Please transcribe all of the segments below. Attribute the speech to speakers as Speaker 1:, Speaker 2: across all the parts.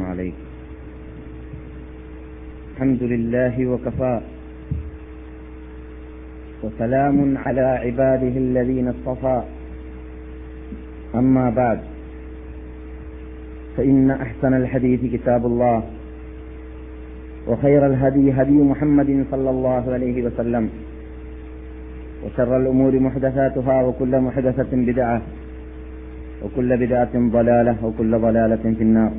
Speaker 1: عليكم الحمد لله وكفى وسلام على عباده الذين اصطفى أما بعد فإن أحسن الحديث كتاب الله وخير الهدي هدي محمد صلى الله عليه وسلم وشر الأمور محدثاتها وكل محدثة بدعة وكل بدعة ضلالة وكل ضلالة في النار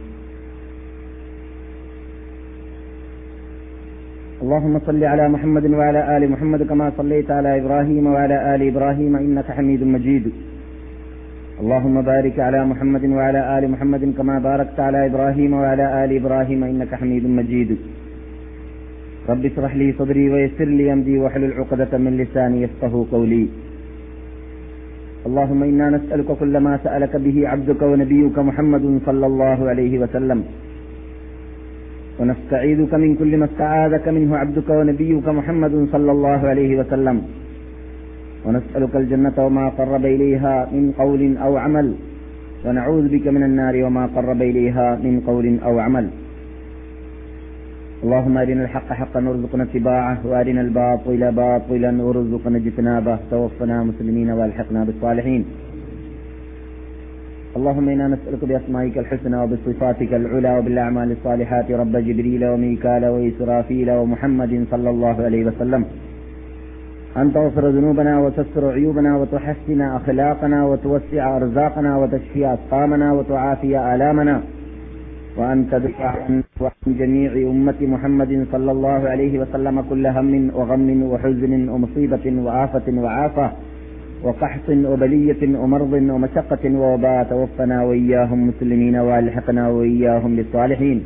Speaker 1: اللهم صل على محمد وعلى آل محمد كما صليت على إبراهيم وعلى آل إبراهيم إنك حميد مجيد اللهم بارك على محمد وعلى آل محمد كما باركت على إبراهيم وعلى آل إبراهيم إنك حميد مجيد رب اشرح لي صدري ويسر لي أمري واحلل عقدة من لساني يفقه قولي اللهم إنا نسألك كل ما سألك به عبدك ونبيك محمد صلى الله عليه وسلم ونستعيذك من كل ما استعاذك منه عبدك ونبيك محمد صلى الله عليه وسلم ونسألك الجنة وما قرب إليها من قول أو عمل ونعوذ بك من النار وما قرب إليها من قول أو عمل اللهم أرنا الحق حقا وارزقنا اتباعه وأرنا الباطل باطلا وارزقنا اجتنابه توفنا مسلمين والحقنا بالصالحين اللهم إنا نسألك بأسمائك الحسنى وبصفاتك العلى وبالأعمال الصالحات رب جبريل وميكال وإسرافيل ومحمد صلى الله عليه وسلم أن تغفر ذنوبنا وتستر عيوبنا وتحسن أخلاقنا وتوسع أرزاقنا وتشفي أسقامنا وتعافي آلامنا وأن تدفع عن جميع أمة محمد صلى الله عليه وسلم كل هم وغم وحزن ومصيبة وآفة وعافة وقحط وبلية ومرض ومشقة ووباء توفنا وإياهم مسلمين والحقنا وإياهم بالصالحين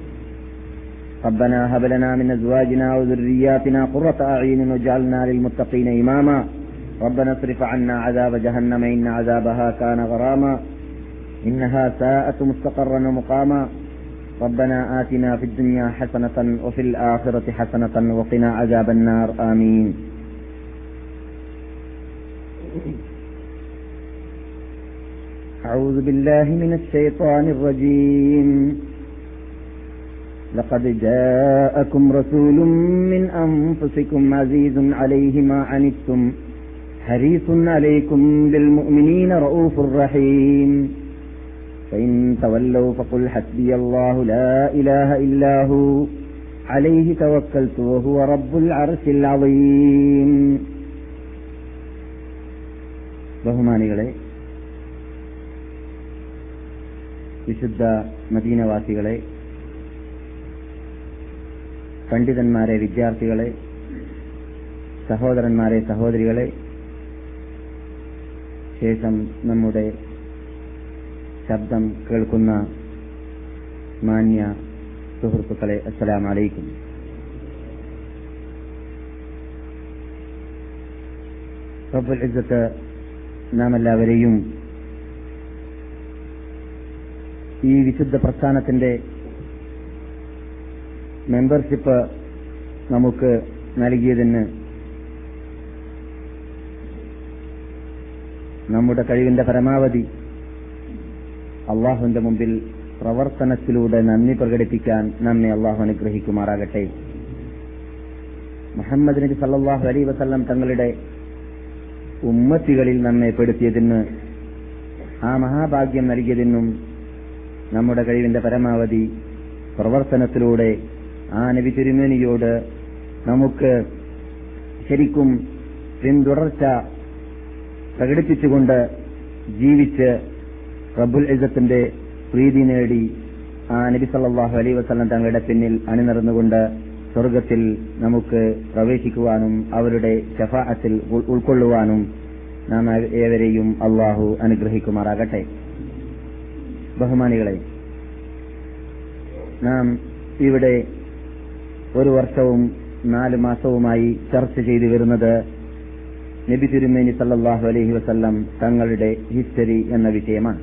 Speaker 1: ربنا هب لنا من أزواجنا وذرياتنا قرة أعين واجعلنا للمتقين إماما ربنا اصرف عنا عذاب جهنم إن عذابها كان غراما إنها ساءت مستقرا ومقاما ربنا آتنا في الدنيا حسنة وفي الآخرة حسنة وقنا عذاب النار آمين أعوذ بالله من الشيطان الرجيم لقد جاءكم رسول من أنفسكم عزيز عليه ما عنتم حريص عليكم بالمؤمنين رؤوف رحيم فإن تولوا فقل حسبي الله لا إله إلا هو عليه توكلت وهو رب العرش العظيم ബഹുമാനികളെ വിശുദ്ധ മദീനവാസികളെ പണ്ഡിതന്മാരെ വിദ്യാർത്ഥികളെ സഹോദരന്മാരെ സഹോദരികളെ ശേഷം നമ്മുടെ ശബ്ദം കേൾക്കുന്ന മാന്യ സുഹൃത്തുക്കളെ അസ്സലാം അലൈക്കും റബ്ബുൽ ഇസ്സത്ത് നാം എല്ലാവരെയും ഈ വിശുദ്ധ പ്രസ്ഥാനത്തിന്റെ മെമ്പർഷിപ്പ് നമുക്ക് നൽകിയതിന് നമ്മുടെ കഴിവിന്റെ പരമാവധി അള്ളാഹുവിന്റെ മുമ്പിൽ പ്രവർത്തനത്തിലൂടെ നന്ദി പ്രകടിപ്പിക്കാൻ നമ്മെ അള്ളാഹു അനുഗ്രഹിക്കുമാറാകട്ടെ മുഹമ്മദ് നബി സല്ലാഹു അലൈ വസല്ലം തങ്ങളുടെ ഉമ്മത്തികളിൽ നമ്മെ പെടുത്തിയതിന് ആ മഹാഭാഗ്യം നൽകിയതിനും നമ്മുടെ കഴിവിന്റെ പരമാവധി പ്രവർത്തനത്തിലൂടെ ആ നബി തിരുമേനിയോട് നമുക്ക് ശരിക്കും പിന്തുടർച്ച പ്രകടിപ്പിച്ചുകൊണ്ട് ജീവിച്ച് റബ്ബുൽ ഇസത്തിന്റെ പ്രീതി നേടി ആ നബി സല്ലാഹു അലൈ വസ്ലം തങ്ങളുടെ പിന്നിൽ അണിനിറന്നുകൊണ്ട് സ്വർഗത്തിൽ നമുക്ക് പ്രവേശിക്കുവാനും അവരുടെ ഷഫാഅത്തിൽ ഉൾക്കൊള്ളുവാനും നാം ഏവരെയും അള്ളാഹു അനുഗ്രഹിക്കുമാറാകട്ടെ ബഹുമാനികളെ നാം ഇവിടെ ഒരു വർഷവും നാല് മാസവുമായി ചർച്ച ചെയ്തു വരുന്നത് നബി തിരുമേനി സല്ലാഹു അലൈഹി വസല്ലം തങ്ങളുടെ ഹിസ്റ്ററി എന്ന വിഷയമാണ്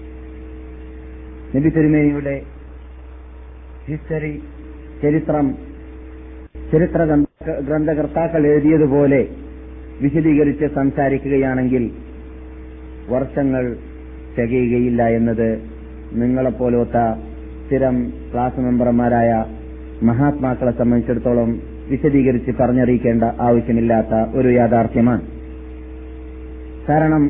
Speaker 1: നബി തിരുമേനിയുടെ ഹിസ്റ്ററി ചരിത്രം ചരിത്ര ഗ്രന്ഥകർത്താക്കൾ എഴുതിയതുപോലെ വിശദീകരിച്ച് സംസാരിക്കുകയാണെങ്കിൽ വർഷങ്ങൾ തികയുകയില്ല എന്നത് നിങ്ങളെപ്പോലത്ത സ്ഥിരം ക്ലാസ് മെമ്പർമാരായ മഹാത്മാക്കളെ സംബന്ധിച്ചിടത്തോളം വിശദീകരിച്ച് പറഞ്ഞറിയിക്കേണ്ട ആവശ്യമില്ലാത്ത ഒരു യാഥാർത്ഥ്യമാണ് കാരണം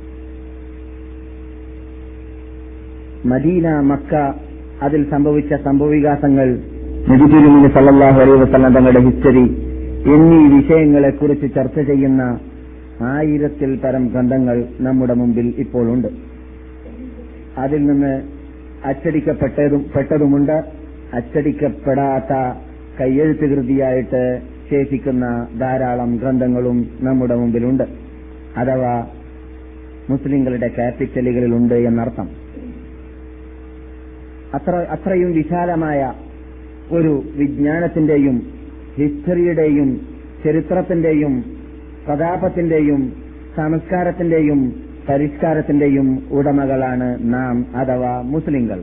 Speaker 1: മദീന മക്ക അതിൽ സംഭവിച്ച സംഭവവികാസങ്ങൾ നബിതിരുമിന് സല്ലാഹു അലൈഹി വസ്ലം തങ്ങളുടെ ഹിസ്റ്ററി എന്നീ വിഷയങ്ങളെക്കുറിച്ച് ചർച്ച ചെയ്യുന്ന ആയിരത്തിൽ പരം ഗ്രന്ഥങ്ങൾ നമ്മുടെ മുമ്പിൽ ഇപ്പോഴുണ്ട് അതിൽ നിന്ന് അച്ചടിക്കപ്പെട്ടതും പെട്ടതുമുണ്ട് അച്ചടിക്കപ്പെടാത്ത കയ്യെഴുത്ത് കൃതിയായിട്ട് ശേഷിക്കുന്ന ധാരാളം ഗ്രന്ഥങ്ങളും നമ്മുടെ മുമ്പിലുണ്ട് അഥവാ മുസ്ലിങ്ങളുടെ ക്യാപിറ്റലുകളിലുണ്ട് എന്നർത്ഥം അത്ര അത്രയും വിശാലമായ ഒരു വിജ്ഞാനത്തിന്റെയും ഹിസ്റ്ററിയുടെയും ചരിത്രത്തിന്റെയും പ്രതാപത്തിന്റെയും സംസ്കാരത്തിന്റെയും പരിഷ്കാരത്തിന്റെയും ഉടമകളാണ് നാം അഥവാ മുസ്ലിങ്ങൾ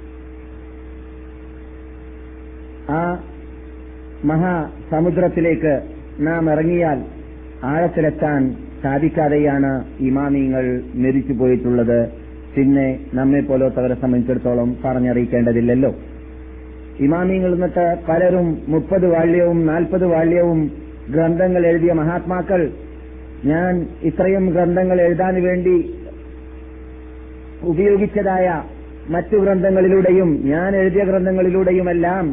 Speaker 1: ആ മഹാസമുദ്രത്തിലേക്ക് നാം ഇറങ്ങിയാൽ ആഴത്തിലെത്താൻ സാധിക്കാതെയാണ് ഇമാമിങ്ങൾ മരിച്ചു പോയിട്ടുള്ളത് പിന്നെ നമ്മെ പോലത്തവരെ സംബന്ധിച്ചിടത്തോളം പറഞ്ഞറിയിക്കേണ്ടതില്ലല്ലോ ഇമാമിങ്ങൾ എന്നിട്ട് പലരും മുപ്പത് വാള്യവും നാൽപ്പത് വാള്യവും ഗ്രന്ഥങ്ങൾ എഴുതിയ മഹാത്മാക്കൾ ഞാൻ ഇത്രയും ഗ്രന്ഥങ്ങൾ എഴുതാൻ വേണ്ടി ഉപയോഗിച്ചതായ മറ്റു ഗ്രന്ഥങ്ങളിലൂടെയും ഞാൻ എഴുതിയ ഗ്രന്ഥങ്ങളിലൂടെയുമെല്ലാം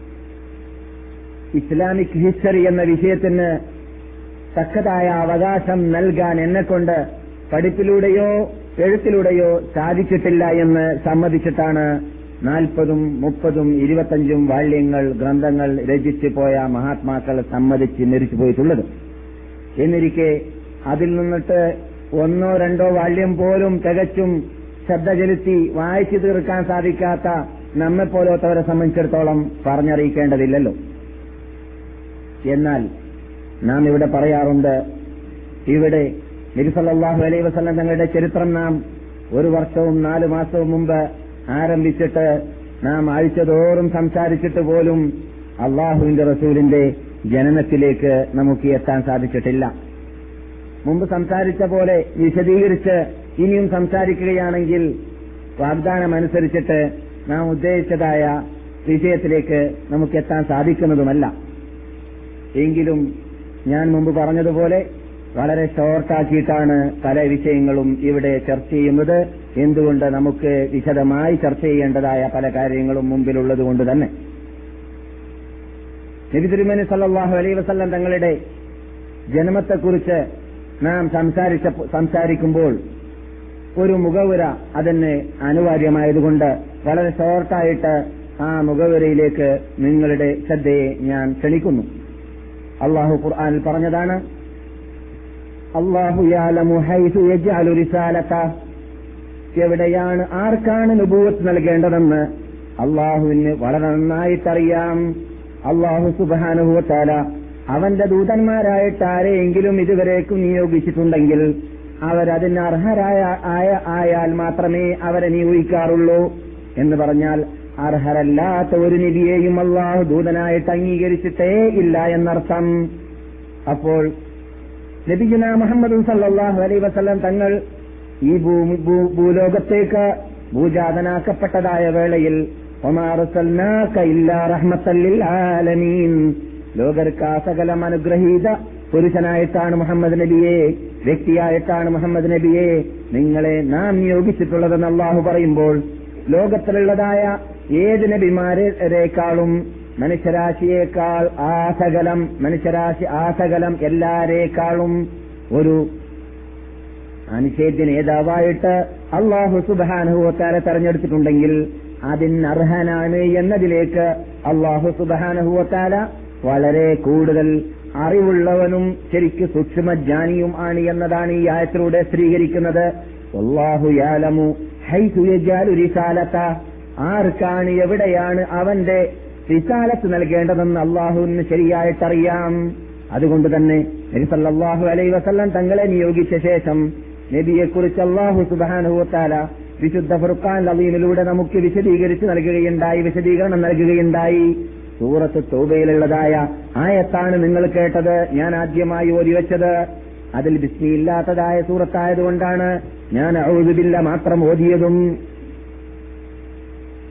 Speaker 1: ഇസ്ലാമിക് ഹിസ്റ്ററി എന്ന വിഷയത്തിന് തക്കതായ അവകാശം നൽകാൻ എന്നെക്കൊണ്ട് പഠിപ്പിലൂടെയോ എഴുത്തിലൂടെയോ സാധിച്ചിട്ടില്ല എന്ന് സമ്മതിച്ചിട്ടാണ് നാൽപ്പതും മുപ്പതും ഇരുപത്തഞ്ചും വാള്യങ്ങൾ ഗ്രന്ഥങ്ങൾ രചിച്ചു പോയ മഹാത്മാക്കൾ സമ്മതിച്ച് മരിച്ചു പോയിട്ടുള്ളത് എന്നിരിക്കെ അതിൽ നിന്നിട്ട് ഒന്നോ രണ്ടോ വാള്യം പോലും തികച്ചും ശ്രദ്ധ ചെലുത്തി വായിച്ചു തീർക്കാൻ സാധിക്കാത്ത നമ്മെപ്പോലത്തവരെ സംബന്ധിച്ചിടത്തോളം പറഞ്ഞറിയിക്കേണ്ടതില്ലല്ലോ എന്നാൽ നാം ഇവിടെ പറയാറുണ്ട് ഇവിടെ നബിസല്ലാഹു അലൈ വസ്ലം തങ്ങളുടെ ചരിത്രം നാം ഒരു വർഷവും നാലു മാസവും മുമ്പ് ആരംഭിച്ചിട്ട് നാം ആഴ്ചതോറും സംസാരിച്ചിട്ട് പോലും അള്ളാഹുവിന്റെ റസൂലിന്റെ ജനനത്തിലേക്ക് നമുക്ക് എത്താൻ സാധിച്ചിട്ടില്ല മുമ്പ് സംസാരിച്ച പോലെ വിശദീകരിച്ച് ഇനിയും സംസാരിക്കുകയാണെങ്കിൽ വാഗ്ദാനമനുസരിച്ചിട്ട് നാം ഉദ്ദേശിച്ചതായ വിഷയത്തിലേക്ക് നമുക്ക് എത്താൻ സാധിക്കുന്നതുമല്ല എങ്കിലും ഞാൻ മുമ്പ് പറഞ്ഞതുപോലെ വളരെ ഷോർട്ടാക്കിയിട്ടാണ് പല വിഷയങ്ങളും ഇവിടെ ചർച്ച ചെയ്യുന്നത് എന്തുകൊണ്ട് നമുക്ക് വിശദമായി ചർച്ച ചെയ്യേണ്ടതായ പല കാര്യങ്ങളും മുമ്പിലുള്ളത് കൊണ്ട് തന്നെ നബി തിരുമനി സല്ലാഹു അലൈ വസ്ല്ലം തങ്ങളുടെ ജന്മത്തെക്കുറിച്ച് നാം സംസാരിച്ച സംസാരിക്കുമ്പോൾ ഒരു മുഖവുര അതിന് അനിവാര്യമായതുകൊണ്ട് വളരെ ഷോർട്ടായിട്ട് ആ മുഖവുരയിലേക്ക് നിങ്ങളുടെ ശ്രദ്ധയെ ഞാൻ ക്ഷണിക്കുന്നു അള്ളാഹു ഖുർആാനിൽ പറഞ്ഞതാണ് അള്ളാഹു യാലമു ഹൈസു യജ്അലു റിസാലത എവിടെയാണ് ആർക്കാണ് നുബൂവത്ത് നൽകേണ്ടതെന്ന് അള്ളാഹുവിന് വളരെ നന്നായിട്ടറിയാം അള്ളാഹു സുബാനുഭവത്താല അവന്റെ ദൂതന്മാരായിട്ട് ആരെയെങ്കിലും ഇതുവരേക്കും നിയോഗിച്ചിട്ടുണ്ടെങ്കിൽ അവരതിന് അർഹരായ ആയ ആയാൽ മാത്രമേ അവരെ നിയോഗിക്കാറുള്ളൂ എന്ന് പറഞ്ഞാൽ അർഹരല്ലാത്ത ഒരു നിധിയെയും അള്ളാഹു ദൂതനായിട്ട് അംഗീകരിച്ചിട്ടേ ഇല്ല എന്നർത്ഥം അപ്പോൾ നബിജുന മുഹമ്മദ് സല്ലാഹു അലൈ വസ്ലം തങ്ങൾ ഈ ഭൂലോകത്തേക്ക് ഭൂജാതനാക്കപ്പെട്ടതായ വേളയിൽ ലോകർക്ക് സകലം അനുഗ്രഹീത പുരുഷനായിട്ടാണ് മുഹമ്മദ് നബിയെ വ്യക്തിയായിട്ടാണ് മുഹമ്മദ് നബിയെ നിങ്ങളെ നാം നിയോഗിച്ചിട്ടുള്ളതെന്ന് അള്ളാഹു പറയുമ്പോൾ ലോകത്തിലുള്ളതായ ഏത് നബിമാരേക്കാളും മനുഷ്യരാശിയേക്കാൾ ആസകലം മനുഷ്യരാശി ആസകലം എല്ലാരേക്കാളും ഒരു അനിഷേധ്യ നേതാവായിട്ട് അള്ളാഹു സുബാനഹുവത്താരെ തെരഞ്ഞെടുത്തിട്ടുണ്ടെങ്കിൽ അതിനർഹനാണ് എന്നതിലേക്ക് അള്ളാഹു സുബാനഹുവത്താല വളരെ കൂടുതൽ അറിവുള്ളവനും ശരിക്ക് സൂക്ഷ്മജ്ഞാനിയും ആണ് എന്നതാണ് ഈ ആയത്തിലൂടെ സ്ത്രീകരിക്കുന്നത് അള്ളാഹു യാലമു ഹൈസുയജാലുരിസാലത്ത ആർക്കാണ് എവിടെയാണ് അവന്റെ റിസാലത്ത് നൽകേണ്ടതെന്ന് അള്ളാഹുവിന് ശരിയായിട്ടറിയാം അതുകൊണ്ട് തന്നെ നബി സല്ലാഹു അലൈ വസല്ലം തങ്ങളെ നിയോഗിച്ച ശേഷം നബിയെക്കുറിച്ച് അള്ളാഹു സുബാനുഹത്താല വിശുദ്ധ ഫുർഖാൻ അലീമിലൂടെ നമുക്ക് വിശദീകരിച്ച് നൽകുകയുണ്ടായി വിശദീകരണം നൽകുകയുണ്ടായി സൂറത്ത് തൗബയിലുള്ളതായ ആയത്താണ് നിങ്ങൾ കേട്ടത് ഞാൻ ആദ്യമായി ഓതി വെച്ചത് അതിൽ ബിസ്മിയില്ലാത്തതായ സൂറത്തായതുകൊണ്ടാണ് ഞാൻ ഔദുബില്ല മാത്രം ഓതിയതും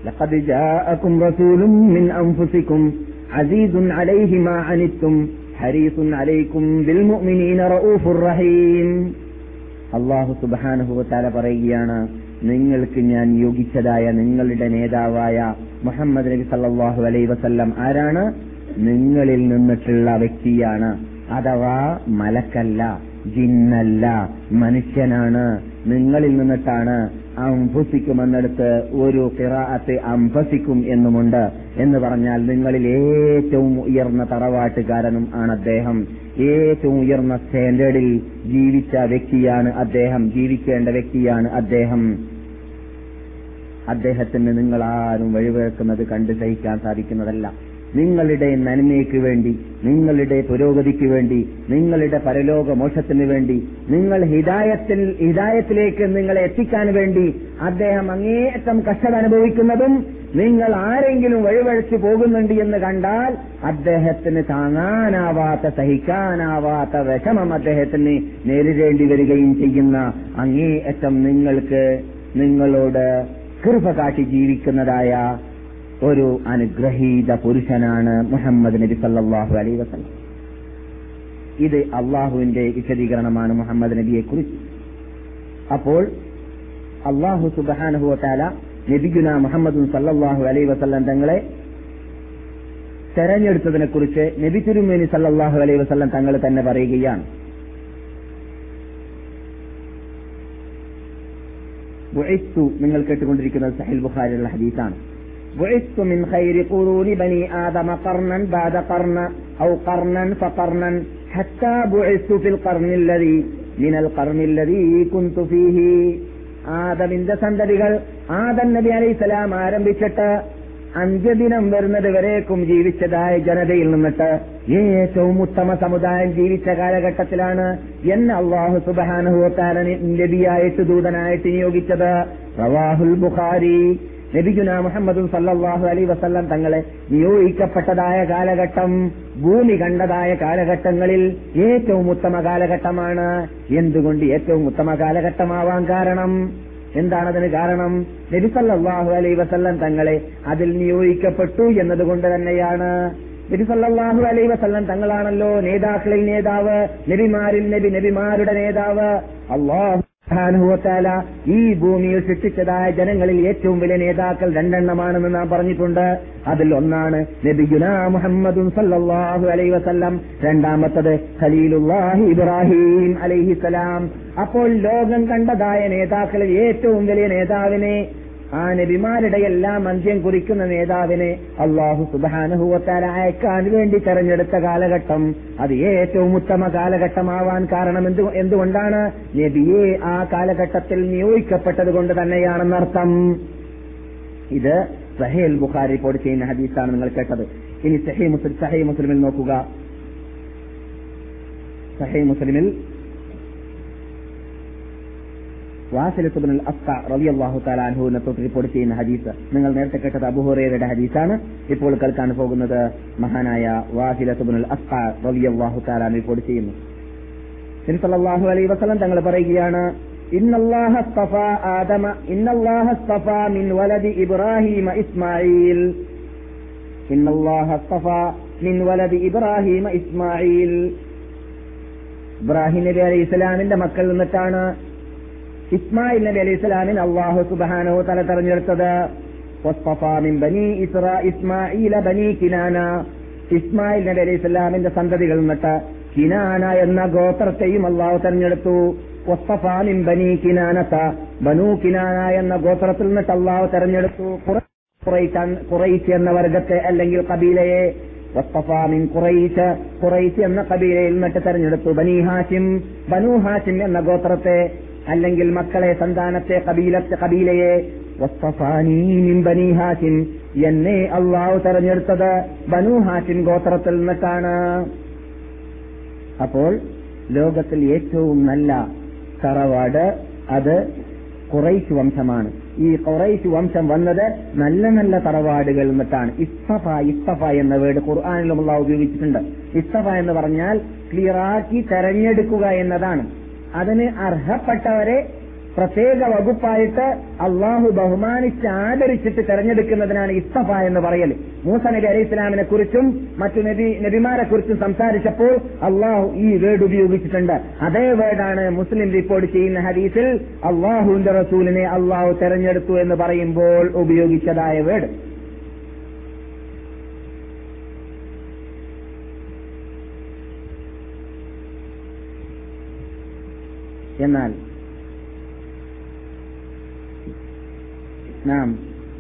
Speaker 1: لقد جاءكم رسول من أنفسكم عزيز عليه ما عنتم حريص عليكم بالمؤمنين رؤوف رحيم അള്ളാഹു സുബാനുഭവത്താല പറയുകയാണ് നിങ്ങൾക്ക് ഞാൻ യോജിച്ചതായ നിങ്ങളുടെ നേതാവായ മുഹമ്മദ് നബി സല്ലാഹു അലൈ വസല്ലം ആരാണ് നിങ്ങളിൽ നിന്നിട്ടുള്ള വ്യക്തിയാണ് അഥവാ മലക്കല്ല ജിന്നല്ല മനുഷ്യനാണ് നിങ്ങളിൽ നിന്നിട്ടാണ് അംഫസിക്കും എന്നിടത്ത് ഒരു കിറാഅത്ത് അംഫസിക്കും എന്നുമുണ്ട് എന്ന് പറഞ്ഞാൽ നിങ്ങളിൽ ഏറ്റവും ഉയർന്ന തറവാട്ടുകാരനും ആണ് അദ്ദേഹം ഏറ്റവും ഉയർന്ന സ്റ്റാൻഡേർഡിൽ ജീവിച്ച വ്യക്തിയാണ് അദ്ദേഹം ജീവിക്കേണ്ട വ്യക്തിയാണ് അദ്ദേഹം അദ്ദേഹത്തിന് നിങ്ങൾ ആരും വഴിവെക്കുന്നത് കണ്ടു സഹിക്കാൻ സാധിക്കുന്നതല്ല നിങ്ങളുടെ നന്മയ്ക്ക് വേണ്ടി നിങ്ങളുടെ പുരോഗതിക്ക് വേണ്ടി നിങ്ങളുടെ പരലോക മോക്ഷത്തിന് വേണ്ടി നിങ്ങൾ ഹിദായത്തിൽ ഹിദായത്തിലേക്ക് നിങ്ങളെ എത്തിക്കാൻ വേണ്ടി അദ്ദേഹം അങ്ങേയറ്റം കഷ്ടത അനുഭവിക്കുന്നതും നിങ്ങൾ ആരെങ്കിലും വഴിവഴച്ചു പോകുന്നുണ്ട് എന്ന് കണ്ടാൽ അദ്ദേഹത്തിന് താങ്ങാനാവാത്ത സഹിക്കാനാവാത്ത വിഷമം അദ്ദേഹത്തിന് നേരിടേണ്ടി വരികയും ചെയ്യുന്ന അങ്ങേയറ്റം നിങ്ങൾക്ക് നിങ്ങളോട് കൃപ കാട്ടി ജീവിക്കുന്നതായ ഒരു അനുഗ്രഹീത പുരുഷനാണ് മുഹമ്മദ് നബി സല്ലാഹു അലൈ വസല്ലം ഇത് അള്ളാഹുവിന്റെ വിശദീകരണമാണ് മുഹമ്മദ് നബിയെ കുറിച്ച് അപ്പോൾ അള്ളാഹു സുബാനുഹുവത്താല നബിഗുന മുഹമ്മദ് സല്ലാഹു അലൈ വസല്ലം തങ്ങളെ തെരഞ്ഞെടുത്തതിനെ കുറിച്ച് നബി തിരുമേനി സല്ലാഹു അലൈ വസല്ലം തങ്ങൾ തന്നെ പറയുകയാണ് ബുഇത്തു നിങ്ങൾ കേട്ടുകൊണ്ടിരിക്കുന്നത് സഹിൽ ബുഖാരിയുള്ള ഹദീസാണ് بعثت من خير قرون بني آدم قرنا بعد قرن أو قرنا فقرنا حتى بعثت في القرن الذي من القرن الذي كنت فيه ആദമിന്റെ സന്തതികൾ ആദം നബി അലൈഹിസ്സലാം ആരംഭിച്ചിട്ട് അന്ത്യദിനം വരുന്നത് വരേക്കും ജീവിച്ചതായ ജനതയിൽ നിന്നിട്ട് ഏറ്റവും ഉത്തമ സമുദായം ജീവിച്ച കാലഘട്ടത്തിലാണ് എന്നെ അള്ളാഹു സുബാനുഹുത്താല നബിയായിട്ട് ദൂതനായിട്ട് നിയോഗിച്ചത് റവാഹുൽ ബുഖാരി നബിഗുന മുഹമ്മദ് സല്ലാഹു അലൈ വസല്ലം തങ്ങളെ നിയോഗിക്കപ്പെട്ടതായ കാലഘട്ടം ഭൂമി കണ്ടതായ കാലഘട്ടങ്ങളിൽ ഏറ്റവും ഉത്തമ കാലഘട്ടമാണ് എന്തുകൊണ്ട് ഏറ്റവും ഉത്തമ കാലഘട്ടമാവാൻ കാരണം എന്താണതിന് കാരണം നബി സല്ലാഹു അലൈ വസല്ലം തങ്ങളെ അതിൽ നിയോഗിക്കപ്പെട്ടു എന്നതുകൊണ്ട് തന്നെയാണ് നബി സല്ലാഹു അലൈ വസല്ലം തങ്ങളാണല്ലോ നേതാക്കളിൽ നേതാവ് നബിമാരിൽ നബി നബിമാരുടെ നേതാവ് അള്ളാഹു ാല ഈ ഭൂമിയിൽ സൃഷ്ടിച്ചതായ ജനങ്ങളിൽ ഏറ്റവും വലിയ നേതാക്കൾ രണ്ടെണ്ണമാണെന്ന് നാം പറഞ്ഞിട്ടുണ്ട് അതിൽ ഒന്നാണ് നബിഗുന മുഹമ്മദും സല്ലാഹു അലൈ വസല്ലം രണ്ടാമത്തത് ഖലീലുല്ലാഹി ഇബ്രാഹിം അലൈഹിസലാം അപ്പോൾ ലോകം കണ്ടതായ നേതാക്കളിൽ ഏറ്റവും വലിയ നേതാവിനെ ആ നബിമാരുടെ എല്ലാം അന്ത്യം കുറിക്കുന്ന നേതാവിനെ അള്ളാഹു സുബാനുഭവത്താല അയക്കാൻ വേണ്ടി തെരഞ്ഞെടുത്ത കാലഘട്ടം അത് ഏറ്റവും ഉത്തമ കാലഘട്ടമാവാൻ കാരണം എന്തു എന്തുകൊണ്ടാണ് നബിയെ ആ കാലഘട്ടത്തിൽ നിയോഗിക്കപ്പെട്ടത് കൊണ്ട് തന്നെയാണെന്നർത്ഥം ഇത് സഹേൽ ബുഖാരി റിപ്പോർട്ട് ചെയ്യുന്ന ഹദീസാണ് നിങ്ങൾ കേട്ടത് ഇനി സഹേ മുസ്ലിം സഹേ മുസ്ലിമിൽ നോക്കുക സഹേ മുസ്ലിമിൽ വാസിലത്തുബിൻ അസ്ക റബി അള്ളാഹു താലാൻഹുവിനെ തൊട്ട് റിപ്പോർട്ട് ചെയ്യുന്ന ഹദീസ് നിങ്ങൾ നേരത്തെ കേട്ടത് അബുഹുറയുടെ ഹദീസാണ് ഇപ്പോൾ കേൾക്കാൻ പോകുന്നത് മഹാനായ വാസിലത്തുബിൻ അസ്ക റബി അള്ളാഹു താലാൻ റിപ്പോർട്ട് ചെയ്യുന്നു സല്ലാഹു അലൈ വസലം തങ്ങൾ പറയുകയാണ് ആദമ മിൻ വലദി ഇബ്രാഹിമ ഇസ്മായിൽ മിൻ വലദി ഇബ്രാഹിമ ഇസ്മായിൽ ഇബ്രാഹിം നബി അലൈഹി ഇസ്ലാമിന്റെ മക്കൾ നിന്നിട്ടാണ് ഇസ്മായിൽ നബി അലൈഹി സ്വലാമിന് അള്ളാഹു സുബാനോ തല തെരഞ്ഞെടുത്തത് ബനി ഇസ്രാ ഇസ്മായില ബനി കിനാന ഇസ്മായിൽ നബി അലൈഹി സ്വലാമിന്റെ സന്തതികൾ നിന്നിട്ട് കിനാന എന്ന ഗോത്രത്തെയും അള്ളാഹു തെരഞ്ഞെടുത്തു ഒസ്തഫാമിൻ ബനി കിനാനത്ത ബനു കിനാന എന്ന ഗോത്രത്തിൽ നിന്നിട്ട് അള്ളാഹു തെരഞ്ഞെടുത്തു കുറൈച്ച് എന്ന വർഗത്തെ അല്ലെങ്കിൽ കബീലയെ വസ്തഫാമിൻ കുറൈച്ച് കുറൈച്ച് എന്ന കബീലയിൽ നിന്നിട്ട് തെരഞ്ഞെടുത്തു ബനി ഹാഷിം ബനു ഹാഷിം എന്ന ഗോത്രത്തെ അല്ലെങ്കിൽ മക്കളെ സന്താനത്തെ കബീലത്തെ കബീലയെ ബനി ഹാഷിം എന്നെ അള്ളാഹു തെരഞ്ഞെടുത്തത് ബനു ഹാഷിം ഗോത്രത്തിൽ നിന്നിട്ടാണ് അപ്പോൾ ലോകത്തിൽ ഏറ്റവും നല്ല തറവാട് അത് കുറൈശ് വംശമാണ് ഈ കുറൈശ് വംശം വന്നത് നല്ല നല്ല തറവാടുകൾ നിന്നിട്ടാണ് ഇസ്തഫ ഇസ്തഫ എന്ന വേർഡ് ഖുർആാനിലും അള്ളാഹ് ഉപയോഗിച്ചിട്ടുണ്ട് ഇസ്തഫ എന്ന് പറഞ്ഞാൽ ക്ലിയറാക്കി തെരഞ്ഞെടുക്കുക എന്നതാണ് അതിന് അർഹപ്പെട്ടവരെ പ്രത്യേക വകുപ്പായിട്ട് അള്ളാഹു ബഹുമാനിച്ച് ആദരിച്ചിട്ട് തെരഞ്ഞെടുക്കുന്നതിനാണ് ഇസ്തഫ എന്ന് പറയൽ മൂസ നബി അലൈഹി ഇസ്ലാമിനെ കുറിച്ചും മറ്റു നബി നബിമാരെ കുറിച്ചും സംസാരിച്ചപ്പോൾ അള്ളാഹു ഈ വേർഡ് ഉപയോഗിച്ചിട്ടുണ്ട് അതേ വേർഡാണ് മുസ്ലിം റിപ്പോർട്ട് ചെയ്യുന്ന ഹദീസിൽ അള്ളാഹുവിന്റെ റസൂലിനെ അള്ളാഹു തെരഞ്ഞെടുത്തു എന്ന് പറയുമ്പോൾ ഉപയോഗിച്ചതായ വേർഡ് എന്നാൽ നാം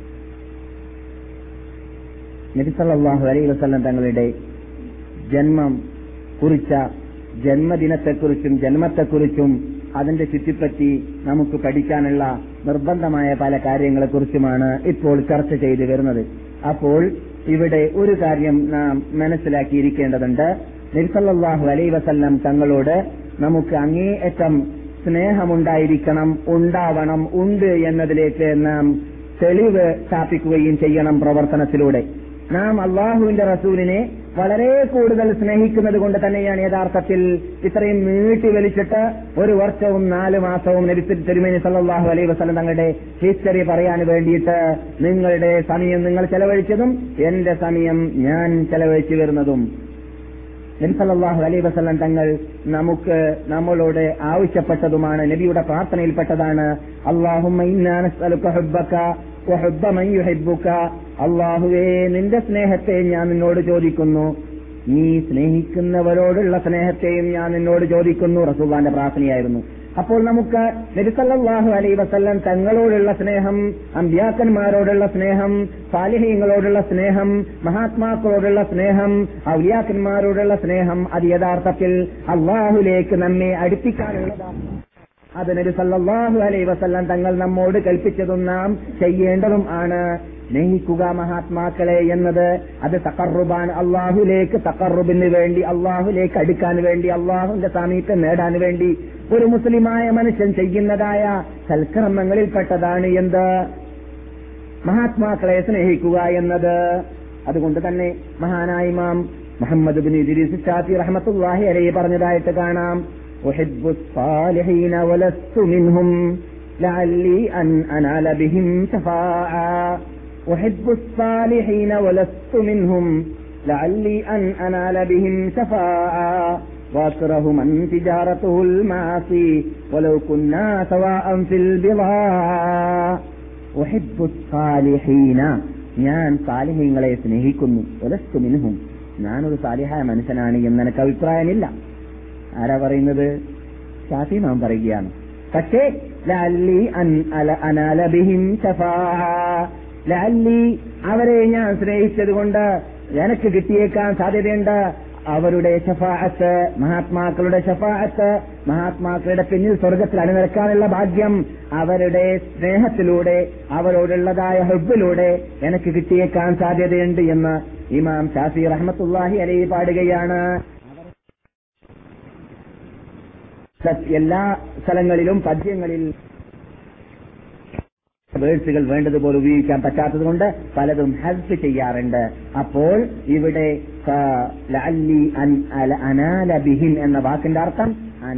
Speaker 1: നബിസല്ലാഹു അലൈ വസ്ലം തങ്ങളുടെ ജന്മം കുറിച്ച ജന്മദിനത്തെക്കുറിച്ചും ജന്മത്തെക്കുറിച്ചും അതിന്റെ ചുറ്റിപ്പറ്റി നമുക്ക് പഠിക്കാനുള്ള നിർബന്ധമായ പല കാര്യങ്ങളെക്കുറിച്ചുമാണ് ഇപ്പോൾ ചർച്ച ചെയ്തു വരുന്നത് അപ്പോൾ ഇവിടെ ഒരു കാര്യം നാം മനസ്സിലാക്കിയിരിക്കേണ്ടതുണ്ട് നബിസല്ലാഹു അലൈ വസല്ലം തങ്ങളോട് നമുക്ക് അങ്ങേയറ്റം സ്നേഹമുണ്ടായിരിക്കണം ഉണ്ടാവണം ഉണ്ട് എന്നതിലേക്ക് നാം തെളിവ് സ്ഥാപിക്കുകയും ചെയ്യണം പ്രവർത്തനത്തിലൂടെ നാം അള്ളാഹുവിന്റെ റസൂലിനെ വളരെ കൂടുതൽ സ്നേഹിക്കുന്നത് കൊണ്ട് തന്നെയാണ് യഥാർത്ഥത്തിൽ ഇത്രയും നീട്ടി വലിച്ചിട്ട് ഒരു വർഷവും നാല് മാസവും നബി തിരുമേനി സല്ലാഹു അലൈഹി വസ്ലം തങ്ങളുടെ ഹിസ്റ്ററി പറയാൻ വേണ്ടിയിട്ട് നിങ്ങളുടെ സമയം നിങ്ങൾ ചെലവഴിച്ചതും എന്റെ സമയം ഞാൻ ചെലവഴിച്ചു വരുന്നതും നബിസല്ലാഹു അലൈ വസ്ലം തങ്ങൾ നമുക്ക് നമ്മളോട് ആവശ്യപ്പെട്ടതുമാണ് നബിയുടെ പ്രാർത്ഥനയിൽപ്പെട്ടതാണ് അള്ളാഹുവേ നിന്റെ സ്നേഹത്തെ ഞാൻ നിന്നോട് ചോദിക്കുന്നു നീ സ്നേഹിക്കുന്നവരോടുള്ള സ്നേഹത്തെയും ഞാൻ നിന്നോട് ചോദിക്കുന്നു റസൂഖാന്റെ പ്രാർത്ഥനയായിരുന്നു അപ്പോൾ നമുക്ക് നബിസല്ലാഹു അലൈ വസല്ലം തങ്ങളോടുള്ള സ്നേഹം അമ്പ്യാക്കന്മാരോടുള്ള സ്നേഹം സാലിഹ്യങ്ങളോടുള്ള സ്നേഹം മഹാത്മാക്കളോടുള്ള സ്നേഹം ഔലിയാക്കന്മാരോടുള്ള സ്നേഹം അത് യഥാർത്ഥത്തിൽ അള്ളാഹുലേക്ക് നമ്മെ അടുപ്പിക്കാനുള്ളതാണ് അത് നബി സല്ലാഹു അലൈ വസല്ലം തങ്ങൾ നമ്മോട് കൽപ്പിച്ചതും നാം ചെയ്യേണ്ടതും ആണ് സ്നേഹിക്കുക മഹാത്മാക്കളെ എന്നത് അത് തക്കറുബാൻ അള്ളാഹുലേക്ക് തക്കറുബിന് വേണ്ടി അള്ളാഹുലേക്ക് അടുക്കാൻ വേണ്ടി അള്ളാഹുവിന്റെ സാമീപ്യം നേടാൻ വേണ്ടി ഒരു മുസ്ലിമായ മനുഷ്യൻ ചെയ്യുന്നതായ സൽക്കർമ്മങ്ങളിൽപ്പെട്ടതാണ് എന്ത് മഹാത്മാക്കളെ സ്നേഹിക്കുക എന്നത് അതുകൊണ്ട് തന്നെ മഹാനായ ഇമാം മുഹമ്മദ് ബിൻ ഇദ്രീസ് ഷാഫി റഹ്മത്തുല്ലാഹി അലൈഹി പറഞ്ഞതായിട്ട് കാണാം أحب الصالحين ولست منهم لعلي أن أنال بهم شفاعة أحب الصالحين ولست منهم لعلي أن أنال بهم شفاعة واكره من تجارته المعاصي ولو كنا سواء في البضاعة أحب الصالحين ഞാൻ സാലിഹ്യങ്ങളെ സ്നേഹിക്കുന്നു ഒലസ്തു മിനുഹും ഞാനൊരു സാലിഹായ മനുഷ്യനാണ് എന്ന് എനിക്ക് അഭിപ്രായമില്ല ആരാ പറയുന്നത് ഷാഫി നാം പറയുകയാണ് പക്ഷേ ലാലി അനാലബിഹിം ലാലി അവരെ ഞാൻ സ്നേഹിച്ചത് കൊണ്ട് എനിക്ക് കിട്ടിയേക്കാൻ സാധ്യതയുണ്ട് അവരുടെ ഷഫാഅത്ത് മഹാത്മാക്കളുടെ ഷഫാഅത്ത് മഹാത്മാക്കളുടെ പിന്നിൽ സ്വർഗത്തിൽ അണിനിരക്കാനുള്ള ഭാഗ്യം അവരുടെ സ്നേഹത്തിലൂടെ അവരോടുള്ളതായ ഹെബിലൂടെ എനിക്ക് കിട്ടിയേക്കാൻ സാധ്യതയുണ്ട് എന്ന് ഇമാം ഷാഫി റഹ്മത്തുല്ലാഹി അലൈ പാടുകയാണ് എല്ലാ സ്ഥലങ്ങളിലും പദ്യങ്ങളിൽ വേഴ്സുകൾ വേണ്ടതുപോലെ ഉപയോഗിക്കാൻ പറ്റാത്തതുകൊണ്ട് പലതും ഹെൽപ്പ് ചെയ്യാറുണ്ട് അപ്പോൾ ഇവിടെ അനാലബിഹിൻ എന്ന വാക്കിന്റെ അർത്ഥം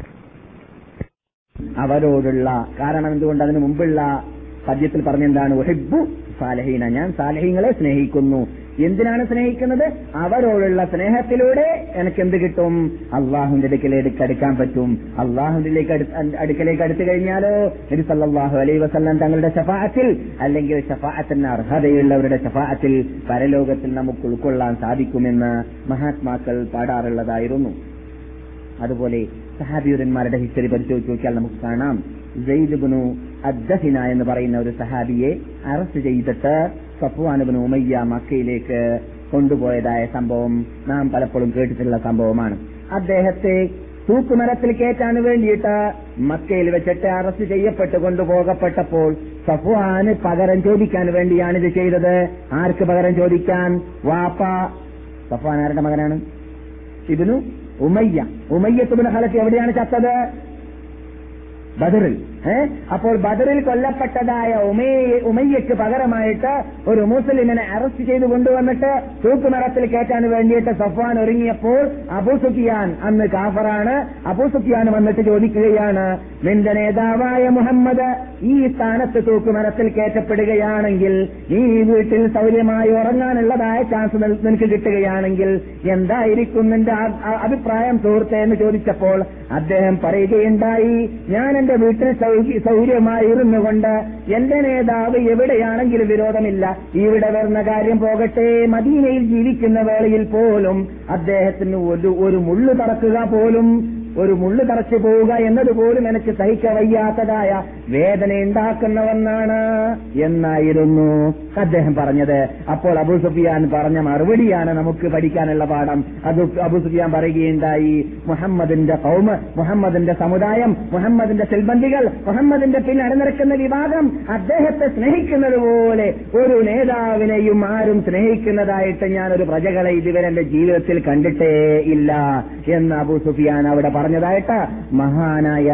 Speaker 1: അവരോടുള്ള കാരണം എന്തുകൊണ്ട് അതിനു മുമ്പുള്ള പദ്യത്തിൽ പറഞ്ഞെന്താണ് ഒഹിബു സാലഹീന ഞാൻ സാലഹീങ്ങളെ സ്നേഹിക്കുന്നു എന്തിനാണ് സ്നേഹിക്കുന്നത് അവരോടുള്ള സ്നേഹത്തിലൂടെ എനിക്ക് എന്ത് കിട്ടും അള്ളാഹുന്റെ അടുക്കലേക്ക് അടുക്കാൻ പറ്റും അള്ളാഹുവിലേക്ക് അടുക്കലേക്ക് അടുത്തു കഴിഞ്ഞാലോ നബി സല്ലാഹു അലൈ വസല്ലം തങ്ങളുടെ ഷഫാഅത്തിൽ അല്ലെങ്കിൽ ഷഫാഅത്തിന് അർഹതയുള്ളവരുടെ ഷഫാഅത്തിൽ പരലോകത്തിൽ നമുക്ക് ഉൾക്കൊള്ളാൻ സാധിക്കുമെന്ന് മഹാത്മാക്കൾ പാടാറുള്ളതായിരുന്നു അതുപോലെ സഹാബിയുരന്മാരുടെ ഹിസ്റ്ററി പരിശോധിച്ച് നോക്കിയാൽ നമുക്ക് കാണാം ജയ്ദുബിനു അദ്ദഹിന എന്ന് പറയുന്ന ഒരു സഹാബിയെ അറസ്റ്റ് ചെയ്തിട്ട് സഫ്വാനുബിന് ഉമയ്യ മക്കയിലേക്ക് കൊണ്ടുപോയതായ സംഭവം നാം പലപ്പോഴും കേട്ടിട്ടുള്ള സംഭവമാണ് അദ്ദേഹത്തെ തൂക്കുമരത്തിൽ കയറ്റാൻ വേണ്ടിയിട്ട് മക്കയിൽ വെച്ചിട്ട് അറസ്റ്റ് ചെയ്യപ്പെട്ട് കൊണ്ടുപോകപ്പെട്ടപ്പോൾ സഫ്വാന് പകരം ചോദിക്കാൻ വേണ്ടിയാണ് ഇത് ചെയ്തത് ആർക്ക് പകരം ചോദിക്കാൻ വാപ്പ സഫ്വാൻ ആരുടെ മകനാണ് ഇബിനു ഉമയ്യ ഉമയ്യത്തുബിന് ഹലക്ക് എവിടെയാണ് ചത്തത് ബദറിൽ ഏഹ് അപ്പോൾ ബദറിൽ കൊല്ലപ്പെട്ടതായ ഉമയ ഉമയ്യക്ക് പകരമായിട്ട് ഒരു മുസ്ലിമിനെ അറസ്റ്റ് ചെയ്ത് കൊണ്ടുവന്നിട്ട് തൂക്കുമരത്തിൽ കയറ്റാൻ വേണ്ടിയിട്ട് സഫ്വാൻ ഒരുങ്ങിയപ്പോൾ അബൂ സുഫിയാൻ അന്ന് കാഫറാണ് അബൂ സുഫിയാൻ വന്നിട്ട് ചോദിക്കുകയാണ് നിന്റെ നേതാവായ മുഹമ്മദ് ഈ സ്ഥാനത്ത് തൂക്കുമരത്തിൽ കയറ്റപ്പെടുകയാണെങ്കിൽ ഈ വീട്ടിൽ സൗകര്യമായി ഉറങ്ങാനുള്ളതായ ചാൻസ് നിൽ- നിനക്ക് കിട്ടുകയാണെങ്കിൽ എന്തായിരിക്കും നിന്റെ ആ- ആ- അഭിപ്രായം സുഹൃത്തെ എന്ന് ചോദിച്ചപ്പോൾ അദ്ദേഹം പറയുകയുണ്ടായി ഞാൻ എന്റെ വീട്ടിൽ സൗകര്യ- സൗകര്യമായി ഇരുന്നു കൊണ്ട് എന്റെ നേതാവ് എവിടെയാണെങ്കിലും വിരോധമില്ല ഇവിടെ വരുന്ന കാര്യം പോകട്ടെ മദീനയിൽ ജീവിക്കുന്ന വേളയിൽ പോലും അദ്ദേഹത്തിന് ഒരു ഒരു മുള്ളു തറക്കുക പോലും ഒരു മുള്ളു തറച്ചു പോവുക എന്നതുപോലും എനിക്ക് സഹിക്ക വയ്യാത്തതായ വേദന ഉണ്ടാക്കുന്ന ഒന്നാണ് എന്നായിരുന്നു അദ്ദേഹം പറഞ്ഞത് അപ്പോൾ അബൂ സുഫിയാൻ പറഞ്ഞ മറുപടിയാണ് നമുക്ക് പഠിക്കാനുള്ള പാഠം അത് അബൂ സുഫിയാൻ പറയുകയുണ്ടായി മുഹമ്മദിന്റെ കൗമ് മുഹമ്മദിന്റെ സമുദായം മുഹമ്മദിന്റെ സിൽബന്ധികൾ മുഹമ്മദിന്റെ പിന്നെ അണിനിരക്കുന്ന വിഭാഗം അദ്ദേഹത്തെ സ്നേഹിക്കുന്നത് പോലെ ഒരു നേതാവിനെയും ആരും സ്നേഹിക്കുന്നതായിട്ട് ഞാൻ ഒരു പ്രജകളെ ഇതുവരെ എന്റെ ജീവിതത്തിൽ കണ്ടിട്ടേ ഇല്ല എന്ന് അബൂ സുഫിയാൻ അവിടെ പറഞ്ഞതായിട്ട് മഹാനായ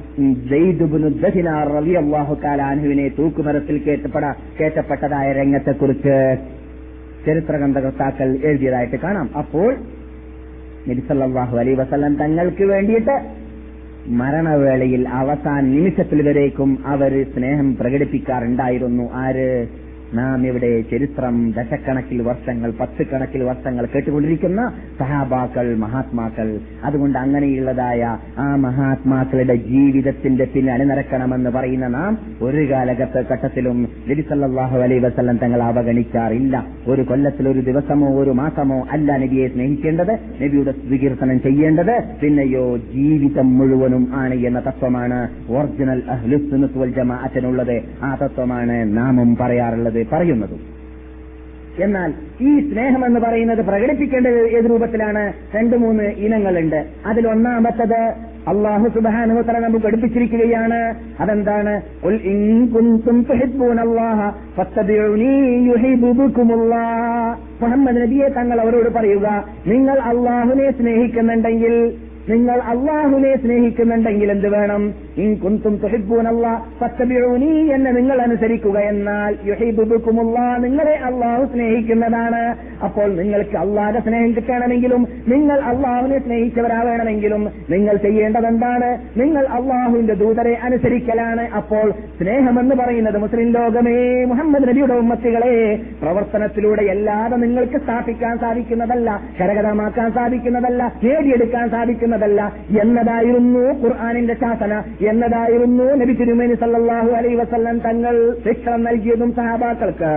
Speaker 1: റളിയല്ലാഹുവിനെ തൂക്കുമരത്തിൽ കേറ്റപ്പെട കേറ്റപ്പെട്ടതായ രംഗത്തെക്കുറിച്ച് ചരിത്രഗ്രന്ഥകർത്താക്കൾ എഴുതിയതായിട്ട് കാണാം അപ്പോൾ നബിസല്ലാഹു അലൈ വസല്ലം തങ്ങൾക്ക് വേണ്ടിയിട്ട് മരണവേളയിൽ അവസാന നിമിഷത്തിൽ വരേക്കും അവർ സ്നേഹം പ്രകടിപ്പിക്കാറുണ്ടായിരുന്നു ആര് നാം ഇവിടെ ചരിത്രം ദശക്കണക്കിൽ വർഷങ്ങൾ പത്ത് കണക്കിൽ വർഷങ്ങൾ കേട്ടുകൊണ്ടിരിക്കുന്ന സഹാബാക്കൾ മഹാത്മാക്കൾ അതുകൊണ്ട് അങ്ങനെയുള്ളതായ ആ മഹാത്മാക്കളുടെ ജീവിതത്തിന്റെ പിന്നെ അണിനിരക്കണമെന്ന് പറയുന്ന നാം ഒരു കാലഘട്ട ഘട്ടത്തിലും നബിസല്ലാഹു അലൈ വസല്ലം തങ്ങൾ അവഗണിക്കാറില്ല ഒരു കൊല്ലത്തിൽ ഒരു ദിവസമോ ഒരു മാസമോ അല്ല നബിയെ സ്നേഹിക്കേണ്ടത് നബിയുടെ സ്വീകീർത്തനം ചെയ്യേണ്ടത് പിന്നെയോ ജീവിതം മുഴുവനും ആണ് എന്ന തത്വമാണ് ഒറിജിനൽ അഹ്ലുസുനത്ത് വൽ ജമാഅത്തിനുള്ളത് ആ തത്വമാണ് നാമും പറയാറുള്ളത് പറയുന്നതും എന്നാൽ ഈ സ്നേഹം എന്ന് പറയുന്നത് പ്രകടിപ്പിക്കേണ്ടത് ഏത് രൂപത്തിലാണ് രണ്ട് മൂന്ന് ഇനങ്ങളുണ്ട് അതിൽ ഒന്നാമത്തത് അള്ളാഹു സുബാനുത്തല നമുക്ക് പഠിപ്പിച്ചിരിക്കുകയാണ് അതെന്താണ് "ഖുൽ ഇൻ കുൻതും തുഹിബ്ബൂനല്ലാഹ ഫത്തബിഉനി യുഹിബ്ബുകുമുല്ലാഹ്." മുഹമ്മദ് നബിയെ തങ്ങൾ അവരോട് പറയുക നിങ്ങൾ അള്ളാഹുവിനെ സ്നേഹിക്കുന്നുണ്ടെങ്കിൽ നിങ്ങൾ അള്ളാഹുവിനെ സ്നേഹിക്കുന്നുണ്ടെങ്കിൽ എന്ത് വേണം ഇൻ കുന്തും തുഹിബ്ബൂനല്ലാ ഫത്തബിഊനി എന്നെ നിങ്ങൾ അനുസരിക്കുക എന്നാൽ യുഹിബ്ബുക്കുമുള്ള നിങ്ങളെ അള്ളാഹു സ്നേഹിക്കുന്നതാണ് അപ്പോൾ നിങ്ങൾക്ക് അള്ളാഹുടെ സ്നേഹം കിട്ടണമെങ്കിലും നിങ്ങൾ അള്ളാഹുവിനെ സ്നേഹിച്ചവരാവേണമെങ്കിലും നിങ്ങൾ ചെയ്യേണ്ടത് എന്താണ് നിങ്ങൾ അള്ളാഹുവിന്റെ ദൂതരെ അനുസരിക്കലാണ് അപ്പോൾ സ്നേഹമെന്ന് പറയുന്നത് മുസ്ലിം ലോകമേ മുഹമ്മദ് നബിയുടെ ഉമ്മത്തികളെ പ്രവർത്തനത്തിലൂടെ അല്ലാതെ നിങ്ങൾക്ക് സ്ഥാപിക്കാൻ സാധിക്കുന്നതല്ല കരകതമാക്കാൻ സാധിക്കുന്നതല്ല നേടിയെടുക്കാൻ സാധിക്കുന്നതല്ല എന്നതായിരുന്നു ഖുർആാനിന്റെ ശാസന എന്നതായിരുന്നു നബി തിരുമേനി സല്ലല്ലാഹു അലൈ വസല്ലം തങ്ങൾ ശിക്ഷണം നൽകിയതും സഹാബാക്കൾക്ക്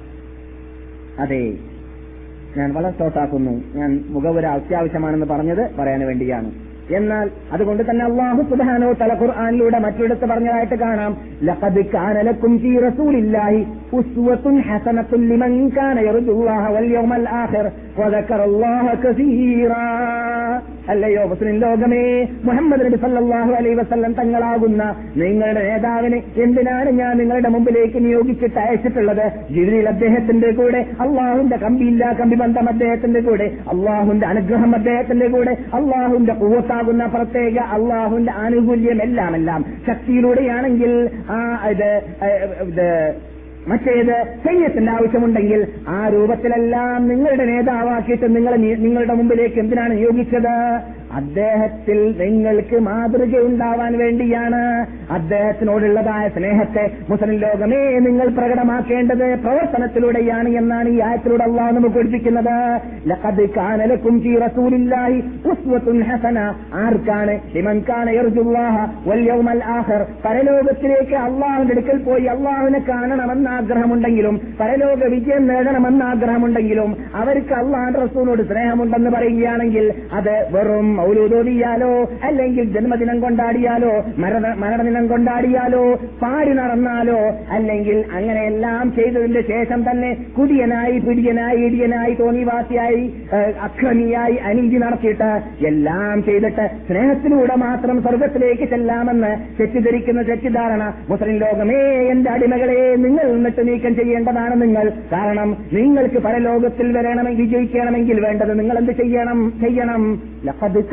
Speaker 1: അതെ ഞാൻ വളരെ ഷോട്ടാക്കുന്നു ഞാൻ മുഖവുര അത്യാവശ്യമാണെന്ന് പറഞ്ഞത് പറയാൻ വേണ്ടിയാണ് എന്നാൽ അതുകൊണ്ട് തന്നെ അള്ളാഹു സുബാനോ തല ഖുർആാനിലൂടെ മറ്റൊരിടത്ത് പറഞ്ഞതായിട്ട് കാണാം ലഖദ് കാന ലക്കും ഫീ റസൂലില്ലാഹി ഉസ്വത്തുൻ ഹസനത്തുൻ ലിമൻ കാന യർജുല്ലാഹ വൽ യൗമൽ ആഖിർ വദക്കറല്ലാഹ കസീറാ അല്ലയോ മുസ്ലിം ലോകമേ മുഹമ്മദ് നബി സല്ലല്ലാഹു അലൈഹി വസല്ലം തങ്ങളാകുന്ന നിങ്ങളുടെ നേതാവിനെ എന്തിനാണ് ഞാൻ നിങ്ങളുടെ മുമ്പിലേക്ക് നിയോഗിച്ചിട്ട് അയച്ചിട്ടുള്ളത് ജിബ്രീൽ അദ്ദേഹത്തിന്റെ കൂടെ അള്ളാഹുന്റെ കമ്പിയില്ല കമ്പി ബന്ധം അദ്ദേഹത്തിന്റെ കൂടെ അള്ളാഹുന്റെ അനുഗ്രഹം അദ്ദേഹത്തിന്റെ കൂടെ അള്ളാഹുന്റെ കൂവത്താകുന്ന പ്രത്യേക അള്ളാഹുന്റെ ആനുകൂല്യം എല്ലാം എല്ലാം ശക്തിയിലൂടെയാണെങ്കിൽ ആ ഇത് ഏഹ്, ഇത് മറ്റേത് സൈന്യത്തിന്റെ ആവശ്യമുണ്ടെങ്കിൽ ആ രൂപത്തിലെല്ലാം നിങ്ങളുടെ നേതാവാക്കിയിട്ട് നിങ്ങളെ നി- നിങ്ങളുടെ മുമ്പിലേക്ക് എന്തിനാണ് നിയോഗിച്ചത് അദ്ദേഹത്തിൽ നിങ്ങൾക്ക് മാതൃക ഉണ്ടാവാൻ വേണ്ടിയാണ് അദ്ദേഹത്തിനോടുള്ളതായ സ്നേഹത്തെ മുസ്ലിം ലോകമേ നിങ്ങൾ പ്രകടമാക്കേണ്ടത് പ്രവർത്തനത്തിലൂടെയാണ് എന്നാണ് ഈ ആയത്തിലൂടെ അള്ളാഹ് നമുക്ക് പഠിപ്പിക്കുന്നത് ലഖദ് കാന ലക്കും ഫീ റസൂലില്ലാഹി ഉസ്വത്തുൻ ഹസന ആർക്കാണ് ലിമൻ കാന യർജുല്ലാഹ വൽ യൗമൽ ആഖിർ പരലോകത്തിലേക്ക് അള്ളാഹുവിന്റെ അടുക്കൽ പോയി അള്ളാഹുവിനെ കാണണമെന്ന് ആഗ്രഹമുണ്ടെങ്കിലും പരലോക വിജയം നേടണമെന്ന് ആഗ്രഹമുണ്ടെങ്കിലും അവർക്ക് അള്ളാഹുന്റെ റസൂലിനോട് സ്നേഹമുണ്ടെന്ന് പറയുകയാണെങ്കിൽ അത് വെറും മൗലൂദോദിയാലോ അല്ലെങ്കിൽ ജന്മദിനം കൊണ്ടാടിയാലോ മരണ മരണദിനം കൊണ്ടാടിയാലോ പാടി നടന്നാലോ അല്ലെങ്കിൽ അങ്ങനെയെല്ലാം ചെയ്തതിന്റെ ശേഷം തന്നെ കുടിയനായി പിടിയനായി ഇടിയനായി തോന്നിവാസിയായി ഏഹ്, അക്രമിയായി അനീതി നടത്തിയിട്ട് എല്ലാം ചെയ്തിട്ട് സ്നേഹത്തിലൂടെ മാത്രം സ്വർഗത്തിലേക്ക് ചെല്ലാമെന്ന് തെറ്റിദ്ധരിക്കുന്ന തെറ്റിദ്ധാരണ മുസ്ലിം ലോകമേ എന്റെ അടിമകളെ നിങ്ങൾ നിന്നിട്ട് നീക്കം ചെയ്യേണ്ടതാണ് നിങ്ങൾ കാരണം നിങ്ങൾക്ക് പരലോകത്തിൽ വരണമെങ്കിൽ വിജയിക്കണമെങ്കിൽ വേണ്ടത് നിങ്ങൾ എന്ത് ചെയ്യണം ചെയ്യണം ലഖദ്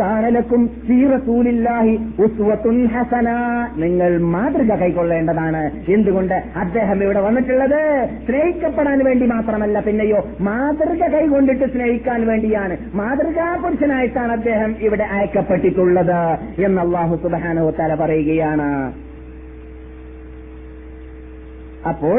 Speaker 1: ലഖദ്കാനലക്കും ഫീ റസൂലില്ലാഹി ഉസ്വത്തുൻ ഹസന നിങ്ങൾ മാതൃക കൈക്കൊള്ളേണ്ടതാണ് എന്തുകൊണ്ട് അദ്ദേഹം ഇവിടെ വന്നിട്ടുള്ളത് സ്നേഹിക്കപ്പെടാൻ വേണ്ടി മാത്രമല്ല പിന്നെയോ മാതൃക കൈകൊണ്ടിട്ട് സ്നേഹിക്കാൻ വേണ്ടിയാണ് മാതൃകാ പുരുഷനായിട്ടാണ് അദ്ദേഹം ഇവിടെ അയക്കപ്പെട്ടിട്ടുള്ളത് എന്ന് അള്ളാഹു സുബാനോ തല പറയുകയാണ് അപ്പോൾ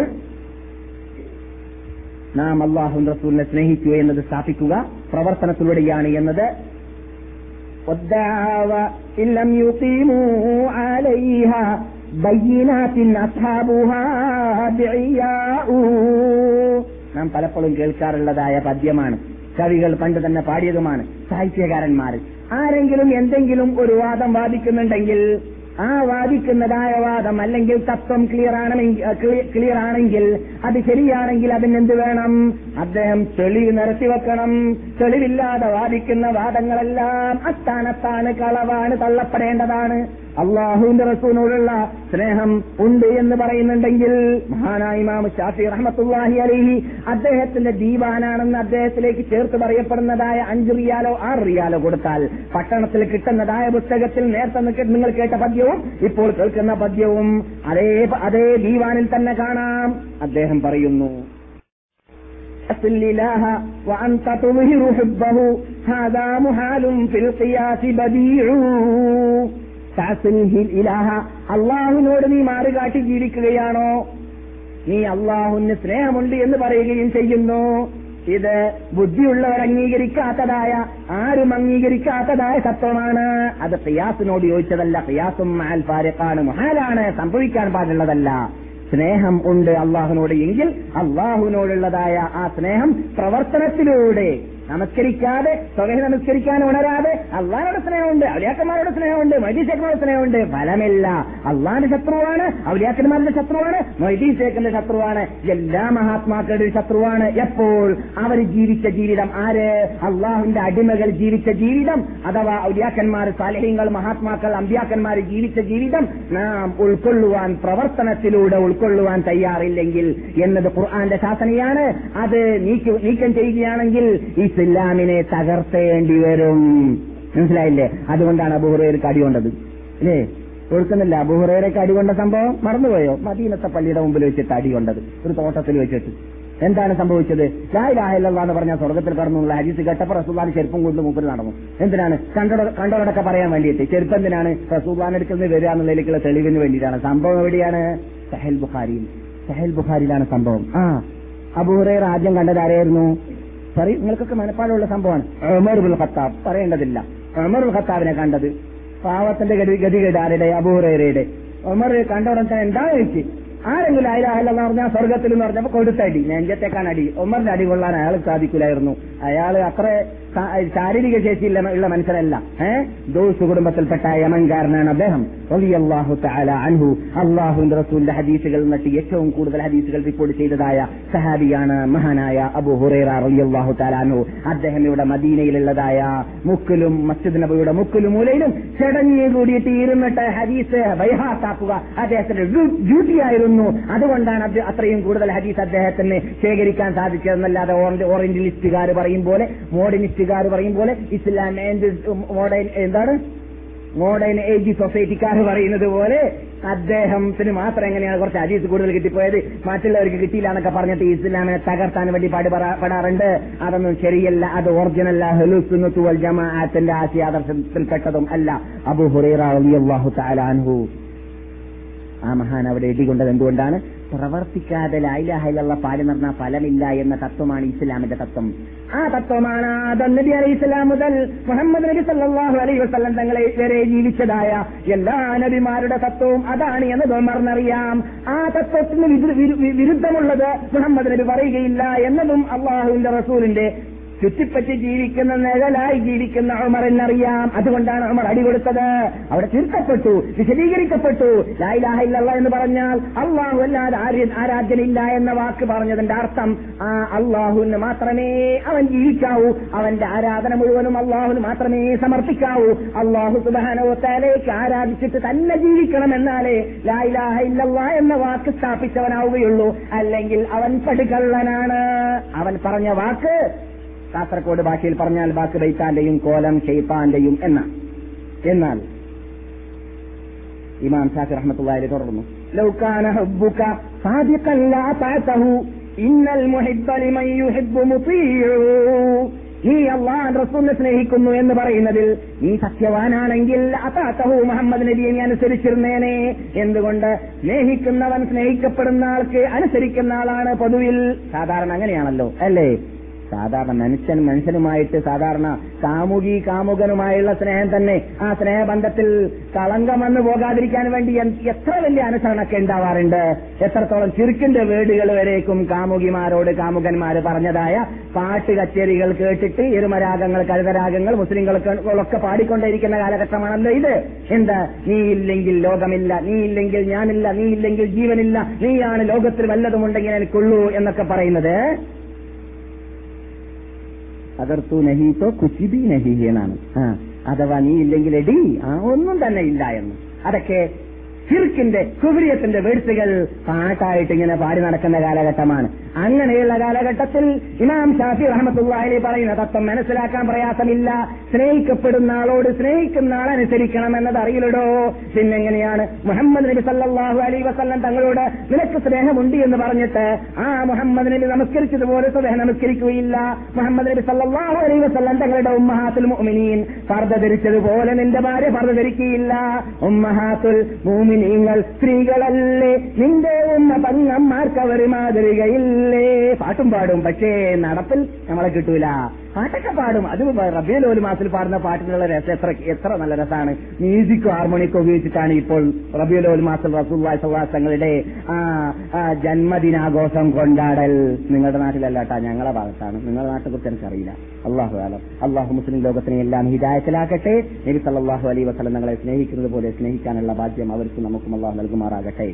Speaker 1: നാം അള്ളാഹു റസൂലിനെ സ്നേഹിച്ചു എന്നത് സ്ഥാപിക്കുക പ്രവർത്തനത്തിലൂടെയാണ് എന്നത് والدعاوى إن لم يقيموا عليها بينات أصحابها دعياء നാം പലപ്പോഴും കേൾക്കാറുള്ളതായ പദ്യമാണ് കവികൾ പണ്ട് തന്നെ പാടിയതുമാണ് സാഹിത്യകാരന്മാർ ആരെങ്കിലും എന്തെങ്കിലും ഒരു വാദം വാദിക്കുന്നുണ്ടെങ്കിൽ ആ വാദിക്കുന്നതായ വാദം അല്ലെങ്കിൽ തത്വം ക്ലിയർ ആണെങ്കിൽ ക്ലിയർ ആണെങ്കിൽ അത് ശരിയാണെങ്കിൽ അതിനെന്ത് വേണം അദ്ദേഹം തെളിവ് നിരത്തി വെക്കണം തെളിവില്ലാതെ വാദിക്കുന്ന വാദങ്ങളെല്ലാം അത്താനത്താണ് കളവാണ് തള്ളപ്പെടേണ്ടതാണ് അള്ളാഹുവിന്റെ റസൂലിനോടുള്ള സ്നേഹം ഉണ്ട് എന്ന് പറയുന്നുണ്ടെങ്കിൽ മഹാനായ ഇമാം ഷാഫി റഹ്മത്തുല്ലാഹി അലഹി അദ്ദേഹത്തിന്റെ ദീവാനാണെന്ന് അദ്ദേഹത്തിലേക്ക് ചേർത്ത് പറയപ്പെടുന്നതായ അഞ്ച് റിയാലോ ആറ് റിയാലോ കൊടുത്താൽ പട്ടണത്തിൽ കിട്ടുന്നതായ പുസ്തകത്തിൽ നേരത്തെ നിങ്ങൾ കേട്ട പദ്യവും ഇപ്പോൾ കേൾക്കുന്ന പദ്യവും അതേ അതേ ദീവാനിൽ തന്നെ കാണാം അദ്ദേഹം പറയുന്നു الإله وأنت تظهر حبه هذا محال في القياس بديع ഇലാഹ അള്ളാഹുവിനോട് നീ മാറുകാട്ടി ജീവിക്കുകയാണോ നീ അള്ളാഹുവിന് സ്നേഹമുണ്ട് എന്ന് പറയുകയും ചെയ്യുന്നു ഇത് ബുദ്ധിയുള്ളവർ അംഗീകരിക്കാത്തതായ ആരും അംഗീകരിക്കാത്തതായ തത്വമാണ് അത് ഖിയാസിനോട് യോജിച്ചതല്ല ഖിയാസും മാൽ ഫാരിഖാണ് മുഹാലാണ് സംഭവിക്കാൻ പാടുള്ളതല്ല സ്നേഹം ഉണ്ട് അള്ളാഹുവിനോട് എങ്കിൽ അള്ളാഹുവിനോടുള്ളതായ ആ സ്നേഹം പ്രവർത്തനത്തിലൂടെ നമസ്കരിക്കാതെ സ്വയം നമസ്കരിക്കാൻ ഉണരാതെ അള്ളാഹിനോട് സ്നേഹമുണ്ട് ഔലിയാക്കന്മാരോട് സ്നേഹമുണ്ട് മൈദീശേഖനോട് സ്നേഹമുണ്ട് ഫലമില്ല അള്ളാഹിന്റെ ശത്രുവാണ് ഔലിയാക്കന്മാരുടെ ശത്രുവാണ് മൈദീശേഖന്റെ ശത്രുവാണ് എല്ലാ മഹാത്മാക്കളുടെ ശത്രുവാണ് എപ്പോൾ അവർ ജീവിച്ച ജീവിതം ആര് അള്ളാഹുവിന്റെ അടിമകൾ ജീവിച്ച ജീവിതം അഥവാ ഔലിയാക്കന്മാർ സാലഹ്യങ്ങൾ മഹാത്മാക്കൾ അമ്പ്യാക്കന്മാർ ജീവിച്ച ജീവിതം നാം ഉൾക്കൊള്ളുവാൻ പ്രവർത്തനത്തിലൂടെ ഉൾക്കൊള്ളുവാൻ തയ്യാറില്ലെങ്കിൽ എന്നത് ഖുർആന്റെ ശാസനയാണ് അത് നീക്കം ചെയ്യുകയാണെങ്കിൽ ഇസ്ലാമിനെ തകർത്തേണ്ടി വരും മനസ്സിലായില്ലേ അതുകൊണ്ടാണ് അബുഹുറേർക്ക് അടികൊണ്ടത് അല്ലേ ഓർക്കുന്നില്ല അബുഹുറേരക്ക് അടികൊണ്ട സംഭവം മറന്നുപോയോ മദീനത്തെ പള്ളിയുടെ മുമ്പിൽ വെച്ചിട്ട് അടികൊണ്ടത് ഒരു തോട്ടത്തിൽ വെച്ചിട്ട് എന്താണ് സംഭവിച്ചത് ലായിലാഹില്ല എന്ന് പറഞ്ഞ സ്വർഗത്തിൽ കടന്നുള്ള ഹരീസ് കേട്ടപ്പോ റസൂദാൻ ചെരുപ്പം കൊണ്ട് മുമ്പിൽ നടന്നു എന്തിനാണ് കണ്ടവരൊക്കെ പറയാൻ വേണ്ടിയിട്ട് ചെരുപ്പ് എന്തിനാണ് റസൂദാൻ എടുക്കുന്നത് വരിക എന്നുള്ളതിലേക്കുള്ള തെളിവിന് വേണ്ടിയിട്ടാണ് സംഭവം എവിടെയാണ് സഹൽ ബുഖാരിയിൽ സഹൽ ബുഖാരിയിലാണ് സംഭവം ആ അബൂഹുറേർ ആദ്യം കണ്ടത് ആരായിരുന്നു പറയും നിങ്ങൾക്കൊക്കെ മനപ്പാടുള്ള സംഭവമാണ് ഉമർ ബുൽ ഖത്താബ് പറയേണ്ടതില്ല ഉമർ ബുൽ ഖത്താബിനെ കണ്ടത് പാവത്തിന്റെ ഗതി ഗതികേട് ആരുടെ അബൂഹുറയുടെ ഉമർ കണ്ട ഉടൻ തന്നെ എന്താ ചോദിച്ചു ആരെങ്കിലും അയലാഹല്ലെന്ന് പറഞ്ഞാൽ സ്വർഗത്തിൽ എന്ന് പറഞ്ഞപ്പോ കൊടുത്തടി നെഞ്ചത്തേക്കാണ് അടി ഉമറിന്റെ അടി കൊള്ളാൻ അയാൾ സാധിക്കില്ലായിരുന്നു അയാൾ അത്ര ശാരീരിക ശേഷിയുള്ള ഉള്ള മനുഷ്യരല്ല ഏഹ് ദോസ് കുടുംബത്തിൽപ്പെട്ട യമൻകാരനാണ് അദ്ദേഹം അള്ളാഹു താല അൻഹു അള്ളാഹുന്റെ റസൂലിന്റെ ഹദീസുകൾ എന്നിട്ട് ഏറ്റവും കൂടുതൽ ഹദീസുകൾ റിപ്പോർട്ട് ചെയ്തതായ സഹാബിയാണ് മഹാനായ അബു ഹുറൈറ അള്ളാഹു താലാനു അദ്ദേഹം ഇവിടെ മദീനയിലുള്ളതായ മുക്കിലും മസ്ജിദ് നബിയുടെ മുക്കിലും മൂലയിലും ചടഞ്ഞു കൂടിയിട്ട് ഇരുന്നിട്ട് ഹദീസ് ബൈഹാത്താക്കുക അദ്ദേഹത്തിന്റെ ഡ്യൂട്ടിയായിരുന്നു അതുകൊണ്ടാണ് അത്രയും കൂടുതൽ ഹദീസ് അദ്ദേഹത്തിന് ശേഖരിക്കാൻ സാധിച്ചതെന്നല്ലാതെ ഓറിയന്റലിസ്റ്റുകാർ പറയും പോലെ മോഡേണിസ്റ്റുകാർ പറയും പോലെ ഇസ്ലാം മോഡേൺ എന്താണ് മോഡേൺ ഏജ് സൊസൈറ്റിക്കാർ പറയുന്നത് പോലെ അദ്ദേഹത്തിന് മാത്രം എങ്ങനെയാണ് കുറച്ച് അജീസ് കൂടുതൽ കിട്ടിപ്പോയത് മറ്റുള്ളവർക്ക് കിട്ടിയില്ല എന്നൊക്കെ പറഞ്ഞിട്ട് ഇസ്ലാമിനെ തകർത്താൻ വേണ്ടി പാടുപെടാറുണ്ട് അതൊന്നും ശരിയല്ല അത് ഒറിജിനൽ ഹലുസുന്നത്തുവൽ ജമാഅത്തിന്റെ ആശയാദർശത്തിൽപ്പെട്ടതും അല്ല അബു ഹുറൈറ അള്ളാഹു താലാൻഹു ആ മഹാൻ അവിടെ ഇടികൊണ്ടത് എന്തുകൊണ്ടാണ് പ്രവർത്തിക്കാതെ ലായിലാഹിലുള്ള പാടി നടന്ന ഫലമില്ല എന്ന തത്വമാണ് ഇസ്ലാമിന്റെ തത്വം ആ തത്വമാണ് ആദം നബി അലൈഹി ഇസ്ലാം മുതൽ മുഹമ്മദ് നബി സല്ലാഹു അലൈഹി വസ്ലം തങ്ങളെ വരെ ജീവിച്ചതായ എല്ലാ നബിമാരുടെ തത്വവും അതാണ് എന്ന് തോമർന്നറിയാം ആ തത്വത്തിന് വിരുദ്ധമുള്ളത് മുഹമ്മദ് നബി പറയുകയില്ല എന്നതും അള്ളാഹുവിന്റെ റസൂലിന്റെ ചുറ്റിപ്പറ്റി ജീവിക്കുന്ന നിഴലായി ജീവിക്കുന്ന ഉമറിനറിയാം അതുകൊണ്ടാണ് ഉമർ അടികൊടുത്തത് അവിടെ തിരുത്തപ്പെട്ടു വിശദീകരിക്കപ്പെട്ടു ലായിലാഹില്ല എന്ന് പറഞ്ഞാൽ അള്ളാഹു അല്ലാതെ ആരാധ്യനില്ല എന്ന വാക്ക് പറഞ്ഞതിന്റെ അർത്ഥം ആ അള്ളാഹുവിന് മാത്രമേ അവൻ ജീവിക്കാവൂ അവന്റെ ആരാധന മുഴുവനും അള്ളാഹുവിന് മാത്രമേ സമർപ്പിക്കാവൂ അള്ളാഹു സുബാനോത്തേലേക്ക് ആരാധിച്ചിട്ട് തന്നെ ജീവിക്കണം എന്നാലേ ലായിലാഹ ഇല്ലല്ലാ എന്ന വാക്ക് സ്ഥാപിച്ചവനാവുകയുള്ളൂ അല്ലെങ്കിൽ അവൻ പടുകള്ളനാണ് അവൻ പറഞ്ഞ വാക്ക് കാസർകോട് ഭാഷയിൽ പറഞ്ഞാൽ ബാക്ക് ബൈത്താന്റെയും കോലം ഷെയ്ത്താന്റെയും എന്ന എന്നാൽ ഇമാം ഷാഫി റഹ്മത്തുള്ളാഹി തുടർന്നു ലൗകാന ഹബ്ബുക സാദിഖൻ ലാ തഅതഹു ഇന്നൽ മുഹിബ്ബ ലിമൻ യുഹിബ്ബു മുതീഉ നീ അള്ളാൻ റസൂലിനെ സ്നേഹിക്കുന്നു എന്ന് പറയുന്നതിൽ നീ സത്യവാനാണെങ്കിൽ അതാത്തഹു മുഹമ്മദ് നബിയെ നീ അനുസരിച്ചിരുന്നേനെ എന്തുകൊണ്ട് സ്നേഹിക്കുന്നവൻ സ്നേഹിക്കപ്പെടുന്ന ആൾക്ക് അനുസരിക്കുന്ന ആളാണ് പൊതുവിൽ സാധാരണ അങ്ങനെയാണല്ലോ അല്ലേ സാധാരണ മനുഷ്യൻ മനുഷ്യനുമായിട്ട് സാധാരണ കാമുകി കാമുകനുമായുള്ള സ്നേഹം തന്നെ ആ സ്നേഹബന്ധത്തിൽ കളങ്കം വന്നു പോകാതിരിക്കാൻ വേണ്ടി എത്ര വലിയ അനുസരണമൊക്കെ ഉണ്ടാവാറുണ്ട് എത്രത്തോളം ചുരുക്കിന്റെ വേടുകൾ വരേക്കും കാമുകിമാരോട് കാമുകന്മാര് പറഞ്ഞതായ പാട്ട് കച്ചേരികൾ കേട്ടിട്ട് എരുമരാഗങ്ങൾ കഴുതരാഗങ്ങൾ മുസ്ലിങ്ങളൊക്കെ പാടിക്കൊണ്ടേയിരിക്കുന്ന കാലഘട്ടമാണല്ലോ ഇത് എന്താ നീ ഇല്ലെങ്കിൽ ലോകമില്ല നീ ഇല്ലെങ്കിൽ ഞാനില്ല നീ ഇല്ലെങ്കിൽ ജീവനില്ല നീയാണ് ലോകത്തിൽ വല്ലതുമുണ്ടെങ്കിൽ എനിക്കുള്ളൂ എന്നൊക്കെ പറയുന്നത് അകർത്തു നഹീത്തോ കുച്ചിബി നഹി എന്നാണ് ആ അഥവാ നീ ഇല്ലെങ്കിൽ എടി ആ ഒന്നും തന്നെ ഇല്ല എന്ന് അതൊക്കെ ഷിർക്കിന്റെ കുബിരിയത്തിന്റെ വേഴ്സുകൾ പാട്ടായിട്ട് ഇങ്ങനെ പാടി നടക്കുന്ന കാലഘട്ടമാണ് അങ്ങനെയുള്ള കാലഘട്ടത്തിൽ ഇമാം ഷാഫി റഹമത്തുള്ളി പറയുന്ന തത്വം മനസ്സിലാക്കാൻ പ്രയാസമില്ല സ്നേഹിക്കപ്പെടുന്ന ആളോട് സ്നേഹിക്കുന്ന ആളനുസരിക്കണം എന്നത് അറിയില്ലടോ പിന്നെങ്ങനെയാണ് മുഹമ്മദ് നബി സല്ലാഹു അലൈ വസല്ലം തങ്ങളോട് നിനക്ക് സ്നേഹമുണ്ട് എന്ന് പറഞ്ഞിട്ട് ആ മുഹമ്മദ് നബി നമസ്കരിച്ചതുപോലെ സ്വദേഹം നമസ്കരിക്കുകയില്ല മുഹമ്മദ് നബി സല്ലാഹു അലൈ വസല്ലം തങ്ങളുടെ ഉമ്മഹാത്തുൽ മുഅ്മിനീൻ പർദ്ദ ധരിച്ചതുപോലെ നിന്റെ ഭാര്യ പർദ്ദ ധരിക്കുകയില്ല ഉമ്മഹാത്തുൽ മൂമിനീങ്ങൾ സ്ത്രീകളല്ലേ നിന്റെ ഉമ്മ പങ്ങന്മാർക്ക് അവർ മാതൃകയില്ലേ പാട്ടും പാടും പക്ഷേ നടപ്പിൽ നമ്മളെ കിട്ടൂല പാട്ടൊക്കെ പാടും അത് റബിയലോല് മാസത്തിൽ പാടുന്ന പാട്ടിനുള്ള രസം എത്ര എത്ര നല്ല രസമാണ് മ്യൂസിക്കോ ഹാർമോണിക്കോ ഉപയോഗിച്ചിട്ടാണ് ഇപ്പോൾ റബിയലോല് മാസത്തിൽ റസൂല്ലാ സവാസങ്ങളുടെ ആ ജന്മദിനാഘോഷം കൊണ്ടാടൽ നിങ്ങളുടെ നാട്ടിലല്ല കേട്ടാ ഞങ്ങളെ ഭാഗത്താണ് നിങ്ങളുടെ നാട്ടിനെ കുറിച്ച് എനിക്കറിയില്ല അള്ളാഹു ആലം അള്ളാഹു മുസ്ലിം ലോകത്തിനെ എല്ലാം ഹിദായത്തിലാക്കട്ടെ നബി സല്ലാഹു അലൈ വസ്ലം ഞങ്ങളെ സ്നേഹിക്കുന്നത് പോലെ സ്നേഹിക്കാനുള്ള ഭാഗ്യം അവർക്കും നമുക്കും അള്ളാഹു നൽകുമാറാകട്ടെ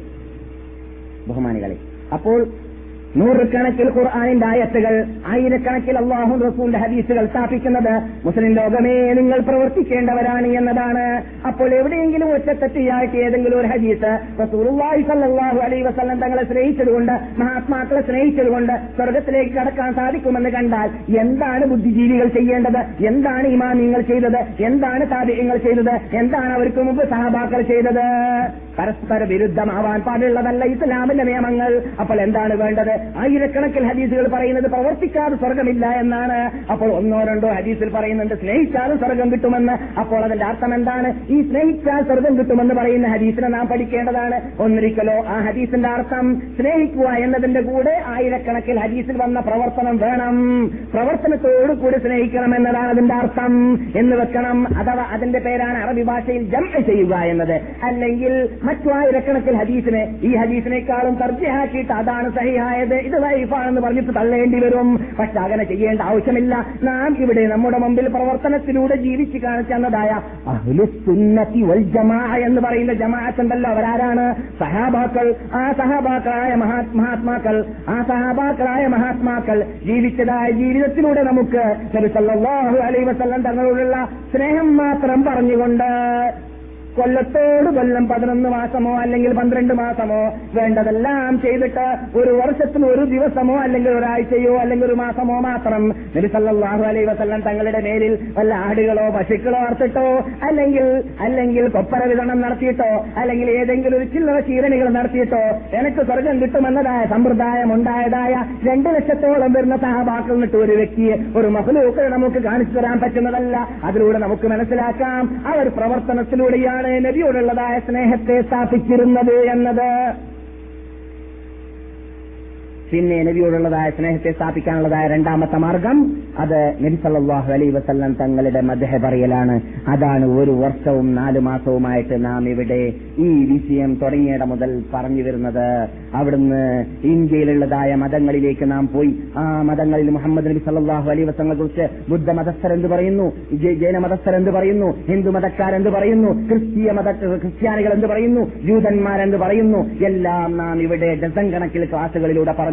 Speaker 1: ബഹുമാനികളെ അപ്പോൾ നൂറുകണക്കിൽ ഖുർആാനിന്റെ ആയത്തുകൾ ആയിരക്കണക്കിൽ അള്ളാഹു റസൂലിന്റെ ഹദീസുകൾ സ്ഥാപിക്കുന്നത് മുസ്ലിം ലോകമേ നിങ്ങൾ പ്രവർത്തിക്കേണ്ടവരാണ് എന്നതാണ് അപ്പോൾ എവിടെയെങ്കിലും ഒറ്റത്തെറ്റിയായിട്ട് ഏതെങ്കിലും ഒരു ഹദീസ് റസൂലുള്ളാഹി സല്ലല്ലാഹു അലൈഹി വസല്ലം തങ്ങളെ സ്നേഹിച്ചതുകൊണ്ട് മഹാത്മാക്കളെ സ്നേഹിച്ചതുകൊണ്ട് സ്വർഗത്തിലേക്ക് കടക്കാൻ സാധിക്കുമെന്ന് കണ്ടാൽ എന്താണ് ബുദ്ധിജീവികൾ ചെയ്യേണ്ടത് എന്താണ് ഇമാമിങ്ങൾ ചെയ്തത് എന്താണ് താപിയങ്ങൾ ചെയ്തത് എന്താണ് അവർക്ക് മുമ്പ് സഹബാക്കൾ ചെയ്തത് പരസ്പര വിരുദ്ധമാവാൻ പാടുള്ളതല്ല ഇസ്ലാമിന്റെ നിയമങ്ങൾ അപ്പോൾ എന്താണ് വേണ്ടത് ആയിരക്കണക്കിൽ ഹദീസുകൾ പറയുന്നത് പ്രവർത്തിക്കാതെ സ്വർഗമില്ല എന്നാണ് അപ്പോൾ ഒന്നോ രണ്ടോ ഹദീസിൽ പറയുന്നുണ്ട് സ്നേഹിച്ചാലും സ്വർഗം കിട്ടുമെന്ന് അപ്പോൾ അതിന്റെ അർത്ഥം എന്താണ് ഈ സ്നേഹിച്ചാൽ സ്വർഗം കിട്ടുമെന്ന് പറയുന്ന ഹദീസിനെ നാം പഠിക്കേണ്ടതാണ് ഒന്നിരിക്കലോ ആ ഹദീസിന്റെ അർത്ഥം സ്നേഹിക്കുക എന്നതിന്റെ കൂടെ ആയിരക്കണക്കിൽ ഹദീസിൽ വന്ന പ്രവർത്തനം വേണം പ്രവർത്തനത്തോടു കൂടി സ്നേഹിക്കണം എന്നതാണ് അതിന്റെ അർത്ഥം എന്ന് വെക്കണം അഥവാ അതിന്റെ പേരാണ് അറബി ഭാഷയിൽ ജം ചെയ്യുക എന്നത് അല്ലെങ്കിൽ മറ്റു ആയിരക്കണക്കിൽ ഹദീസിനെ ഈ ഹദീസിനേക്കാളും തർജ്ജഹാക്കിയിട്ട് അതാണ് സഹിയായത് ഇത് വൈഫാണെന്ന് പറഞ്ഞിട്ട് തള്ളേണ്ടി വരും പക്ഷെ അങ്ങനെ ചെയ്യേണ്ട ആവശ്യമില്ല നാം ഇവിടെ നമ്മുടെ മുമ്പിൽ പ്രവർത്തനത്തിലൂടെ ജീവിച്ച് കാണിച്ചെന്നതായ അഹ്ലുസുന്നത്തി വൽ ജമാ എന്ന് പറയുന്ന ജമാഅത്ത് ഉണ്ടല്ലോ അവരാരാണ് സഹാബാക്കൾ ആ സഹാബാക്കളായ മഹാത്മാക്കൾ ആ സഹാബാക്കളായ മഹാത്മാക്കൾ ജീവിച്ചതായ ജീവിതത്തിലൂടെ നമുക്ക് നബി സല്ലല്ലാഹു അലൈഹി വസല്ലം തങ്ങളോടുള്ള സ്നേഹം മാത്രം പറഞ്ഞുകൊണ്ട് കൊല്ലത്തോട് കൊല്ലം പതിനൊന്ന് മാസമോ അല്ലെങ്കിൽ പന്ത്രണ്ട് മാസമോ വേണ്ടതെല്ലാം ചെയ്തിട്ട് ഒരു വർഷത്തിൽ ഒരു ദിവസമോ അല്ലെങ്കിൽ ഒരാഴ്ചയോ അല്ലെങ്കിൽ ഒരു മാസമോ മാത്രം നബി സല്ലല്ലാഹു അലൈഹി വസല്ലം തങ്ങളുടെ മേലിൽ വല്ല ആടുകളോ പശുക്കളോ അർത്തിട്ടോ അല്ലെങ്കിൽ അല്ലെങ്കിൽ കൊപ്പര വിതരണം നടത്തിയിട്ടോ അല്ലെങ്കിൽ ഏതെങ്കിലും ഒരു ചില്ലറ ചീരണികൾ നടത്തിയിട്ടോ എനിക്ക് സ്വർഗം കിട്ടുമെന്നതായ സമ്പ്രദായം ഉണ്ടായതായ രണ്ടു ലക്ഷത്തോളം വരുന്ന സഹബാക്കൾ നിന്നിട്ട് ഒരു വ്യക്തിയെ ഒരു മഹലൂക്ക് നമുക്ക് കാണിച്ചു തരാൻ പറ്റുന്നതല്ല അതിലൂടെ നമുക്ക് മനസ്സിലാക്കാം അവർ പ്രവർത്തനത്തിലൂടെയാണ് നബിയോടുള്ളതായ സ്നേഹത്തെ സ്ഥാപിച്ചിരുന്നത് എന്നത് പിന്നെ നബിയോടുള്ളതായ സ്നേഹത്തെ സ്ഥാപിക്കാനുള്ളതായ രണ്ടാമത്തെ മാർഗം അത് നബി സല്ലല്ലാഹു അലൈഹി വസല്ലം തങ്ങളുടെ മദ്ഹ പറയലാണ് അതാണ് ഒരു വർഷവും നാലു മാസവുമായിട്ട് നാം ഇവിടെ ഈ വിഷയം തുടങ്ങിയിട മുതൽ പറഞ്ഞു വരുന്നത് അവിടുന്ന് ഇന്ത്യയിലുള്ളതായ മതങ്ങളിലേക്ക് നാം പോയി ആ മതങ്ങളിൽ മുഹമ്മദ് നബി സല്ലല്ലാഹു അലൈഹി വസല്ലങ്ങളെ കുറിച്ച് ബുദ്ധ മതസ്ഥർ എന്ത് പറയുന്നു ജൈന മതസ്ഥർ എന്ത് പറയുന്നു ഹിന്ദു മതക്കാരെന്ത് പറയുന്നു ക്രിസ്തീയ മത ക്രിസ്ത്യാനികൾ എന്ത് പറയുന്നു ജൂതന്മാരെന്ത് പറയുന്നു എല്ലാം നാം ഇവിടെ ഡസൻ കണക്കിൽ ക്ലാസുകളിലൂടെ പറഞ്ഞു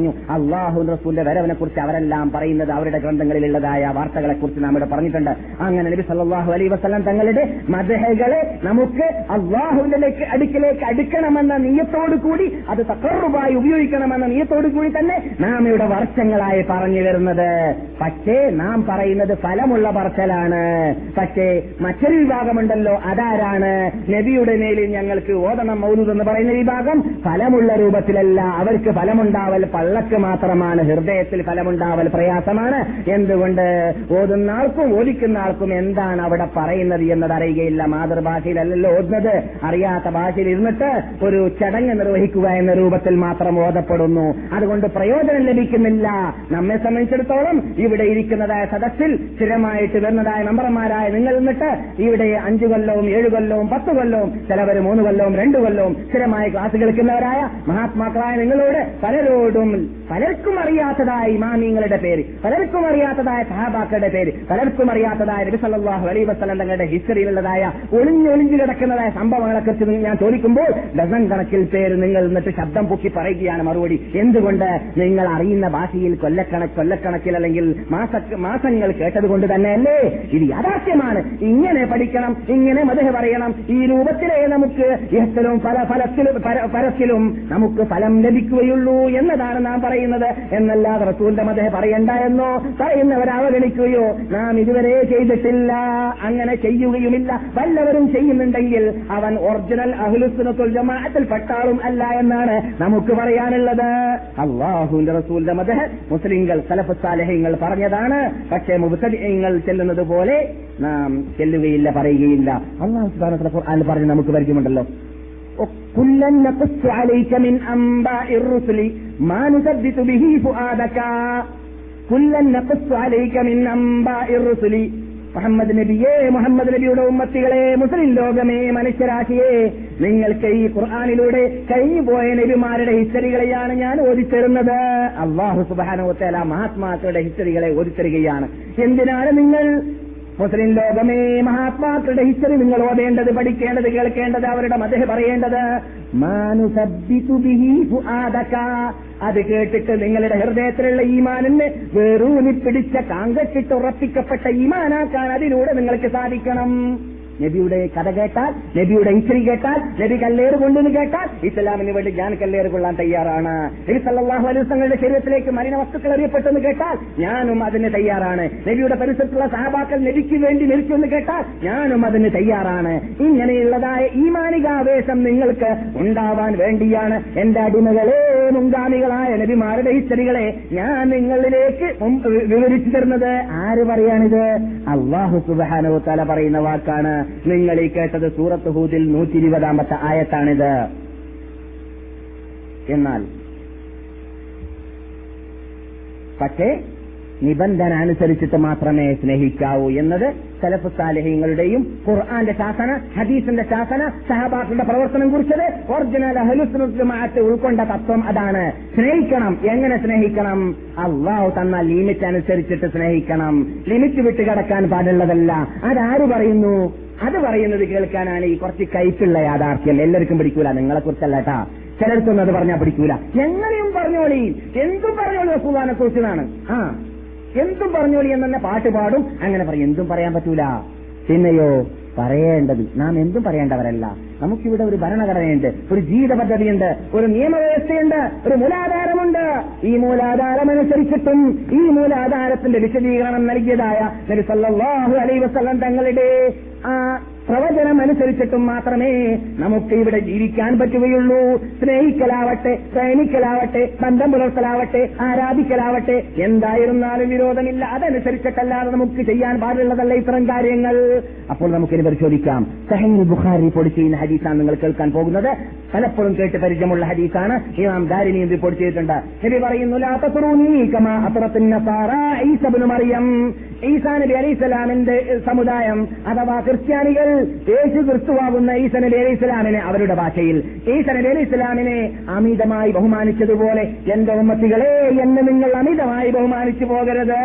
Speaker 1: പറഞ്ഞു അള്ളാഹു റസൂലിന്റെ വരവിനെ കുറിച്ച് അവരെല്ലാം പറയുന്നത് അവരുടെ ഗ്രന്ഥങ്ങളിലുള്ളതായ വാർത്തകളെ കുറിച്ച് നാം ഇവിടെ പറഞ്ഞിട്ടുണ്ട് അങ്ങനെ നബി സല്ലല്ലാഹു അലൈഹി വസല്ലം തങ്ങളുടെ മദഹകളെ നമുക്ക് അള്ളാഹുവിന്റെ അടുക്കിലേക്ക് അടുക്കണമെന്ന നീയത്തോടു കൂടി അത് തക്കറുമായി ഉപയോഗിക്കണമെന്ന നീയത്തോടു കൂടി തന്നെ നാം ഇവിടെ വർഷങ്ങളായി പറഞ്ഞു വരുന്നത് പക്ഷേ നാം പറയുന്നത് ഫലമുള്ള പറച്ചലാണ് പക്ഷേ മറ്റൊരു വിഭാഗമുണ്ടല്ലോ അതാരാണ് നബിയുടെ മേലിൽ ഞങ്ങൾക്ക് ഓതണം മൗലൂദ് എന്ന് പറയുന്ന വിഭാഗം ഫലമുള്ള രൂപത്തിലല്ല അവർക്ക് ഫലമുണ്ടാവൽ പള്ളക്ക് മാത്രമാണ് ഹൃദയത്തിൽ ഫലമുണ്ടാവൽ പ്രയാസമാണ് എന്തുകൊണ്ട് ഓതുന്ന ആൾക്കും ഓദിക്കുന്ന ആൾക്കും എന്താണ് അവിടെ പറയുന്നത് എന്നത് അറിയുകയില്ല മാതൃഭാഷയിലല്ലല്ലോ ഓതുന്നത് അറിയാത്ത ഭാഷയിൽ ഇരുന്നിട്ട് ഒരു ചടങ്ങ് നിർവഹിക്കുക എന്ന രൂപത്തിൽ മാത്രം ഓതപ്പെടുന്നു അതുകൊണ്ട് പ്രയോജനം ലഭിക്കുന്നില്ല നമ്മെ സംബന്ധിച്ചിടത്തോളം ഇവിടെ ഇരിക്കുന്നതായ സദസ്സിൽ സ്ഥിരമായിട്ട് വരുന്നതായ മെമ്പർമാരായ നിങ്ങൾ നിന്നിട്ട് ഇവിടെ അഞ്ചു കൊല്ലവും ഏഴു കൊല്ലവും പത്ത് കൊല്ലവും ചിലവർ മൂന്ന് കൊല്ലവും രണ്ടു കൊല്ലവും സ്ഥിരമായി ക്ലാസ് കേൾക്കുന്നവരായ മഹാത്മാക്കളായ നിങ്ങളോട് പലരോടും പലർക്കും അറിയാത്തതായ ഇമാമിങ്ങളുടെ പേര് പലർക്കും അറിയാത്തതായ സഹാബാക്കളുടെ പേര് പലർക്കും അറിയാത്തതായ നബി സല്ലല്ലാഹു അലൈഹി വസല്ലം തങ്ങളുടെ ഹിസ്റ്ററിയിലുള്ളതായ ഒളിഞ്ഞൊളിഞ്ഞു കിടക്കുന്നതായ സംഭവങ്ങളെ കുറിച്ച് ഞാൻ ചോദിക്കുമ്പോൾ ഡസൻ കണക്കിൽ പേര് നിങ്ങൾ എന്നിട്ട് ശബ്ദം പൊക്കി പറയുകയാണ് മറുപടി എന്തുകൊണ്ട് നിങ്ങൾ അറിയുന്ന ഭാഷയിൽ കൊല്ലക്കണക്ക് കൊല്ലക്കണക്കിൽ അല്ലെങ്കിൽ മാസ മാസങ്ങൾ കേട്ടത് കൊണ്ട് തന്നെയല്ലേ ഇത് യാഥാർത്ഥ്യമാണ് ഇങ്ങനെ പഠിക്കണം ഇങ്ങനെ മതഹ പറയണം ഈ രൂപത്തിലേ നമുക്ക് ഇഹത്തിലും പല ഫലത്തിലും പര- പരത്തിലും നമുക്ക് ഫലം ലഭിക്കുകയുള്ളൂ എന്നതാണ് നാം പറയുന്നത് എന്നല്ലാതെ റസൂലിന്റെ മതഹ പറയണ്ട എന്നോ പറയുന്നവരെ അവഗണിക്കുകയോ നാം ഇതുവരെ ചെയ്തിട്ടില്ല അങ്ങനെ ചെയ്യുകയുമില്ല വല്ലവരും ചെയ്യുന്നുണ്ടെങ്കിൽ അവൻ ഒറിജിനൽ അഹ്ലുസുനത്തുൽ ജമാഅത്തിൽ പെട്ടാളും അല്ല എന്നാണ് നമുക്ക് പറയാനുള്ളത് അള്ളാഹുവിന്റെ റസൂലിന്റെ മതഹ മുസ്ലിങ്ങൾ സലഫ് സാലഹ്യങ്ങൾ പറഞ്ഞതാണ് പക്ഷേ മുബത്തങ്ങൾ ചെല്ലുന്നത് പോലെ നാം ചെല്ലുകയില്ല പറയുകയില്ല അള്ളാഹു സുബ്ഹാനഹു ഖുർആനിൽ പറഞ്ഞ് നമുക്ക് പരിചയമുണ്ടല്ലോ كلا نقص عليك من أنباء الرسل ما نثبت به فؤادك كلا نقص عليك من أنباء الرسل മുഹമ്മദ് നബിയെ മുഹമ്മദ് നബിയുടെ ഉമ്മത്തികളെ മുസ്ലിം ലോകമേ മനുഷ്യരാശിയെ നിങ്ങൾക്ക് ഈ ഖുർആാനിലൂടെ കഴിഞ്ഞുപോയ നബിമാരുടെ ഹിസ്റ്ററികളെയാണ് ഞാൻ ഓതിത്തരുന്നത് അള്ളാഹു സുബാനോത്തല മഹാത്മാക്കളുടെ ഹിസ്റ്ററികളെ ഓതിത്തരികയാണ് എന്തിനാണ് നിങ്ങൾ മുസ്ലിം ലോകമേ മഹാത്മാക്കളുടെ ഹിസ്റ്ററി നിങ്ങൾ ഓതേണ്ടത് പഠിക്കേണ്ടത് കേൾക്കേണ്ടത് അവരുടെ മതഹ പറയേണ്ടത് മാനുസബ്ബിതു ബിഹി ഫുആദക. അത് കേട്ടിട്ട് നിങ്ങളുടെ ഹൃദയത്തിലുള്ള ഈമാനിന് വേറൂനി പിടിച്ച കാങ്കച്ചിട്ട് ഉറപ്പിക്കപ്പെട്ട ഈമാനാക്കാൻ അതിലൂടെ നിങ്ങൾക്ക് സാധിക്കണം നബിയുടെ കഥ കേട്ടാൽ നബിയുടെ ഹിസ്റ്ററി കേട്ടാൽ നബി കല്ലേറ് കൊണ്ടെന്ന് കേട്ടാൽ ഇസ്ലാമിന് വേണ്ടി ഞാൻ കല്ലേറ് കൊള്ളാൻ തയ്യാറാണ് നബി സല്ലല്ലാഹു അലൈഹി വസല്ലങ്ങളുടെ ശരീരത്തിലേക്ക് മലിന വസ്തുക്കൾ എറിയപ്പെട്ടെന്ന് കേട്ടാൽ ഞാനും അതിന് തയ്യാറാണ് നബിയുടെ പരിസരത്തുള്ള സഹാബാക്കൾ നബിക്ക് വേണ്ടി മരിച്ചെന്ന് കേട്ടാൽ ഞാനും അതിന് തയ്യാറാണ് ഇങ്ങനെയുള്ളതായ ഈമാനികാവേശം നിങ്ങൾക്ക് ഉണ്ടാവാൻ വേണ്ടിയാണ് എന്റെ അടിമകളെ മുൻഗാമികളായ നബിമാരുടെ ഹിസ്റ്ററികളെ ഞാൻ നിങ്ങളിലേക്ക് മുമ്പ് വിവരിച്ചു തരുന്നത് ആര് പറയാണിത് അള്ളാഹു സുബാനോ തല പറയുന്ന വാക്കാണ് നിങ്ങൾ ഈ കേട്ടത് സൂറത്ത് ഹൂദിൽ നൂറ്റി ഇരുപതാമത്തെ ആയത്താണിത് എന്നാൽ പക്ഷേ നിബന്ധന അനുസരിച്ചിട്ട് മാത്രമേ സ്നേഹിക്കാവൂ എന്നത് സലഫ് സാലഹ്യങ്ങളുടെയും ഖുർആന്റെ ശാസന ഹദീസിന്റെ ശാസന സഹബാക്കളുടെ പ്രവർത്തനം കുറിച്ചത് ഒറിജിനൽ അഹലുസ്ലുമാറ്റ് ഉൾക്കൊണ്ട തത്വം അതാണ് സ്നേഹിക്കണം എങ്ങനെ സ്നേഹിക്കണം അള്ളാഹു തന്ന ലിമിറ്റ് അനുസരിച്ചിട്ട് സ്നേഹിക്കണം ലിമിറ്റ് വിട്ട് കിടക്കാൻ പാടുള്ളതല്ല അതാര് പറയുന്നു അത് പറയുന്നത് കേൾക്കാനാണ് ഈ കുറച്ച് കയ്പുള്ള യാഥാർത്ഥ്യം എല്ലാവർക്കും പിടിക്കൂല നിങ്ങളെ കുറിച്ചല്ല കേട്ടാ ചിലർക്കൊന്നും അത് പറഞ്ഞാൽ പിടിക്കൂല എങ്ങനെയും പറഞ്ഞോളി എന്തും പറഞ്ഞോളി റസൂലാനെ കുറിച്ചതാണ് ആ എന്തും പറഞ്ഞോളി എന്ന് തന്നെ പാട്ട് പാടും അങ്ങനെ പറയും എന്തും പറയാൻ പറ്റൂല പിന്നെയോ പറയേണ്ടത് നാം എന്തും പറയേണ്ടവരല്ല നമുക്കിവിടെ ഒരു ഭരണഘടനയുണ്ട് ഒരു ജീവിത പദ്ധതിയുണ്ട് ഒരു നിയമവ്യവസ്ഥയുണ്ട് ഒരു മൂലാധാരമുണ്ട് ഈ മൂലാധാരം അനുസരിച്ചിട്ടും ഈ മൂലാധാരത്തിന്റെ വിശദീകരണം നൽകിയതായ നബി സല്ലല്ലാഹു അലൈഹി വസല്ലം തങ്ങളുടെ ആ പ്രവചനം അനുസരിച്ചിട്ടും മാത്രമേ നമുക്ക് ഇവിടെ ജീവിക്കാൻ പറ്റുകയുള്ളൂ സ്നേഹിക്കലാവട്ടെ പ്രേമിക്കലാവട്ടെ ബന്ധം പുലർത്തലാവട്ടെ ആരാധിക്കലാവട്ടെ എന്തായിരുന്നാലും വിരോധമില്ല അതനുസരിച്ചിട്ടല്ലാതെ നമുക്ക് ചെയ്യാൻ പാടുള്ളതല്ല ഇത്തരം കാര്യങ്ങൾ അപ്പോൾ നമുക്കിനി പരിശോധിക്കാം സഹീൽ ബുഖാരി റിപ്പോർട്ട് ചെയ്യുന്ന ഹദീസാണ് നിങ്ങൾ കേൾക്കാൻ പോകുന്നത് പലപ്പോഴും കേട്ട് പരിചയമുള്ള ഹദീസാണ് ഇമാം ദാരിനിയും റിപ്പോർട്ട് ചെയ്തിട്ടുണ്ട് നബി പറയുന്നു "ലാ തത്റൂനീ കമാ അത്റത്തിൻ നസാറാ ഈസ ഇബ്നു മറിയം ഈസാ നബി അലൈഹി സ്വലാമിന്റെ സമുദായം അഥവാ ക്രിസ്ത്യാനികൾ യേശു ക്രിസ്തുവാകുന്ന ഈസ നബി അലൈഹി സ്വലാമിനെ അവരുടെ ഭാഷയിൽ ഈസ നബി അലൈഹി സ്വലാമിനെ അമിതമായി ബഹുമാനിച്ചതുപോലെ എന്റെ ഉമ്മത്തികളെ എന്നെ നിങ്ങൾ അമിതമായി ബഹുമാനിച്ചു പോകരുത്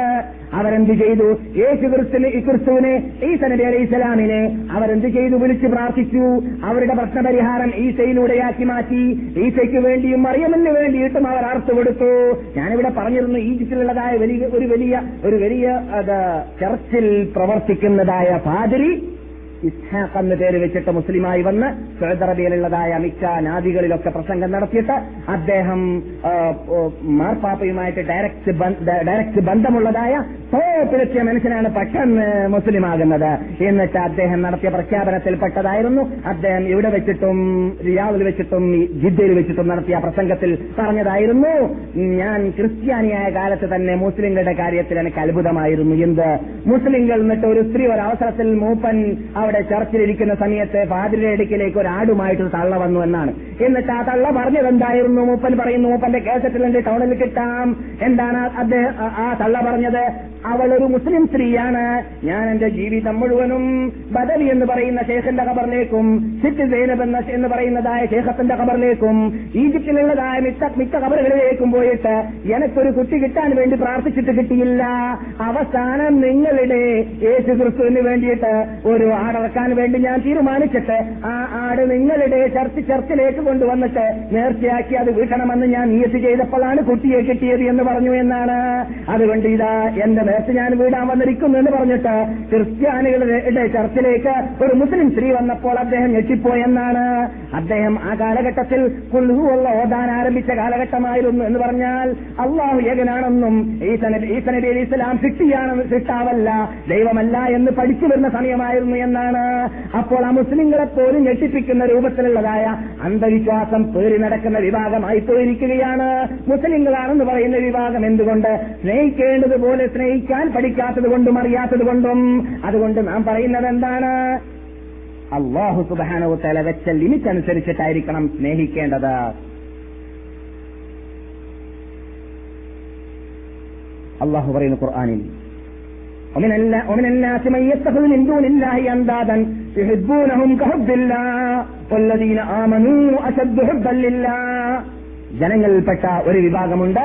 Speaker 1: അവരെന്ത് ചെയ്തു യേശു ക്രിസ്തുവിന് ക്രിസ്തുവിനെ ഈസ നബി അലൈഹി ഇസ്ലാമിനെ അവരെന്ത് ചെയ്തു വിളിച്ചു പ്രാർത്ഥിച്ചു അവരുടെ പ്രശ്നപരിഹാരം ഈസയിലൂടെയാക്കി മാറ്റി ഈസയ്ക്ക് വേണ്ടിയും മറിയമിന് വേണ്ടിയിട്ടും അവർ അർത്ഥ കൊടുത്തു ഞാനിവിടെ പറഞ്ഞിരുന്നു ഈജിപ്തിലുള്ളതായ വലിയ ഒരു വലിയ ഒരു വലിയ അത് ചർച്ചിൽ പ്രവർത്തിക്കുന്നതായ പാതിരി ഇസ്ഹാഖ് എന്ന പേര് വെച്ചിട്ട് മുസ്ലിമായി വന്ന് സൗദി അറേബ്യയിലുള്ളതായ മിക്ക നാദികളിലൊക്കെ പ്രസംഗം നടത്തിയിട്ട് അദ്ദേഹം ആ, ഓ, മാർപ്പാപ്പയുമായിട്ട് ഡയറക്റ്റ് ബന്ധ- ഡയറക്റ്റ് ബന്ധമുള്ളതായ തോപ്പിലെത്തിയ മനുഷ്യനാണ് പെട്ടെന്ന് മുസ്ലിമാകുന്നത് എന്നിട്ട് അദ്ദേഹം നടത്തിയ പ്രഖ്യാപനത്തിൽപ്പെട്ടതായിരുന്നു അദ്ദേഹം ഇവിടെ വെച്ചിട്ടും റിയാദിൽ വെച്ചിട്ടും ജിദ്ദയിൽ വെച്ചിട്ടും നടത്തിയ പ്രസംഗത്തിൽ പറഞ്ഞതായിരുന്നു ഞാൻ ക്രിസ്ത്യാനിയായ കാലത്ത് തന്നെ മുസ്ലിങ്ങളുടെ കാര്യത്തിൽ എനിക്ക് അത്ഭുതമായിരുന്നു എന്ത് മുസ്ലിങ്ങൾ എന്നിട്ട് ഒരു സ്ത്രീ ഒരു അവസരത്തിൽ മൂപ്പൻ അവിടെ ചർച്ചിലിരിക്കുന്ന സമയത്ത് പാതിരുടെ അടുക്കിലേക്ക് ഒരു ആടുമായിട്ട് ഒരു തള്ള വന്നു എന്നാണ് എന്നിട്ട് ആ തള്ള പറഞ്ഞത് എന്തായിരുന്നു മൂപ്പൻ പറയുന്നു മൂപ്പന്റെ കേസറ്റിൽ എന്റെ ടൗണിൽ കിട്ടാം എന്താണ് അദ്ദേഹം ആ- ആ തള്ള പറഞ്ഞത് അവൾ ഒരു മുസ്ലിം സ്ത്രീയാണ് ഞാൻ എന്റെ ജീവിതം മുഴുവനും ബദവി എന്ന് പറയുന്ന ശേഖന്റെ ഖബറിലേക്കും സിറ്റ് സൈനബ് എന്ന എന്ന് പറയുന്നതായ ശേഖത്തിന്റെ ഖബറിലേക്കും ഈജിപ്തിലുള്ളതായ മിക്ക മിക്ക ഖബറുകളിലേക്കും പോയിട്ട് എനക്കൊരു കുട്ടി കിട്ടാൻ വേണ്ടി പ്രാർത്ഥിച്ചിട്ട് കിട്ടിയില്ല അവസാനം നിങ്ങളുടെ യേശു ക്രിസ്തുവിന് വേണ്ടിയിട്ട് ഒരു ആടിറക്കാൻ വേണ്ടി ഞാൻ തീരുമാനിച്ചിട്ട് ആ ആട് നിങ്ങളുടെ ചർച്ച് ചർച്ചിലേക്ക് കൊണ്ടുവന്നിട്ട് നേർച്ചയാക്കി അത് വീട്ടണമെന്ന് ഞാൻ നിയത്ത് ചെയ്തപ്പോഴാണ് കുട്ടിയെ കിട്ടിയത് എന്ന് പറഞ്ഞു എന്നാണ് അതുകൊണ്ട് ഇതാ എന്റെ നേർച്ച ഞാൻ വീടാൻ വന്നിരിക്കുന്നു എന്ന് പറഞ്ഞിട്ട് ക്രിസ്ത്യാനികളുടെ ചർച്ചിലേക്ക് ഒരു മുസ്ലിം സ്ത്രീ വന്നപ്പോൾ അദ്ദേഹം ഞെട്ടിപ്പോയെന്നാണ് അദ്ദേഹം ആ കാലഘട്ടത്തിൽ കുൽഹുള്ള ഓതാൻ ആരംഭിച്ച കാലഘട്ടമായിരുന്നു എന്ന് പറഞ്ഞാൽ അള്ളാഹു ഏകനാണെന്നും ഈസ നബി ഈസ നബി അലി ഇസ്ലാം ശിക്ഷിയാണെന്ന് ശിഷ്ടാവല്ല ദൈവമല്ല എന്ന് പഠിച്ചു വരുന്ന സമയമായിരുന്നു എന്നാണ് അപ്പോൾ ആ മുസ്ലിങ്ങളെ പോലും ഞെട്ടിപ്പിക്കുന്ന രൂപത്തിലുള്ളതായ അന്ധവിശ്വാസം പേറി നടക്കുന്ന വിഭാഗമായി പോയിരിക്കുകയാണ് മുസ്ലിങ്ങളാണെന്ന് പറയുന്ന വിഭാഗം എന്തുകൊണ്ട് സ്നേഹിക്കേണ്ടതുപോലെ സ്നേഹിക്കാൻ പഠിക്കാത്തത് കൊണ്ടും അറിയാത്തത് കൊണ്ടും അതുകൊണ്ട് നാം പറയുന്നത് എന്താണ് അള്ളാഹു സുബാനവു തല വെച്ച ലിമിറ്റ് അനുസരിച്ചിട്ടായിരിക്കണം സ്നേഹിക്കേണ്ടത് അള്ളാഹു പറയുന്നു ഖുർആാനിൽ ومن النا- ومن الناس من يتخذ من دون الله اندادا يحبونهم كحب الله والذين امنوا اشد حبا لله ജനങ്ങളിൽപ്പെട്ട ഒരു വിഭാഗമുണ്ട്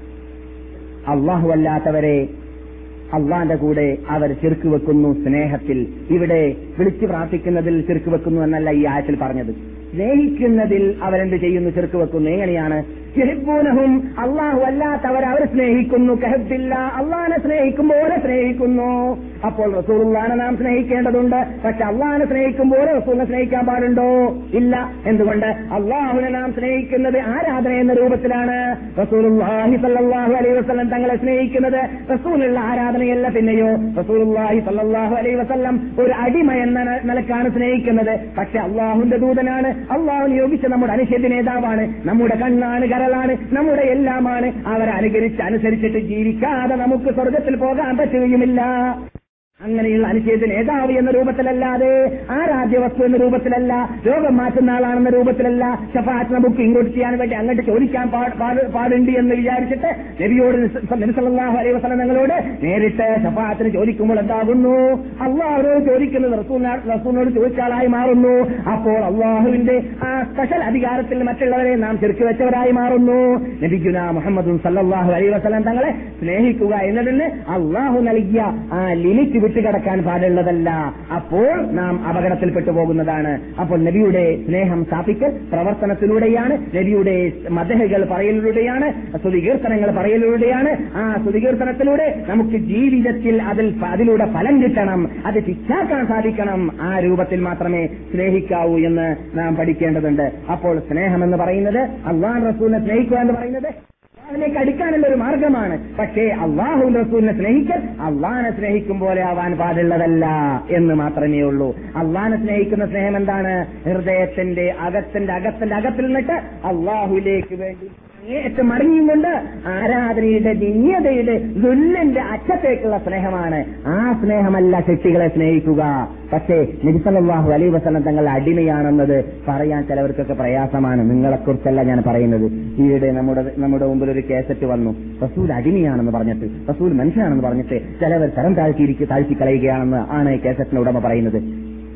Speaker 1: അള്ളാഹു അല്ലാത്തവരെ അള്ളാന്റെ കൂടെ അവർ ചെറുക്ക് വെക്കുന്നു സ്നേഹത്തിൽ ഇവിടെ വിളിച്ചു പ്രാർത്ഥിക്കുന്നതിൽ ചെറുക്ക് വെക്കുന്നു എന്നല്ല ഈ ആയത്തിൽ പറഞ്ഞത് സ്നേഹിക്കുന്നതിൽ അവരെന്ത് ചെയ്യുന്നു ചെറുക്ക് വെക്കുന്നു എങ്ങനെയാണ് യഹിബൂനഹും അള്ളാഹു അല്ലാത്തവർ അവർ സ്നേഹിക്കുന്നു കഹബില്ല അള്ളാഹിനെ സ്നേഹിക്കുമ്പോൾ സ്നേഹിക്കുന്നു അപ്പോൾ റസൂലുള്ളാനെ നാം സ്നേഹിക്കേണ്ടതുണ്ട് പക്ഷെ അള്ളാഹിനെ സ്നേഹിക്കുമ്പോൾ റസൂലിനെ സ്നേഹിക്കാൻ പാടുണ്ടോ ഇല്ല എന്തുകൊണ്ട് അള്ളാഹുവിനെ നാം സ്നേഹിക്കുന്നത് ആരാധന എന്ന രൂപത്തിലാണ് റസൂലുള്ളാഹി സല്ലല്ലാഹു അലൈഹി വസല്ലം തങ്ങളെ സ്നേഹിക്കുന്നത് റസൂലുള്ള ആരാധനയല്ല പിന്നെയോ റസൂലുള്ളാഹി സല്ലല്ലാഹു അലൈഹി വസല്ലം ഒരു അടിമ എന്ന ന- നിലക്കാണ് സ്നേഹിക്കുന്നത് പക്ഷെ അള്ളാഹുവിന്റെ ദൂതനാണ് അള്ളാഹു നിയോഗിച്ച നമ്മുടെ അനുഷേധ നേതാവാണ് നമ്മുടെ കണ്ണാണ് കരളാണ് നമ്മുടെ എല്ലാമാണ് അവരെ അനുകരിച്ച് അനുസരിച്ചിട്ട് ജീവിക്കാതെ നമുക്ക് സ്വർഗത്തിൽ പോകാൻ പറ്റുകയുമില്ല അങ്ങനെയുള്ള അനുച്ഛേദ നേതാവ് എന്ന രൂപത്തിലല്ലാതെ ആരാധ്യ വസ്തു എന്ന രൂപത്തിലല്ല രോഗം മാറ്റുന്ന ആളാണെന്ന രൂപത്തിലല്ല ഷഫാത്ത് നമുക്ക് ഇങ്ങോട്ട് ചെയ്യാൻ വേണ്ടി അങ്ങോട്ട് ചോദിക്കാൻ പാ- പാട്- പാടുണ്ട് എന്ന് വിചാരിച്ചിട്ട് നബിയോട് നബിസല്ലാഹു അലൈഹി വസല്ലം ഞങ്ങളോട് നേരിട്ട് ഷഫാത്തിന് ചോദിക്കുമ്പോൾ എന്താകുന്നു അള്ളാഹുനോട് ചോദിക്കുന്നത് റസൂലിനാ- റസൂലിനോട് ചോദിച്ചാളായി മാറുന്നു അപ്പോൾ അള്ളാഹുവിന്റെ ആ സ്പെഷ്യൽ അധികാരത്തിൽ മറ്റുള്ളവരെ നാം ചെറുക്കി വെച്ചവരായി മാറുന്നു നബിഗുന മുഹമ്മദ് സല്ലല്ലാഹു അലൈഹി വസല്ലം തങ്ങളെ സ്നേഹിക്കുക എന്നതിന് അള്ളാഹു നൽകിയ ആ ലിമിറ്റ് വിട്ടുകിടക്കാൻ പാടുള്ളതല്ല അപ്പോൾ നാം അപകടത്തിൽപ്പെട്ടു പോകുന്നതാണ് അപ്പോൾ നബിയുടെ സ്നേഹം സ്ഥാപിക്കൽ പ്രവർത്തനത്തിലൂടെയാണ് നബിയുടെ മദഹകൾ പറയലിലൂടെയാണ് സ്തുതികീർത്തനങ്ങൾ പറയലിലൂടെയാണ് ആ സ്തുതികീർത്തനത്തിലൂടെ നമുക്ക് ജീവിതത്തിൽ അതിൽ അതിലൂടെ ഫലം കിട്ടണം അത് ശിക്ഷാക്കാൻ സാധിക്കണം ആ രൂപത്തിൽ മാത്രമേ സ്നേഹിക്കാവൂ എന്ന് നാം പഠിക്കേണ്ടതുണ്ട് അപ്പോൾ സ്നേഹം എന്ന് പറയുന്നത് അള്ളാൻ റസൂലിനെ സ്നേഹിക്കുക എന്ന് പറയുന്നത് അതിലേക്ക് അടുക്കാനുള്ള ഒരു മാർഗമാണ് പക്ഷേ അള്ളാഹു റസൂലിനെ സ്നേഹിക്കൽ അള്ളാഹിനെ സ്നേഹിക്കും പോലെ ആവാൻ പാടുള്ളതല്ല എന്ന് മാത്രമേ ഉള്ളൂ അള്ളാഹിനെ സ്നേഹിക്കുന്ന സ്നേഹം എന്താണ് ഹൃദയത്തിന്റെ അകത്തിന്റെ അകത്തിന്റെ അകത്തിൽ നിന്നിട്ട് അള്ളാഹുലേക്ക് വേണ്ടി അങ്ങേയറ്റം മടങ്ങിയുകൊണ്ട് ആരാധനയുടെ ദിന്യതയുടെ ദുല്ലിന്റെ അറ്റത്തേക്കുള്ള സ്നേഹമാണ് ആ സ്നേഹമല്ല ചെട്ടികളെ സ്നേഹിക്കുക പക്ഷേ നബിസല്ലാഹു അലൈ വസല്ലം തങ്ങളുടെ അടിമയാണെന്നത് പറയാൻ ചിലവർക്കൊക്കെ പ്രയാസമാണ് നിങ്ങളെക്കുറിച്ചല്ല ഞാൻ പറയുന്നത് ഈയിടെ നമ്മുടെ നമ്മുടെ മുമ്പിൽ ഒരു കേസറ്റ് വന്നു റസൂൽ അടിമയാണെന്ന് പറഞ്ഞിട്ട് റസൂൽ മനുഷ്യനാണെന്ന് പറഞ്ഞിട്ട് ചിലവർ തരം താഴ്ത്തിയിരിക്കും താഴ്ത്തി കളയുകയാണെന്ന് ആണ് ഈ കേസറ്റിന്റെ ഉടമ പറയുന്നത്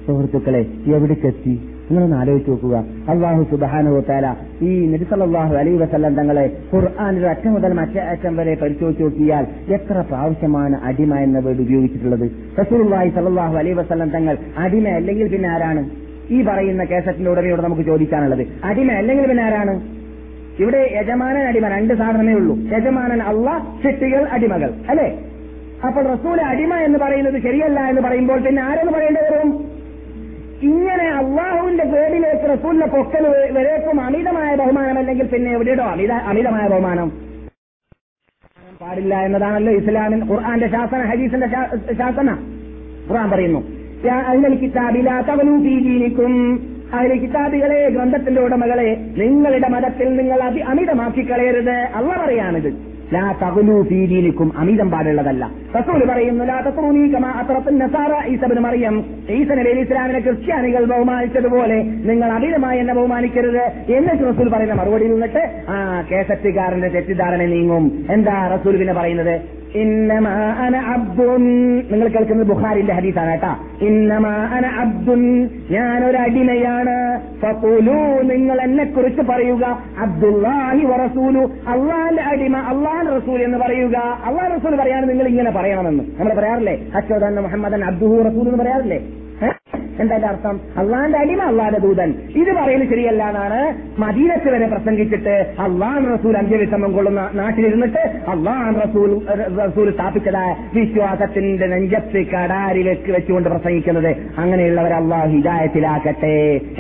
Speaker 1: സുഹൃത്തുക്കളെ എവിടേക്കെത്തി നിങ്ങളൊന്ന് ആലോചിച്ച് നോക്കുക അള്ളാഹു സുബാനുത്താല ഈ നബിസല്ലാഹു അലൈ വസല്ലം തങ്ങളെ ഖുർആാനിൽ അറ്റം മുതൽ മറ്റേ അറ്റം വരെ പരിശോധിച്ച് നോക്കിയാൽ എത്ര പ്രാവശ്യമാണ് അടിമ എന്ന വേർഡ് ഉപയോഗിച്ചിട്ടുള്ളത് റസൂലുള്ളാഹി സല്ലാഹു അലൈ വസല്ലം തങ്ങൾ അടിമ അല്ലെങ്കിൽ പിന്നെ ആരാണ് ഈ പറയുന്ന കേസറ്റിന്റെ ഉടമയോട് നമുക്ക് ചോദിക്കാനുള്ളത് അടിമ അല്ലെങ്കിൽ പിന്നെ ആരാണ് ഇവിടെ യജമാനൻ അടിമ രണ്ട് സാധനമേ ഉള്ളൂ യജമാനൻ അള്ള ചെട്ടികൾ അടിമകൾ അല്ലെ അപ്പോൾ റസൂൽ അടിമ എന്ന് പറയുന്നത് ശരിയല്ല എന്ന് പറയുമ്പോൾ പിന്നെ ആരെന്ന് പറയേണ്ടി വരും ഇങ്ങനെ അള്ളാഹുവിന്റെ പേരിലേക്ക് റസൂലിന്റെ പൊക്കൽ വരേക്കും അമിതമായ ബഹുമാനമല്ലെങ്കിൽ പിന്നെ എവിടെയോ അമിത അമിതമായ ബഹുമാനം പാടില്ല എന്നതാണല്ലോ ഇസ്ലാമിൻ ഖുർആന്റെ ശാസന ഹദീസിന്റെ ശാസന ഖുർആൻ പറയുന്നു അഹ്ലൽ കിതാബിലാ തഗ്ലൂ ഫീ ദീനിക്കും അഹ്ലൽ കിതാബികളെ ഗ്രന്ഥത്തിന്റെ ഉടമകളെ നിങ്ങളുടെ മതത്തിൽ നിങ്ങൾ അതി അമിതമാക്കി കളയരുത് അല്ല പറയാണിത് ലാ തഗ്ലൂ ഫീ ദീനിക്കും അമിതം പാടുള്ളതല്ല റസൂൽ പറയുന്നു ലാ തത്റൂനി കമാ അത്രത്തുൻ നസാറ ഈസബിന് മറിയം ഈസ നബി അലി ഇസ്ലാമിനെ ക്രിസ്ത്യാനികൾ ബഹുമാനിച്ചതുപോലെ നിങ്ങൾ അമിതമായി എന്നെ ബഹുമാനിക്കരുത് എന്നിട്ട് റസൂൽ പറയുന്ന മറുപടി നിന്നിട്ട് ആ കേസറ്റുകാരന്റെ തെറ്റിദ്ധാരണ നീങ്ങും എന്താ റസൂൽ പിന്നെ പറയുന്നത് ഇന്നമാ അന അബ്ദുൻ നിങ്ങൾ കേൾക്കുന്നത് ബുഖാരിന്റെ ഹദീസാണ് കേട്ടാ ഇന്നമാ അന അബ്ദുൻ ഞാനൊരു അടിമയാണ് ഫഖൂലു നിങ്ങൾ എന്നെ കുറിച്ച് പറയുക അബ്ദുല്ലാഹി വറസൂലു അള്ളാന്റെ അടിമ അള്ളാൻ റസൂൽ എന്ന് പറയുക അള്ളാൻ റസൂൽ പറയാണ് നിങ്ങൾ ഇങ്ങനെ പറയണമെന്ന് നമ്മൾ പറയാറില്ലേ അച്ചോദാൻ മുഹമ്മദൻ അബ്ദുഹു റസൂൽ എന്ന് പറയാറില്ലേ എന്താ അർത്ഥം അള്ളാന്റെ അടിമ അള്ളാന്റെ ദൂതൻ ഇത് പറയുന്നത് ശരിയല്ല എന്നാണ് മദീനത്ത് വരെ പ്രസംഗിച്ചിട്ട് അള്ളാൻ റസൂൽ അന്ത്യവിഷമം കൊള്ളുന്ന നാട്ടിലിരുന്നിട്ട് അള്ളാൻ റസൂൽ റസൂൽ സ്ഥാപിച്ചതായ വിശ്വാസത്തിന്റെ നെഞ്ചത്ത് കടാരിലേക്ക് വെച്ചുകൊണ്ട് പ്രസംഗിക്കുന്നത് അങ്ങനെയുള്ളവർ അള്ളാഹ് ഹിദായത്തിലാക്കട്ടെ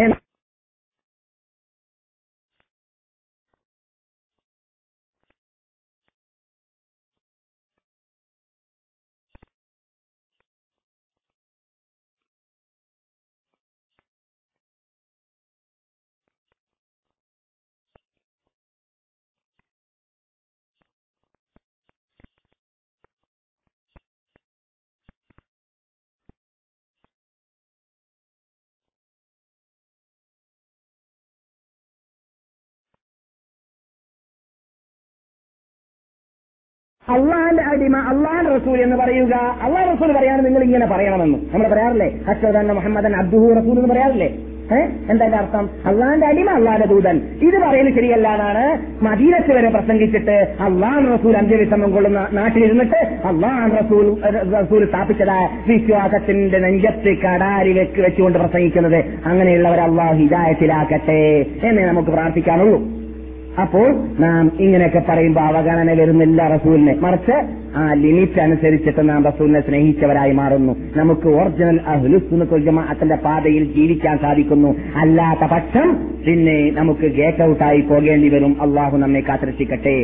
Speaker 1: അള്ളാന്റെ അടിമ അള്ളാൻ റസൂൽ എന്ന് പറയുക അള്ളാഹ് റസൂൽ പറയാണ് നിങ്ങൾ ഇങ്ങനെ പറയണമെന്ന് നമ്മൾ പറയാറില്ലേ അശ്വദാൻ മുഹമ്മദൻ അബ്ദുഹു റസൂൽ എന്ന് പറയാറില്ലേ ഏഹ് എന്താ അർത്ഥം അള്ളാന്റെ അടിമ അള്ളാന്റെ ദൂതൻ ഇത് പറയുന്നത് ശരിയല്ല എന്നാണ് മദീനത്ത് വരെ പ്രസംഗിച്ചിട്ട് അള്ളാൻ റസൂൽ അന്ത്യവിഷമം കൊള്ളുന്ന നാട്ടിലിരുന്നിട്ട് അള്ളാൻ റസൂൽ റസൂൽ സ്ഥാപിച്ചതായ വിശ്വാസത്തിന്റെ നെഞ്ചത്ത് കടാരിലേക്ക് വെച്ചുകൊണ്ട് പ്രസംഗിക്കുന്നത് അങ്ങനെയുള്ളവർ അള്ളാഹു ഹിദായത്തിലാക്കട്ടെ എന്നേ നമുക്ക് പ്രാർത്ഥിക്കാനുള്ളൂ അപ്പോൾ നാം ഇങ്ങനെയൊക്കെ പറയുമ്പോൾ അവഗണന വരുന്നില്ല റസൂലിനെ മറിച്ച് ആ ലിമിറ്റ് അനുസരിച്ചിട്ട് നാം റസൂലിനെ സ്നേഹിച്ചവരായി മാറുന്നു നമുക്ക് ഒറിജിനൽ അഹ്ലുസുന്നത്തുൽ ജമാഅത്തിന്റെ പാതയിൽ ജീവിക്കാൻ സാധിക്കുന്നു അല്ലാത്ത പക്ഷം പിന്നെ നമുക്ക് ഗേറ്റ് ഔട്ടായി പോകേണ്ടി വരും അള്ളാഹു നമ്മെ കാത്തിരക്ഷിക്കട്ടെ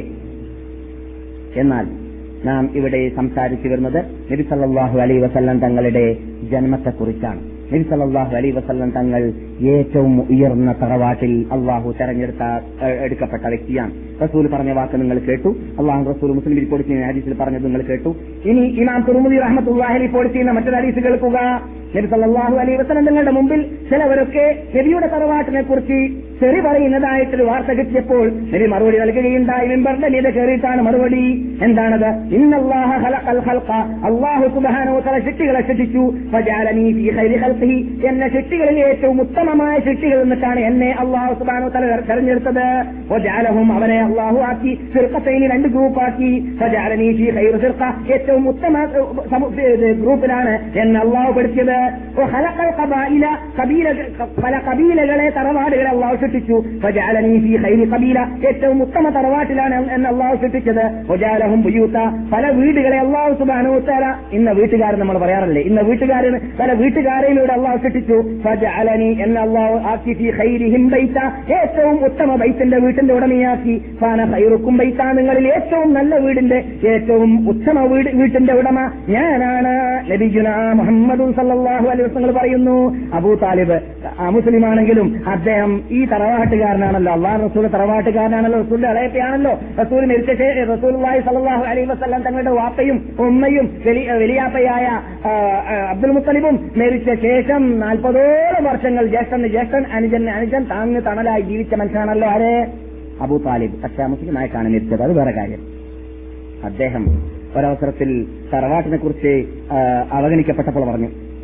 Speaker 1: എന്നാൽ നാം ഇവിടെ സംസാരിച്ചു വരുന്നത് നബി സല്ലല്ലാഹു അലൈ വസല്ലം തങ്ങളുടെ ജന്മത്തെക്കുറിച്ചാണ് നബി സല്ലല്ലാഹു അലൈ വസല്ലം തങ്ങൾ ഏറ്റവും ഉയർന്ന തറവാട്ടിൽ അള്ളാഹു തെരഞ്ഞെടുത്ത എടുക്കപ്പെട്ട വ്യക്തിയാണ് റസൂൽ പറഞ്ഞ വാക്ക് നിങ്ങൾ കേട്ടു അള്ളാഹു റസൂൽ മുസ്ലിം റിപ്പോർട്ട് ചെയ്യുന്ന ഹദീസിൽ പറഞ്ഞത് നിങ്ങൾ കേട്ടു ഇനി ഇമാം തുറമുദി റഹ്മത്തുള്ളാഹി റിപ്പോർട്ട് ചെയ്യുന്ന മറ്റൊരു ഹദീസ് കേൾക്കുക നബി സല്ലല്ലാഹു അലൈഹി വസല്ലം തങ്ങളുടെ മുമ്പിൽ ചിലവരൊക്കെ നബിയുടെ തറവാട്ടിനെ കുറിച്ച് ചെറി പറയുന്നതായിട്ടൊരു വാർത്ത കിട്ടിയപ്പോൾ നബി മറുപടി നൽകുകയുണ്ടായി മിമ്പറിന്റെ മീതെ കയറിയിട്ടാണ് മറുപടി എന്താണത് ഇന്നല്ലാഹ ഖലഖൽ ഖൽഖ അല്ലാഹു സുബ്ഹാനഹു വ തആല സൃഷ്ടികളെ സൃഷ്ടിച്ചു ഫജഅലനി ഫീ ഖൈരി ഖൽഖിഹി എന്നെ സൃഷ്ടികളിൽ ഏറ്റവും ഉത്തമമായ സൃഷ്ടികൾ എന്നിട്ടാണ് എന്നെ അല്ലാഹു സുബ്ഹാനഹു വ തആല തെരഞ്ഞെടുത്തത് വജഅലഹും അവനെ അല്ലാഹു ആക്കി ഫിർഖത്തൈനി രണ്ട് ഗ്രൂപ്പാക്കി ഫജഅലനി ഫീ ഖൈറി ഫിർഖ ഏറ്റവും ഉത്തമ ഗ്രൂപ്പിലാണ് എന്നെ അല്ലാഹു പഠിച്ചത് വഖലഖൽ ഖബായില കബീല പല കബീലകളെ തറവാടുകളെ അല്ലാഹു സൃഷ്ടിച്ചു ഫജഅലനി ഫീ ഖൈരി ഖബീല ഏറ്റവും ഉത്തമ തറവാട്ടിലാണ് എന്നെ അല്ലാഹു സൃഷ്ടിച്ചത് വജഅലഹും ബുയൂത്ത പല വീടുകളെ അല്ലാഹു സുബ്ഹാനഹു വ തആല ഇന്ന വീട്ടുകാരൻ നമ്മൾ പറയാറില്ലേ ഇന്ന വീട്ടുകാരൻ പല വീട്ടുകാരയിലൂടെ അല്ലാഹു സൃഷ്ടിച്ചു ഫജഅലനി എന്നെ അല്ലാഹു ആക്കി ഫീ ഖൈരിഹിം ബൈത ഏറ്റവും ഉത്തമ ബൈത്തിന്റെ വീട്ടിന്റെ ഉടമയാക്കി ഫാന ഖൈറുക്കും ബൈത നിങ്ങളിൽ ഏറ്റവും നല്ല വീടിന്റെ ഏറ്റവും ഉത്തമ വീട് വീട്ടിന്റെ ഉടമ ഞാനാണ് നബിജുന മുഹമ്മദ് സല്ലല്ലാഹു അലൈഹി വസല്ലം പറയുന്നു അബൂ താലിബ് മുസ്ലിമാണെങ്കിലും അദ്ദേഹം ഈ തറവാട്ടുകാരനാണല്ലോ അള്ളാഹ് റസൂൽ തറവാട്ടുകാരനാണല്ലോ റസൂലിന്റെ അളയപ്പയാണല്ലോ റസൂൽ മരിച്ച റസൂൽ സല്ലല്ലാഹു അലൈഹി വസല്ലം തങ്ങളുടെ വാപ്പയും ഉമ്മയും വലിയാപ്പയായ അബ്ദുൽ മുത്തലിബും മരിച്ച ശേഷം നാൽപ്പതോളം വർഷങ്ങൾ ജ്യേഷ്ഠൻ ജ്യേഷ്ഠൻ അനുജൻ അനുജൻ താങ്ങ് തണലായി ജീവിച്ച മനുഷ്യനാണല്ലോ ആരെ അബൂ താലിബ് പക്ഷേ മുസ്ലിമായിട്ടാണ് മരിച്ചത് അത് വേറെ കാര്യം അദ്ദേഹം ഒരവസരത്തിൽ തറവാട്ടിനെ കുറിച്ച് അവഗണിക്കപ്പെട്ടപ്പോൾ പറഞ്ഞു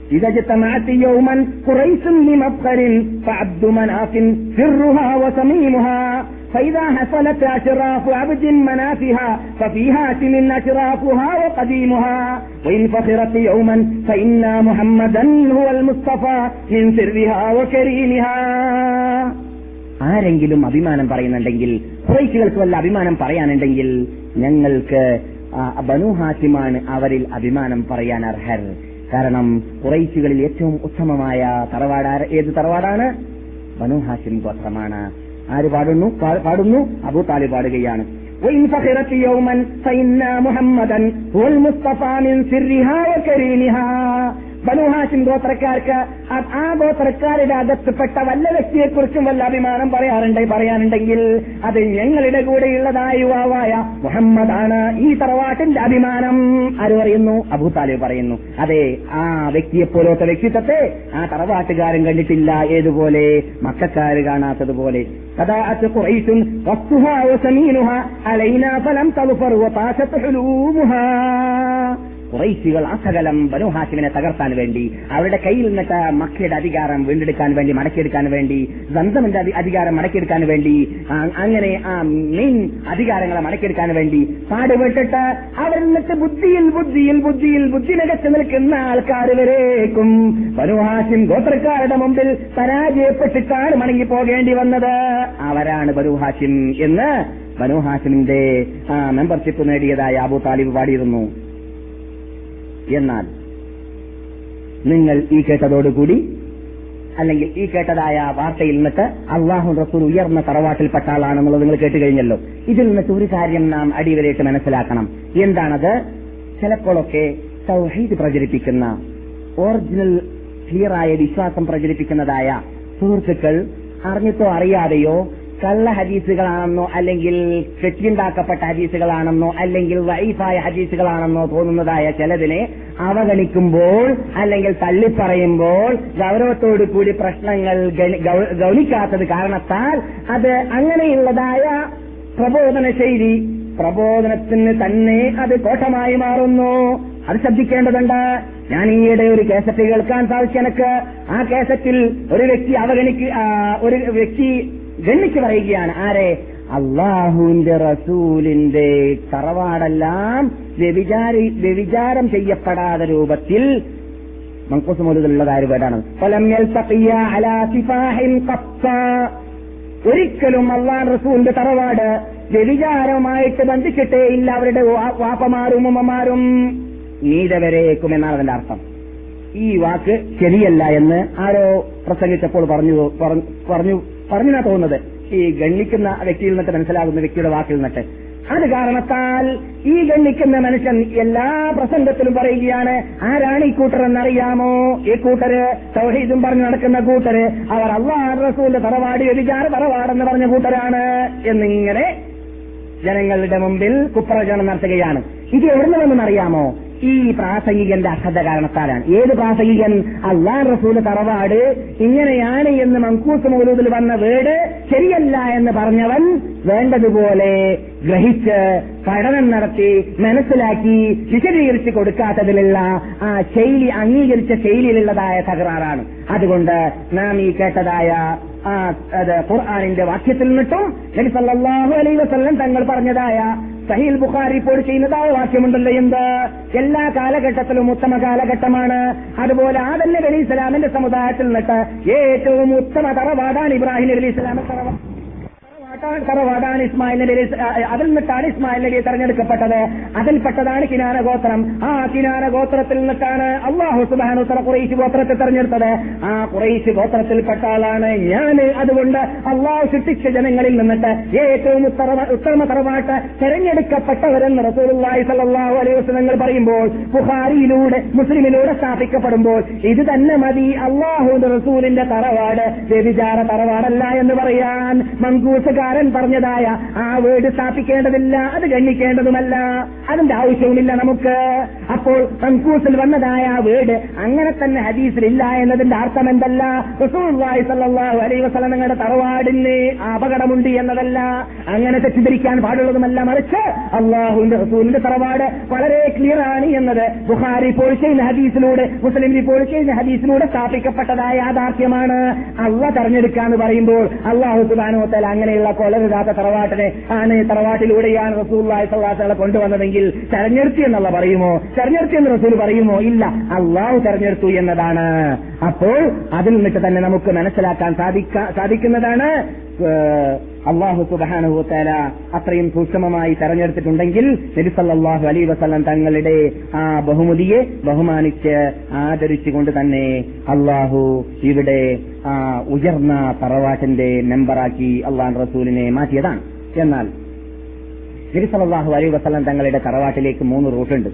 Speaker 1: إذا اجتمعت يوما قريش لمفخر فعبد مناف سرها وصميمها فإذا حصلت أشراف عبد منافها ففي هاشم أشرافها وقديمها وإن فخرت يوما فإن محمدا هو المصطفى من سرها وكريمها ആരെങ്കിലും അഭിമാനം പറയുന്നുണ്ടെങ്കിൽ കുറേശികൾക്ക് വല്ല അഭിമാനം പറയാനുണ്ടെങ്കിൽ ഞങ്ങൾക്ക് ആ, ബനു ഹാഷിമാണ് അവരിൽ അഭിമാനം പറയാൻ അർഹർ കാരണം കുറേശികളിൽ ഏറ്റവും ഉത്തമമായ തറവാട് ആര- ഏത് തറവാടാണ് ബനു ഹാഷിം ഗോത്രമാണ് ആര് പാടുന്നു പാ- പാടുന്നു അബൂ താലിബ് പാടുകയാണ് وإن فخرت يوما فإن محمدا هو المصطفى من سرها وكريمها ബനു ഹാഷിം ഗോത്രക്കാർക്ക് ആ- ആ ഗോത്രക്കാരുടെ അകത്തുപ്പെട്ട വല്ല വ്യക്തിയെക്കുറിച്ചും വല്ല അഭിമാനം പറയാറുണ്ട് പറയാനുണ്ടെങ്കിൽ അത് ഞങ്ങളുടെ കൂടെയുള്ളതായ യുവാവായ മുഹമ്മദാണ് ഈ തറവാട്ടിന്റെ അഭിമാനം ആര് പറയുന്നു അബൂ താലിബ് പറയുന്നു അതെ ആ വ്യക്തിയെ പോലത്തെ വ്യക്തിത്വത്തെ ആ തറവാട്ടുകാരൻ കണ്ടിട്ടില്ല ഏതുപോലെ മക്കാര് കാണാത്തതുപോലെ فداعت قريش قصها وسمينها علينا فلم تظفر وطاشت حلومها കുറൈശികൾ അസകലം ബനു ഹാഷിമിനെ തകർത്താൻ വേണ്ടി അവരുടെ കയ്യിൽ നിന്നിട്ട് മക്കയുടെ അധികാരം വീണ്ടെടുക്കാൻ വേണ്ടി മടക്കിയെടുക്കാൻ വേണ്ടി സംസമിന്റെ അധി- അധികാരം മടക്കിയെടുക്കാൻ വേണ്ടി ആ, അങ്ങനെ ആ മെയിൻ അധികാരങ്ങളെ മടക്കിയെടുക്കാൻ വേണ്ടി പാടുപെട്ടിട്ട് അവർ നിന്നിട്ട് ബുദ്ധിയിൽ ബുദ്ധിയിൽ ബുദ്ധിയിൽ ബുദ്ധി മികച്ചു നിൽക്കുന്ന ആൾക്കാർ വരേക്കും ബനു ഹാഷിം ഗോത്രക്കാരുടെ മുമ്പിൽ പരാജയപ്പെട്ടിട്ടാണ് മടങ്ങി പോകേണ്ടി വന്നത് അവരാണ് ബനു ഹാഷിം എന്ന് ബനു ഹാഷിമിന്റെ മെമ്പർഷിപ്പ് നേടിയതായ അബു താലിബ് പാടിയിരുന്നു എന്നാൽ നിങ്ങൾ ഈ കേട്ടതോടുകൂടി അല്ലെങ്കിൽ ഈ കേട്ടതായ വാർത്തയിൽ നിന്നിട്ട് അള്ളാഹു റസൂൽ ഉയർന്ന തറവാട്ടിൽപ്പെട്ട ആളാണെന്നുള്ളത് നിങ്ങൾ കേട്ട് കഴിഞ്ഞല്ലോ ഇതിൽ നിന്നിട്ട് ഒരു കാര്യം നാം അടിവരയിട്ട് മനസ്സിലാക്കണം എന്താണത് ചിലപ്പോഴൊക്കെ സൗഹീദ് പ്രചരിപ്പിക്കുന്ന ഒറിജിനൽ ക്ലിയറായ വിശ്വാസം പ്രചരിപ്പിക്കുന്നതായ സുഹൃത്തുക്കൾ അറിഞ്ഞിട്ടോ അറിയാതെയോ കള്ള ഹദീസുകളാണെന്നോ അല്ലെങ്കിൽ കെട്ടിയുണ്ടാക്കപ്പെട്ട ഹദീസുകളാണെന്നോ അല്ലെങ്കിൽ വൈഫായ ഹദീസുകളാണെന്നോ തോന്നുന്നതായ ചിലതിനെ അവഗണിക്കുമ്പോൾ അല്ലെങ്കിൽ തള്ളിപ്പറയുമ്പോൾ ഗൗരവത്തോടു കൂടി പ്രശ്നങ്ങൾ ഗണി- ഗൗ- ഗൗനിക്കാത്തത് കാരണത്താൽ അത് അങ്ങനെയുള്ളതായ പ്രബോധന ശൈലി പ്രബോധനത്തിന് തന്നെ അത് കോട്ടമായി മാറുന്നു അത് ശ്രദ്ധിക്കേണ്ടതുണ്ട് ഞാൻ ഈയിടെ ഒരു കേസറ്റ് കേൾക്കാൻ സാധിച്ചു എനിക്ക് ആ കേസറ്റിൽ ഒരു വ്യക്തി അവഗണിക്ക് ആ, ഒരു വ്യക്തി ഗണ്ണിച്ചു പറയുകയാണ് ആരെ അള്ളാഹുവിന്റെ റസൂലിന്റെ തറവാടെല്ലാം വ്യഭിചാരി വ്യഭിചാരം ചെയ്യപ്പെടാത്ത രൂപത്തിൽ മങ്കൂസ് മുതലുള്ള കാര്യപേടാണ് ഫലം യൽതഖിയ അലാ സിഫാഹിൻ ഖത്ത. ഒരിക്കലും അള്ളാൻ റസൂലിന്റെ തറവാട് വ്യഭിചാരവുമായിട്ട് ബന്ധിച്ചിട്ടേ ഇല്ല അവരുടെ വാ- വാപ്പമാരും ഉമ്മമാരും നീതവരേക്കും എന്നാണ് അതിന്റെ അർത്ഥം ഈ വാക്ക് ശരിയല്ല എന്ന് ആരോ പ്രസംഗിച്ചപ്പോൾ പറഞ്ഞു പറഞ്ഞു- പറഞ്ഞു പറഞ്ഞാ തോന്നുന്നത് ഈ ഗണ്ണിക്കുന്ന വ്യക്തിയിൽ നിന്നിട്ട് മനസ്സിലാകുന്ന വ്യക്തിയുടെ വാക്കിൽ നിന്നിട്ട് അത് കാരണത്താൽ ഈ ഗണ്ണിക്കുന്ന മനുഷ്യൻ എല്ലാ പ്രസംഗത്തിലും പറയുകയാണ് ആരാണ് ഈ കൂട്ടർ എന്നറിയാമോ ഈ കൂട്ടര് സൗഹീദും പറഞ്ഞു നടക്കുന്ന കൂട്ടര് അവർ അള്ളാഹ് റസൂലിന്റെ തറവാട് വ്യഭിചാര തറവാടെന്ന് പറഞ്ഞ കൂട്ടരാണ് എന്നിങ്ങനെ ജനങ്ങളുടെ മുമ്പിൽ കുപ്രചരണം നടത്തുകയാണ് ഇത് എവിടുന്ന് വന്നെന്നറിയാമോ ഈ പ്രാസംഗികന്റെ അശ്രദ്ധ കാരണത്താലാണ് ഏത് പ്രാസംഗികൻ അള്ളാൻ റസൂല് തറവാട് ഇങ്ങനെയാണ് എന്ന് മങ്കൂസ് മൗലൂദിൽ വന്ന വീട് ശരിയല്ല എന്ന് പറഞ്ഞവൻ വേണ്ടതുപോലെ ഗ്രഹിച്ച് പഠനം നടത്തി മനസ്സിലാക്കി വിശദീകരിച്ച് കൊടുക്കാത്തതിലുള്ള ആ ശൈലി അംഗീകരിച്ച ശൈലിയിലുള്ളതായ തകരാറാണ് അതുകൊണ്ട് നാം ഈ കേട്ടതായ ആ അത് ഖുർആാനിന്റെ വാക്യത്തിൽ നിന്നിട്ടും നബി സല്ലല്ലാഹു അലൈഹി വസല്ലം തങ്ങൾ പറഞ്ഞതായ സഹീൽ ബുഖാരി ഇപ്പോൾ ചെയ്യുന്നതായ വാക്യമുണ്ടല്ലോ എന്ത് എല്ലാ കാലഘട്ടത്തിലും ഉത്തമ കാലഘട്ടമാണ് അതുപോലെ ആദം നബി അലി ഇസ്ലാമിന്റെ സമുദായത്തിൽ നിന്നിട്ട് ഏറ്റവും ഉത്തമ തറവാടാണ് ഇബ്രാഹിം നബി അലി ഇസ്ലാമിന്റെ തറവാട് തറവാട്ടാണ് തറവാടാണ് ഇസ്മായിൽ നബി അലൈഹി സ്വ- ആ, അതിൽ നിന്നിട്ടാണ് ഇസ്മായിൽ നബി തെരഞ്ഞെടുക്കപ്പെട്ടത് അതിൽപ്പെട്ടതാണ് കിനാന ഗോത്രം ആ കിനാന ഗോത്രത്തിൽ നിന്നിട്ടാണ് അള്ളാഹു സുബാനു തല കുറേശ് ഗോത്രത്തെ തെരഞ്ഞെടുത്തത് ആ കുറേശ് ഗോത്രത്തിൽപ്പെട്ട ആളാണ് ഞാൻ അതുകൊണ്ട് അള്ളാഹു സൃഷ്ടിച്ച ജനങ്ങളിൽ നിന്നിട്ട് ഏറ്റവും ഉത്തമ ഉത്തമ തറവാട്ട് തെരഞ്ഞെടുക്കപ്പെട്ടവരെന്ന് റസൂലുള്ളാഹി സല്ലല്ലാഹു അലൈഹി വസല്ലം പറയുമ്പോൾ ബുഖാരിയിലൂടെ മുസ്ലിമിലൂടെ സ്ഥാപിക്കപ്പെടുമ്പോൾ ഇത് തന്നെ മതി അള്ളാഹുവിന്റെ റസൂലിന്റെ തറവാട് വ്യഭിചാര തറവാടല്ല എന്ന് പറയാൻ മങ്കൂസുകാർ എഴുത്തുകാരൻ പറഞ്ഞതായ ആ വീട് സ്ഥാപിക്കേണ്ടതില്ല അത് ഗണ്ണിക്കേണ്ടതുമല്ല അതിന്റെ ആവശ്യവുമില്ല നമുക്ക് അപ്പോൾ മൻകൂസിൽ വന്നതായ ആ വീട് അങ്ങനെ തന്നെ ഹദീസിലില്ല എന്നതിന്റെ അർത്ഥം എന്തല്ല റസൂലുള്ളാഹി സ്വല്ലല്ലാഹു അലൈഹി വസല്ലം നിങ്ങളുടെ തറവാടിന് അപകടമുണ്ട് എന്നതല്ല അങ്ങനെ തെറ്റിദ്ധരിക്കാൻ പാടുള്ളതുമല്ല മറിച്ച് അള്ളാഹുവിന്റെ റസൂലിന്റെ തറവാട് വളരെ ക്ലിയർ ആണ് എന്നത് ബുഖാരി പോൾ ചെയ്യുന്ന ഹദീസിലൂടെ മുസ്ലിം പോൾ ചെയ്യുന്ന ഹദീസിലൂടെ സ്ഥാപിക്കപ്പെട്ടതായ യാഥാർത്ഥ്യമാണ് അള്ള തെരഞ്ഞെടുക്കാന്ന് പറയുമ്പോൾ അള്ളാഹു സുബാനോത്തൽ അങ്ങനെയുള്ള കൊലരുതാത്ത തറവാട്ടിനെ ആണ് തറവാട്ടിലൂടെയാണ് റസൂല്ലായി സല്ലാത്തകളെ കൊണ്ടുവന്നതെങ്കിൽ തെരഞ്ഞെടുത്തു എന്നുള്ള പറയുമോ തെരഞ്ഞെടുത്തു എന്ന് റസൂൽ പറയുമോ ഇല്ല അള്ളാഹു തെരഞ്ഞെടുത്തു എന്നതാണ് അപ്പോൾ അതിൽ നിന്നിട്ട് തന്നെ നമുക്ക് മനസ്സിലാക്കാൻ സാധിക്ക- സാധിക്കുന്നതാണ് ഏഹ്, അള്ളാഹു സുബാനുഹുത്തല അത്രയും സൂക്ഷ്മമായി തെരഞ്ഞെടുത്തിട്ടുണ്ടെങ്കിൽ നബിസല്ലാഹു അലൈ വസല്ലം തങ്ങളുടെ ആ ബഹുമതിയെ ബഹുമാനിച്ച് ആദരിച്ചുകൊണ്ട് തന്നെ അള്ളാഹു ഇവിടെ ആ ഉയർന്ന തറവാട്ടിന്റെ മെമ്പറാക്കി അള്ളാഹ് റസൂലിനെ മാറ്റിയതാണ് എന്നാൽ നബിസല്ലാഹു അലൈ വസല്ലം തങ്ങളുടെ തറവാട്ടിലേക്ക് മൂന്ന് റൂട്ടുണ്ട്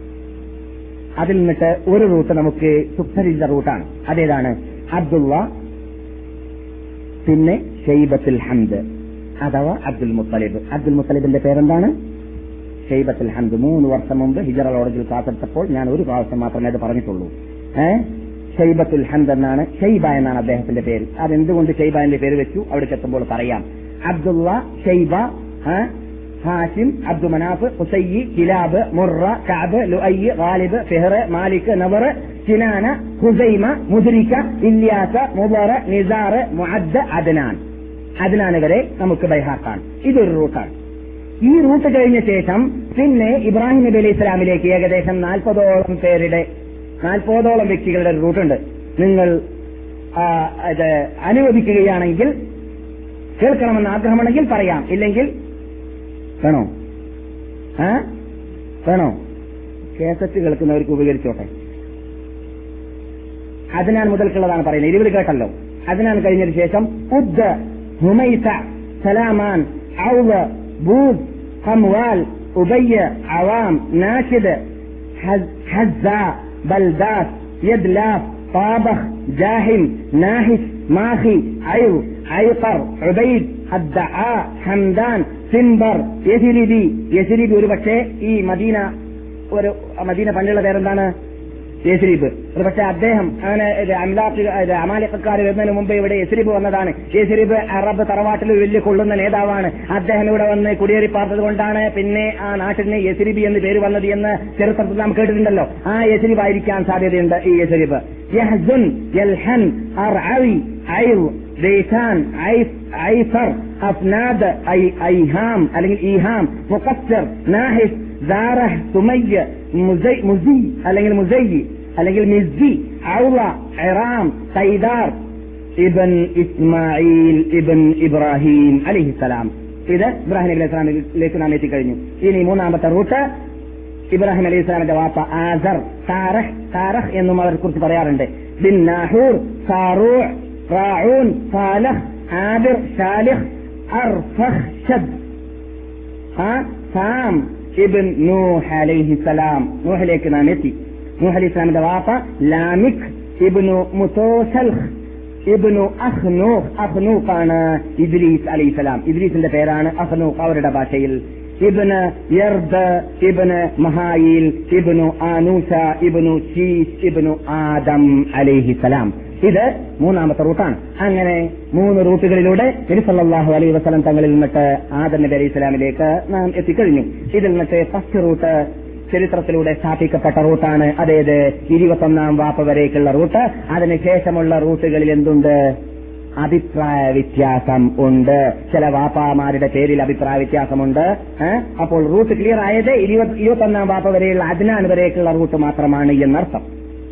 Speaker 1: അതിൽ നിന്നിട്ട് ഒരു റൂട്ട് നമുക്ക് സുഖരിച്ച റൂട്ടാണ് അതേതാണ് അബ്ദുള്ള പിന്നെ ഷെയ്ബത്തുൽ ഹംദ് അഥവാ അബ്ദുൽ മുത്തലിബ് അബ്ദുൽ മുത്തലിബിന്റെ പേരെന്താണ് ഷെയ്ബത്തുൽ ഹംദ് മൂന്ന് വർഷം മുമ്പ് ഹിജറ ലോഡജിൽ കാത്തെടുത്തപ്പോൾ ഞാൻ ഒരു പ്രാവശ്യം മാത്രമേ അത് പറഞ്ഞിട്ടുള്ളൂ ഏ ഷെയ്ബത്തുൽ ഹംദ് എന്നാണ് ഷെയ്ബ എന്നാണ് അദ്ദേഹത്തിന്റെ പേര് അതെന്തുകൊണ്ട് ഷെയ്ബാന്റെ പേര് വെച്ചു അവിടേക്ക് എത്തുമ്പോൾ പറയാം അബ്ദുള്ള ഷെയ്ബ ഏ? ഹാഷിം അബ്ദു മനാഫ് ഹുസൈയി കിലാബ് മുറ കഅബ് ലുഅയ്യ് ഗാലിബ് ഫിഹ്റ് മാലിക് നവർ കിനാന ഹുസൈമ മുദ്രിക ഇല്യാസ മുബറ നിസാർ മുഅദ്ദ അദ്നാൻ അദ്നാൻ വരെ നമുക്ക് ബൈഹാർട്ടാണ് ഇതൊരു റൂട്ടാണ് ഈ റൂട്ട് കഴിഞ്ഞ ശേഷം പിന്നെ ഇബ്രാഹിം നബി അലൈഹി ഇസ്ലാമിലേക്ക് ഏകദേശം നാൽപ്പതോളം പേരുടെ നാൽപ്പതോളം വ്യക്തികളുടെ ഒരു റൂട്ടുണ്ട് നിങ്ങൾ ആ, ഇത് അനുവദിക്കുകയാണെങ്കിൽ കേൾക്കണമെന്ന് ആഗ്രഹമുണ്ടെങ്കിൽ പറയാം ഇല്ലെങ്കിൽ വേണോ ആ വേണോ കേസറ്റ് കേൾക്കുന്നവർക്ക് ഉപകരിച്ചോട്ടെ അതിനാൻ മുതൽക്കുള്ളതാണ് പറയുന്നത് ഇരുപത് കേട്ടല്ലോ അതിനാൻ കഴിഞ്ഞതിന് ശേഷം ഉദ് ഹുമൈസ സലാമാൻ ഔദ് ബൂദ് ഖംവാൽ ഉബയ്യ അവാം നാഷിദ് ഹസ്സ ബൽദാസ് യദ്ലാഫ് طابخ جاهم ناهش ماخي عير عيقر عبيد الدعاء حمدان സിംബർ യസിരിബി യസിരിബി ഒരു പക്ഷേ ഈ മദീന ഒരു മദീന പണ്ടുള്ള പേരെന്താണ് യസ്രീബ് ഒരു പക്ഷേ അദ്ദേഹം അങ്ങനെ ഇത് അംലാഖ് ഇത് അമാലിക്കക്കാർ വരുന്നതിന് മുമ്പ് ഇവിടെ യസ്രീബ് വന്നതാണ് യസ്രീബ് അറബ് തറവാട്ടിൽ ഒരു വലിയ കൊള്ളുന്ന നേതാവാണ് അദ്ദേഹം ഇവിടെ വന്ന് കുടിയേറി പാർത്തത് കൊണ്ടാണ് പിന്നെ ആ നാട്ടിന് യസ്രീബി എന്ന് പേര് വന്നത് എന്ന് ചരിത്രത്തിൽ നാം കേട്ടിട്ടുണ്ടല്ലോ ആ യസ്രീബ് ആയിരിക്കാൻ സാധ്യതയുണ്ട് ഈ യസ്രീബ് യഹ്സുൻ യൽഹൻ അർഅവി ഐർ ദൈസാൻ ഐഫ് ഐഫർ അഫ്നാദ് ഐ ഐഹാം അല്ലെങ്കിൽ ഈഹാം മുഖസ്സർ നാഹിസ് ദാറഹ് സുമയ്യ മുസൈ മുസി അല്ലെങ്കിൽ മുസൈ അല്ലെങ്കിൽ മിസ്ജി ഔള ഇറാം സൈദാർ ഇബൻ ഇസ്മായിൽ ഇബൻ ഇബ്രാഹിം അലിഹിസലാം ഇത് ഇബ്രാഹിം നബി അലൈഹി സ്വലാമിലേക്ക് നാം എത്തിക്കഴിഞ്ഞു ഇനി മൂന്നാമത്തെ റൂട്ട് ഇബ്രാഹിം അലൈഹി സ്വലാമിന്റെ വാപ്പ ആസർ സാറഹ് സാറഹ് എന്നും അവരെ കുറിച്ച് പറയാറുണ്ട് ബിൻ നാഹൂർ സാറൂ റാഊൻ സാലഹ് ആബിർ ഷാലിഹ് അർഫഹ് ഷദ് ആ സാം ഇബിൻ നൂഹ് അലൈഹി സലാം നൂഹിലേക്ക് നാം എത്തി നൂഹ് അലൈഹി സ്വലാമിന്റെ വാപ്പ ലാമിക് ഇബ്നു മുത്തോസൽഹ് ഇബ്നു അഹ്നൂഖ് അഹ്നൂഖ് ആണ് ഇദ്രീസ് അലൈഹി സ്വലാം ഇദ്രീസിന്റെ പേരാണ് അഹ്നൂഖ് അവരുടെ ഭാഷയിൽ Ibn Yard Ibn Mahail Ibnu Anusa Ibnu Shees Ibnu Adam അലൈഹി സലാം ഇത് മൂന്നാമത്തെ റൂട്ടാണ് അങ്ങനെ മൂന്ന് റൂട്ടുകളിലൂടെ നബിസല്ലാഹു അലൈഹി വസ്ലം തങ്ങളിൽ നിന്നിട്ട് ആദം നബി അലൈഹി സ്വലാമിലേക്ക് നാം എത്തിക്കഴിഞ്ഞു ഇതിൽ നിന്നിട്ട് ഫസ്റ്റ് റൂട്ട് ചരിത്രത്തിലൂടെ സ്ഥാപിക്കപ്പെട്ട റൂട്ടാണ് അതേത് ഇരുപത്തൊന്നാം വാപ്പ വരേക്കുള്ള റൂട്ട് അതിനുശേഷമുള്ള റൂട്ടുകളിൽ എന്തുണ്ട് അഭിപ്രായ വ്യത്യാസം ഉണ്ട് ചില വാപ്പാമാരുടെ പേരിൽ അഭിപ്രായ വ്യത്യാസമുണ്ട് ഏ? അപ്പോൾ റൂട്ട് ക്ലിയർ ആയത് ഇരുപത് ഇരുപത്തൊന്നാം വാപ്പ വരെയുള്ള അദ്നാൻ വരേക്കുള്ള റൂട്ട് മാത്രമാണ് എന്നർത്ഥം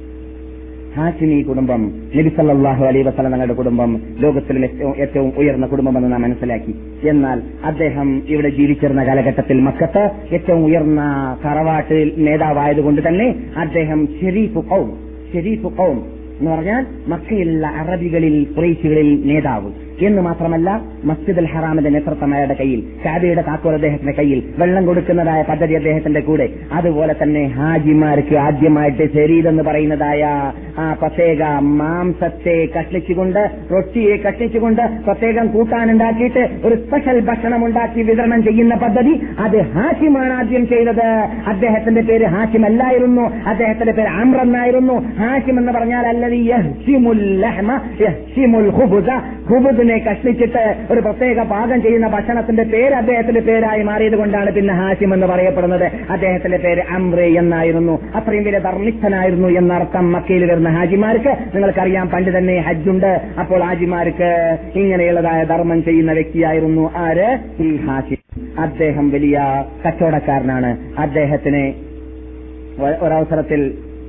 Speaker 1: ഹാഷിമി കുടുംബം നബിസല്ലാഹു അലൈ വസ്ലം തങ്ങളുടെ കുടുംബം ലോകത്തിലും ഏറ്റവും ഏറ്റവും ഉയർന്ന കുടുംബമെന്ന് നാം മനസ്സിലാക്കി എന്നാൽ അദ്ദേഹം ഇവിടെ ജീവിച്ചിരുന്ന കാലഘട്ടത്തിൽ മക്കത്ത് ഏറ്റവും ഉയർന്ന തറവാട്ടിൽ നേതാവായതുകൊണ്ട് തന്നെ അദ്ദേഹം ഷെരീഫ് കൗം ഷെരീഫ് കൗം എന്ന് പറഞ്ഞാൽ മക്കയിലുള്ള അറബികളിൽ കുറേശികളിൽ നേതാവ് എന്ന് മാത്രമല്ല മസ്ജിദുൽ ഹറാമിന്റെ നേതൃത്വം അയാളുടെ കയ്യിൽ കാബയുടെ താക്കോൽ അദ്ദേഹത്തിന്റെ കയ്യിൽ വെള്ളം കൊടുക്കുന്നതായ പദ്ധതി അദ്ദേഹത്തിന്റെ കൂടെ അതുപോലെ തന്നെ ഹാജിമാർക്ക് ആദ്യമായിട്ട് ശരീരെന്ന് പറയുന്നതായ ആ പ്രത്യേക മാംസത്തെ കഷ്ണിച്ചുകൊണ്ട് റൊട്ടിയെ കഷ്ണിച്ചുകൊണ്ട് പ്രത്യേകം കൂട്ടാനുണ്ടാക്കിയിട്ട് ഒരു സ്പെഷ്യൽ ഭക്ഷണം ഉണ്ടാക്കി വിതരണം ചെയ്യുന്ന പദ്ധതി അത് ഹാഷിമാണ് ആദ്യം ചെയ്തത് അദ്ദേഹത്തിന്റെ പേര് ഹാഷിം അല്ലായിരുന്നു അദ്ദേഹത്തിന്റെ പേര് ആമ്ര എന്നായിരുന്നു ഹാഷിം എന്ന് പറഞ്ഞാൽ അല്ലത് യഹ്ഷിമുൽ ലഹ്മ യഹ്ഷിമുൽ ഖുബുസ ഖുബുദിനെ കഷ്ണിച്ചിട്ട് ഒരു പ്രത്യേക പാകം ചെയ്യുന്ന ഭക്ഷണത്തിന്റെ പേര് അദ്ദേഹത്തിന്റെ പേരായി മാറിയത് കൊണ്ടാണ് പിന്നെ ഹാഷിം എന്ന് പറയപ്പെടുന്നത് അദ്ദേഹത്തിന്റെ പേര് അമ്രെ എന്നായിരുന്നു അത്രയും വലിയ ധർമ്മിഷ്ഠനായിരുന്നു എന്നർത്ഥം മക്കയിൽ വരുന്ന ഹാജിമാർക്ക് നിങ്ങൾക്കറിയാം പണ്ട് തന്നെ ഹജ്ജുണ്ട് അപ്പോൾ ഹാജിമാർക്ക് ഇങ്ങനെയുള്ളതായ ധർമ്മം ചെയ്യുന്ന വ്യക്തിയായിരുന്നു ആര് ഈ ഹാഷിം അദ്ദേഹം വലിയ കച്ചവടക്കാരനാണ് അദ്ദേഹത്തിന് ഒ- ഒരവസരത്തിൽ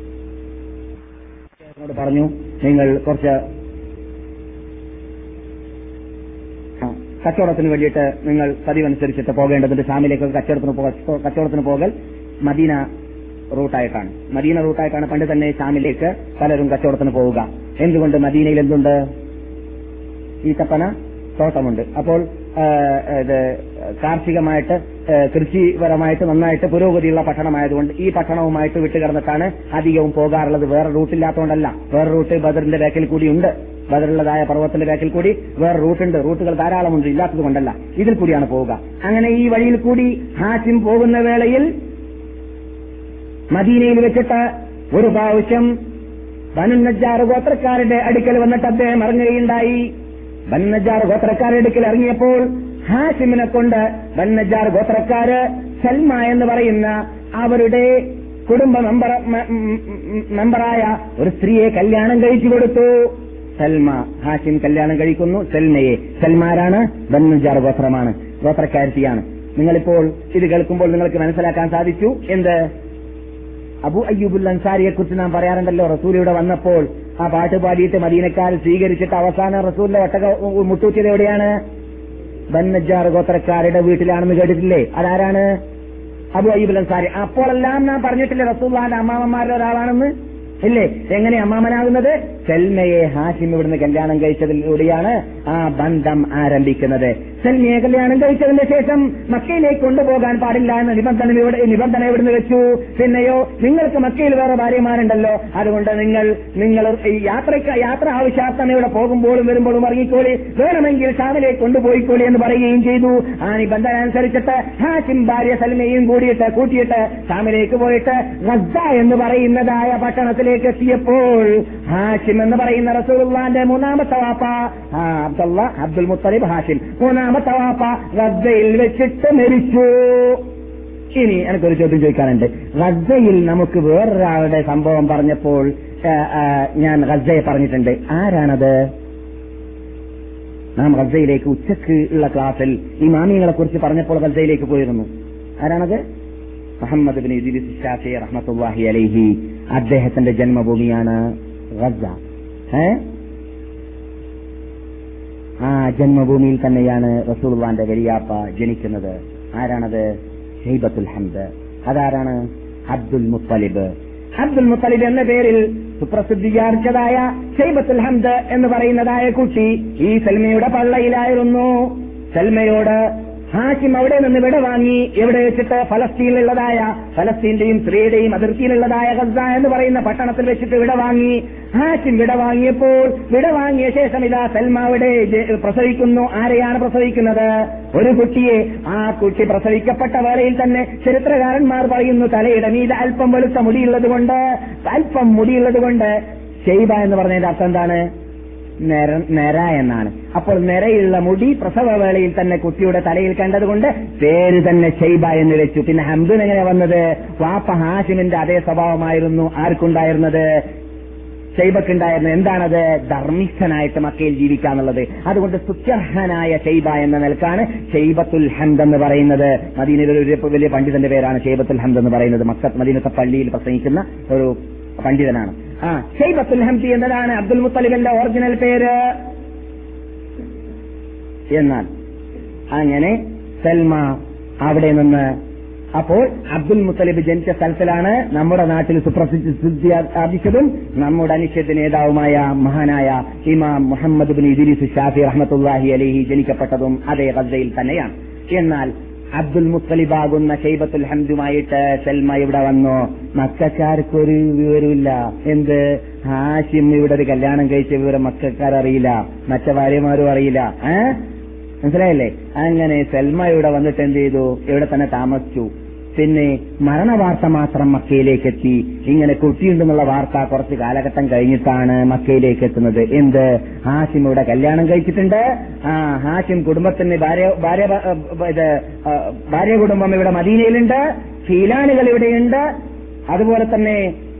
Speaker 1: എന്നോട് പറഞ്ഞു നിങ്ങൾ കുറച്ച് ആ, കച്ചവടത്തിന് വേണ്ടിയിട്ട് നിങ്ങൾ പതിവനുസരിച്ചിട്ട് പോകേണ്ടതുണ്ട് ഷാമിലേക്ക് കച്ചവടത്തിന് പോ- കച്ചവടത്തിന് പോകൽ മദീന റൂട്ടായിട്ടാണ് മദീന റൂട്ടായിട്ടാണ് പണ്ട് തന്നെ ഷാമിലേക്ക് പലരും കച്ചവടത്തിന് പോവുക എന്തുകൊണ്ട് മദീനയിൽ എന്തുണ്ട് ഈത്തപ്പന തോട്ടമുണ്ട് അപ്പോൾ ആ, ഇത് കാർഷികമായിട്ട് ആ, കൃഷിപരമായിട്ട് നന്നായിട്ട് പുരോഗതിയുള്ള പട്ടണമായതുകൊണ്ട് ഈ പട്ടണവുമായിട്ട് വിട്ടുകിടന്നിട്ടാണ് അധികവും പോകാറുള്ളത് വേറെ റൂട്ടില്ലാത്തതുകൊണ്ടല്ല വേറെ റൂട്ട് ബദറിന്റെ ബാക്കിൽ കൂടിയുണ്ട് ബദറുള്ളതായ പർവ്വത്തിന്റെ ബാക്കിൽ കൂടി വേറെ റൂട്ടുണ്ട് റൂട്ടുകൾ ധാരാളമുണ്ട് ഇല്ലാത്തത് കൊണ്ടല്ല ഇതിൽ കൂടിയാണ് പോവുക അങ്ങനെ ഈ വഴിയിൽ കൂടി ഹാഷിം പോകുന്ന വേളയിൽ മദീനയിൽ വെച്ചിട്ട് ഒരു പ്രാവശ്യം ബനുനജാർ ഗോത്രക്കാരുടെ അടുക്കൽ വന്നിട്ട് അദ്ദേഹം ഇറങ്ങുകയുണ്ടായി ബന്നജാർ ഗോത്രക്കാരുടെ അടുക്കൽ ഇറങ്ങിയപ്പോൾ ഹാഷിമിനെ കൊണ്ട് ബന്നജാർ ഗോത്രക്കാര് സൽമ എന്ന് പറയുന്ന അവരുടെ കുടുംബ മെമ്പർ മെ- മ്- മ്- മെമ്പറായ ഒരു സ്ത്രീയെ കല്യാണം കഴിച്ചു കൊടുത്തു സൽമ ഹാഷിം കല്യാണം കഴിക്കുന്നു സൽമയെ സൽമാരാണ് ബന്നുജാർ ഗോത്രമാണ് ഗോത്രക്കാരത്തിയാണ് നിങ്ങളിപ്പോൾ ഇത് കേൾക്കുമ്പോൾ നിങ്ങൾക്ക് മനസ്സിലാക്കാൻ സാധിച്ചു എന്ത് അബു അയ്യൂബുൽ അൻസാരിയെ കുറിച്ച് നാം പറയാറുണ്ടല്ലോ റസൂൽ ഇവിടെ വന്നപ്പോൾ ആ പാട്ട് പാടിയിട്ട് മദീനക്കാർ സ്വീകരിച്ചിട്ട് അവസാനം റസൂലിന്റെ ഒട്ടക മുട്ടൂറ്റിയത് എവിടെയാണ് ബന്നജാർ ഗോത്രക്കാരുടെ വീട്ടിലാണെന്ന് കേട്ടിട്ടില്ലേ അതാരാണ് അബു അയ്യൂബുൽ അൻസാരി അപ്പോഴെല്ലാം നാം പറഞ്ഞിട്ടില്ലേ റസൂല്ലാന്റെ അമ്മാമന്മാരുടെ ഒരാളാണെന്ന് ഇല്ലേ എങ്ങനെ അമ്മാമനാകുന്നത് സെൽമയെ ഹാഷിം ഇവിടുന്ന് കല്യാണം കഴിച്ചതിലൂടെയാണ് ആ ബന്ധം ആരംഭിക്കുന്നത് സെൽമയെ കല്യാണം കഴിച്ചതിന് ശേഷം മക്കയിലേക്ക് കൊണ്ടുപോകാൻ പാടില്ല എന്ന നിബന്ധന ഇവിടെ നിബന്ധന ഇവിടുന്ന് വെച്ചു പിന്നെയോ നിങ്ങൾക്ക് മക്കയിൽ വേറെ ഭാര്യമാരുണ്ടല്ലോ അതുകൊണ്ട് നിങ്ങൾ നിങ്ങൾ ഈ യാത്രയ്ക്ക് യാത്ര ആവശ്യാർത്ഥം ഇവിടെ പോകുമ്പോഴും വരുമ്പോഴും ഇറങ്ങിക്കോളി വേണമെങ്കിൽ ഷാമിലേക്ക് കൊണ്ടുപോയിക്കോളി എന്ന് പറയുകയും ചെയ്തു ആ നിബന്ധന അനുസരിച്ചിട്ട് ഹാഷിം ഭാര്യ സൽമയും കൂടിയിട്ട് കൂട്ടിയിട്ട് ഷാമിലേക്ക് പോയിട്ട് ഗസ്സ എന്ന് പറയുന്നതായ പട്ടണത്തിലേക്ക് എത്തിയപ്പോൾ ഹാഷിം എന്ന് പറയുന്ന റസൂലുള്ളാന്റെ മൂന്നാമത്തെ വാപ്പ ആ അബ്ദുള്ള അബ്ദുൽ മുത്തലിബ് ഹാഷിം മൂന്നാമത്തെ വാപ്പ ഗസ്സയിൽ വെച്ചിട്ട് മരിച്ചു ഇനി എനിക്കൊരു ചോദ്യം ചോദിക്കാനുണ്ട് ഗസയിൽ നമുക്ക് വേറൊരാളുടെ സംഭവം പറഞ്ഞപ്പോൾ ആ, ആ, ഞാൻ ഗസയെ പറഞ്ഞിട്ടുണ്ട് ആരാണത് നാം ഗസയിലേക്ക് ഉച്ചക്ക് ഉള്ള ക്ലാസ്സിൽ ഇമാമികളെ കുറിച്ച് പറഞ്ഞപ്പോൾ ഗസയിലേക്ക് പോയിരുന്നു ആരാണത് മുഹമ്മദ് ബിൻ ഇദ്രീസ് ഷാഫി റഹ്മത്തുള്ളാഹി അലൈഹി അദ്ദേഹത്തിന്റെ ജന്മഭൂമിയാണ് ഗസ ഏ ആ ജന്മഭൂമിയിൽ തന്നെയാണ് റസൂൽവാന്റെ വലിയാപ്പ ജനിക്കുന്നത് ആരാണത് ഷെയ്ബത്തുൽ ഹംദ് അതാരാണ് അബ്ദുൽ മുത്തലിബ് അബ്ദുൽ മുത്തലിബ് എന്ന പേരിൽ സുപ്രസിദ്ധിയാർച്ചതായ ഷെയ്ബത്തുൽ ഹംദ് എന്ന് പറയുന്നതായ കുട്ടി ഈ സൽമയുടെ പള്ളയിലായിരുന്നു സൽമയോട് ഹാഷിം അവിടെ നിന്ന് വിട വാങ്ങി എവിടെ വെച്ചിട്ട് ഫലസ്തീനിലുള്ളതായ ഫലസ്തീന്റെയും സ്ത്രീയുടെയും അതിർത്തിയിലുള്ളതായ ഗസ എന്ന് പറയുന്ന പട്ടണത്തിൽ വെച്ചിട്ട് വിട വാങ്ങി ഹാഷിം വിട വാങ്ങിയപ്പോൾ വിട വാങ്ങിയ ശേഷം ഇതാ സൽമ അവിടെ ജ- പ്രസവിക്കുന്നു ആരെയാണ് പ്രസവിക്കുന്നത് ഒരു കുട്ടിയെ ആ കുട്ടി പ്രസവിക്കപ്പെട്ട വേളയിൽ തന്നെ ചരിത്രകാരന്മാർ പറയുന്നു തലയുടെ മീത് അല്പം വെളുത്ത മുടിയുള്ളത് കൊണ്ട് അല്പം മുടിയുള്ളത് കൊണ്ട് ഷെയ്ബ എന്ന് പറഞ്ഞതിന്റെ അർത്ഥം എന്താണ് നെര നെര എന്നാണ് അപ്പോൾ നെരയുള്ള മുടി പ്രസവവേളയിൽ തന്നെ കുട്ടിയുടെ തലയിൽ കണ്ടതുകൊണ്ട് പേര് തന്നെ ഷെയ്ബ എന്ന് വെച്ചു പിന്നെ ഹംദുൻ എങ്ങനെ വന്നത് വാപ്പ ഹാഷിമിന്റെ അതേ സ്വഭാവമായിരുന്നു ആർക്കുണ്ടായിരുന്നത് ഷെയ്ബക്കുണ്ടായിരുന്നത് എന്താണത് ധർമ്മിഷ്ഠനായിട്ട് മക്കയിൽ ജീവിക്കാന്നുള്ളത് അതുകൊണ്ട് സുത്യർഹനായ ഷെയ്ബ എന്ന നിലക്കാണ് ഷെയ്ബത്തുൽ ഹംദ് എന്ന് പറയുന്നത് മദീനയിലെ ഒരു വലിയ പണ്ഡിതന്റെ പേരാണ് ഷെയ്ബത്തുൽ ഹംദ് എന്ന് പറയുന്നത് മക്ക മദീനത്തെ പള്ളിയിൽ പ്രസംഗിക്കുന്ന ഒരു പണ്ഡിതനാണ് ആ ഷെയ്ബത്തുൽ ഹംദി എന്നതാണ് അബ്ദുൽ മുത്തലിബിന്റെ ഒറിജിനൽ പേര് എന്നാൽ അങ്ങനെ സൽമ അവിടെ നിന്ന് അപ്പോൾ അബ്ദുൽ മുത്തലിബ് ജനിച്ച സ്ഥലത്തിലാണ് നമ്മുടെ നാട്ടിൽ സുപ്രസിദ്ധി ആർജിച്ചതും നമ്മുടെ അനിശ്ചിത നേതാവുമായ മഹാനായ ഇമാം മുഹമ്മദ് ബിൻ ഇദ്രീസ് ഷാഫി റഹ്മത്തുല്ലാഹി അലഹി ജനിക്കപ്പെട്ടതും അതേ ഗസയിൽ തന്നെയാണ് എന്നാൽ അബ്ദുൽ മുത്തലിബാകുന്ന ഷെയ്ബത്തുൽ ഹംദുമായിട്ട് സെൽമ ഇവിടെ വന്നു മക്കാർക്കൊരു വിവരമില്ല എന്ത് ഹാഷിം ഇവിടെ ഒരു കല്യാണം കഴിച്ച വിവരം മക്കാർ അറിയില്ല മറ്റു ഭാര്യമാരും അറിയില്ല ഏ മനസ്സിലായില്ലേ അങ്ങനെ സെൽമ ഇവിടെ വന്നിട്ട് എന്ത് ചെയ്തു ഇവിടെ തന്നെ താമസിച്ചു പിന്നെ മരണവാർത്ത മാത്രം മക്കയിലേക്ക് എത്തി ഇങ്ങനെ കുട്ടിയുണ്ടെന്നുള്ള വാർത്ത കുറച്ച് കാലഘട്ടം കഴിഞ്ഞിട്ടാണ് മക്കയിലേക്ക് എത്തുന്നത് എന്ത് ഹാഷിം ഇവിടെ കല്യാണം കഴിച്ചിട്ടുണ്ട് ആ ഹാഷിം കുടുംബത്തിന് ഭാര്യ ഭാര്യ ഇത് ഭാര്യ കുടുംബം ഇവിടെ മദീനയിലുണ്ട് ഫീലാനുകൾ ഇവിടെയുണ്ട് അതുപോലെ തന്നെ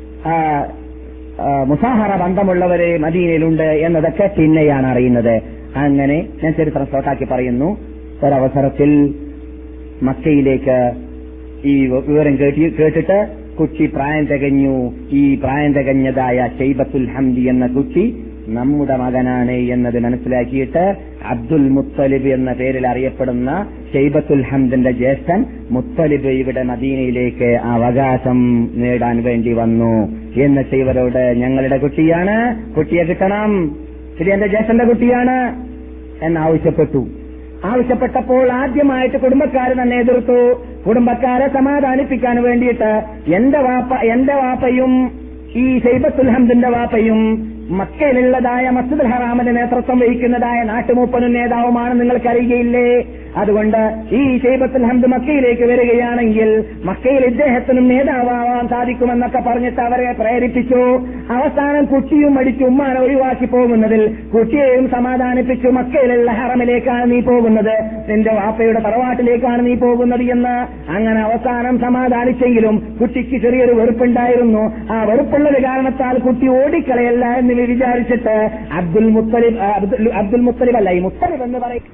Speaker 1: മുസാഹറ ബന്ധമുള്ളവര് മദീനയിലുണ്ട് എന്നതൊക്കെ പിന്നെയാണ് അറിയുന്നത് അങ്ങനെ ഞാൻ ചരിത്രം ഷോട്ടാക്കി പറയുന്നു ഒരവസരത്തിൽ മക്കയിലേക്ക് ഈ വിവരം കേട്ടി കേട്ടിട്ട് കുട്ടി പ്രായം തികഞ്ഞു ഈ പ്രായം തികഞ്ഞതായ ഷെയ്ബത്തുൽ ഹംദി എന്ന കുട്ടി നമ്മുടെ മകനാണ് എന്നത് മനസ്സിലാക്കിയിട്ട് അബ്ദുൽ മുത്തലിബ് എന്ന പേരിൽ അറിയപ്പെടുന്ന ഷെയ്ബത്തുൽ ഹംദിന്റെ ജ്യേഷ്ഠൻ മുത്തലിബ് ഇവിടെ മദീനയിലേക്ക് അവകാശം നേടാൻ വേണ്ടി വന്നു എന്നിട്ട് ഇവരോട് ഞങ്ങളുടെ കുട്ടിയാണ് കുട്ടിയെ കിട്ടണം ഇത് എന്റെ ജ്യേഷ്ഠന്റെ കുട്ടിയാണ് എന്നാവശ്യപ്പെട്ടു ആവശ്യപ്പെട്ടപ്പോൾ ആദ്യമായിട്ട് കുടുംബക്കാർ തന്നെ എതിർത്തു കുടുംബക്കാരെ സമാധാനിപ്പിക്കാൻ വേണ്ടിയിട്ട് എന്റെ വാപ്പ എന്റെ വാപ്പയും ഈ ഷെയ്ബത്തുൽ ഹംദിന്റെ വാപ്പയും മക്കയിലുള്ളതായ മസ്ജിദുൽ ഹറാമിന്റെ നേതൃത്വം വഹിക്കുന്നതായ നാട്ടുമൂപ്പനും നേതാവുമാണ് നിങ്ങൾക്കറിയുകയില്ലേ അതുകൊണ്ട് ഈ ഷെയ്ബത്തുൽ ഹംദ് മക്കയിലേക്ക് വരികയാണെങ്കിൽ മക്കയിൽ ഇദ്ദേഹത്തിനും നേതാവാൻ സാധിക്കുമെന്നൊക്കെ പറഞ്ഞിട്ട് അവരെ പ്രേരിപ്പിച്ചു അവസാനം കുട്ടിയും അടിച്ചു ഉമ്മാനെ ഒഴിവാക്കി പോകുന്നതിൽ കുട്ടിയെയും സമാധാനിപ്പിച്ചു മക്കയിലുള്ള ഹറമിലേക്കാണ് നീ പോകുന്നത് നിന്റെ വാപ്പയുടെ തറവാട്ടിലേക്കാണ് നീ പോകുന്നത് എന്ന് അങ്ങനെ അവസാനം സമാധാനിച്ചെങ്കിലും കുട്ടിക്ക് ചെറിയൊരു വെറുപ്പുണ്ടായിരുന്നു ആ വെറുപ്പുള്ളത് കാരണത്താൽ കുട്ടി ഓടിക്കളയല്ല എന്ന് വിചാരിച്ചിട്ട് അബ്ദുൽ മുത്തലിബ് അബ്ദുൽ മുത്തലിബ് അല്ല ഈ മുത്തലിബ് എന്ന് പറയും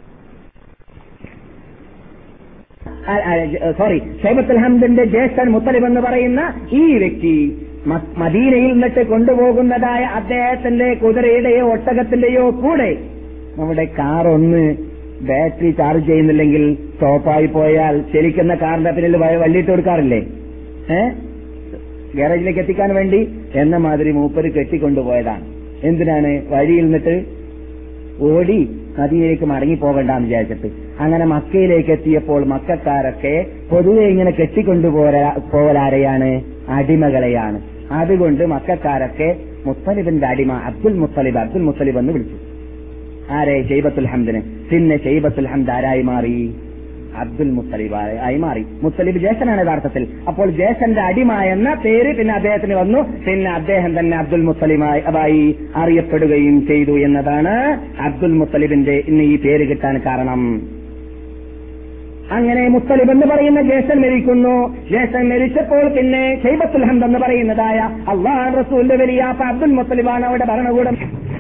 Speaker 1: സോറി ഷൈബത്തുൽ ഹംദിന്റെ ജ്യേഷ്ഠൻ മുത്തലിബ് എന്ന് പറയുന്ന ഈ വ്യക്തി മദീനയിൽ നിന്നിട്ട് കൊണ്ടുപോകുന്നതായ അദ്ദേഹത്തിന്റെ കുതിരയുടെയോ ഒട്ടകത്തിന്റെയോ കൂടെ നമ്മുടെ കാർ ഒന്ന് ബാറ്ററി ചാർജ് ചെയ്യുന്നില്ലെങ്കിൽ സ്റ്റോപ്പായി പോയാൽ ചലിക്കുന്ന കാറിന്റെ പിന്നിൽ വള്ളിയിട്ട് കൊടുക്കാറില്ലേ ഏ ഗാരേജിലേക്ക് എത്തിക്കാൻ വേണ്ടി എന്ന മാതിരി മൂപ്പര് കെട്ടിക്കൊണ്ടുപോയതാണ് എന്തിനാണ് വഴിയിൽ നിന്നിട്ട് ഓടി നദിയിലേക്ക് മടങ്ങിപ്പോകണ്ടെന്ന് വിചാരിച്ചിട്ട് അങ്ങനെ മക്കയിലേക്ക് എത്തിയപ്പോൾ മക്കാരൊക്കെ പൊതുവെ ഇങ്ങനെ കെട്ടിക്കൊണ്ടുപോരാ പോകലാരെയാണ് അടിമകളെയാണ് അതുകൊണ്ട് മക്കാരൊക്കെ മുത്തലിബിന്റെ അടിമ അബ്ദുൽ മുത്തലിബ് അബ്ദുൽ മുത്തലിബ് എന്ന് വിളിച്ചു ആരെ ഷെയ്ബത്തുൽ ഹംദിന് പിന്നെ ഷെയ്ബത്തുൽ ഹംദ് ആരായി മാറി അബ്ദുൽ മുത്തലിബ് ആയി മാറി മുത്തലിബ് ജേഷനാണ് യഥാർത്ഥത്തിൽ അപ്പോൾ ജേഷന്റെ അടിമ എന്ന പേര് പിന്നെ അദ്ദേഹത്തിന് വന്നു പിന്നെ അദ്ദേഹം തന്നെ അബ്ദുൽ മുത്തലിബായി അതായി അറിയപ്പെടുകയും ചെയ്തു എന്നതാണ് അബ്ദുൽ മുത്തലിബിന്റെ ഇന്ന് ഈ പേര് കിട്ടാൻ കാരണം അങ്ങനെ മുത്തലിബ് എന്ന് പറയുന്ന ജ്യേഷ്ഠൻ മരിക്കുന്നു ജ്യേഷ്ഠൻ മരിച്ചപ്പോൾ പിന്നെ ഷെയ്ബത്തുൽ ഹംദ് എന്ന് പറയുന്നതായ അള്ളാഹ് റസൂലിന്റെ വലിയ അബ്ദുൽ മുത്തലിബാണ് അവിടെ ഭരണകൂടം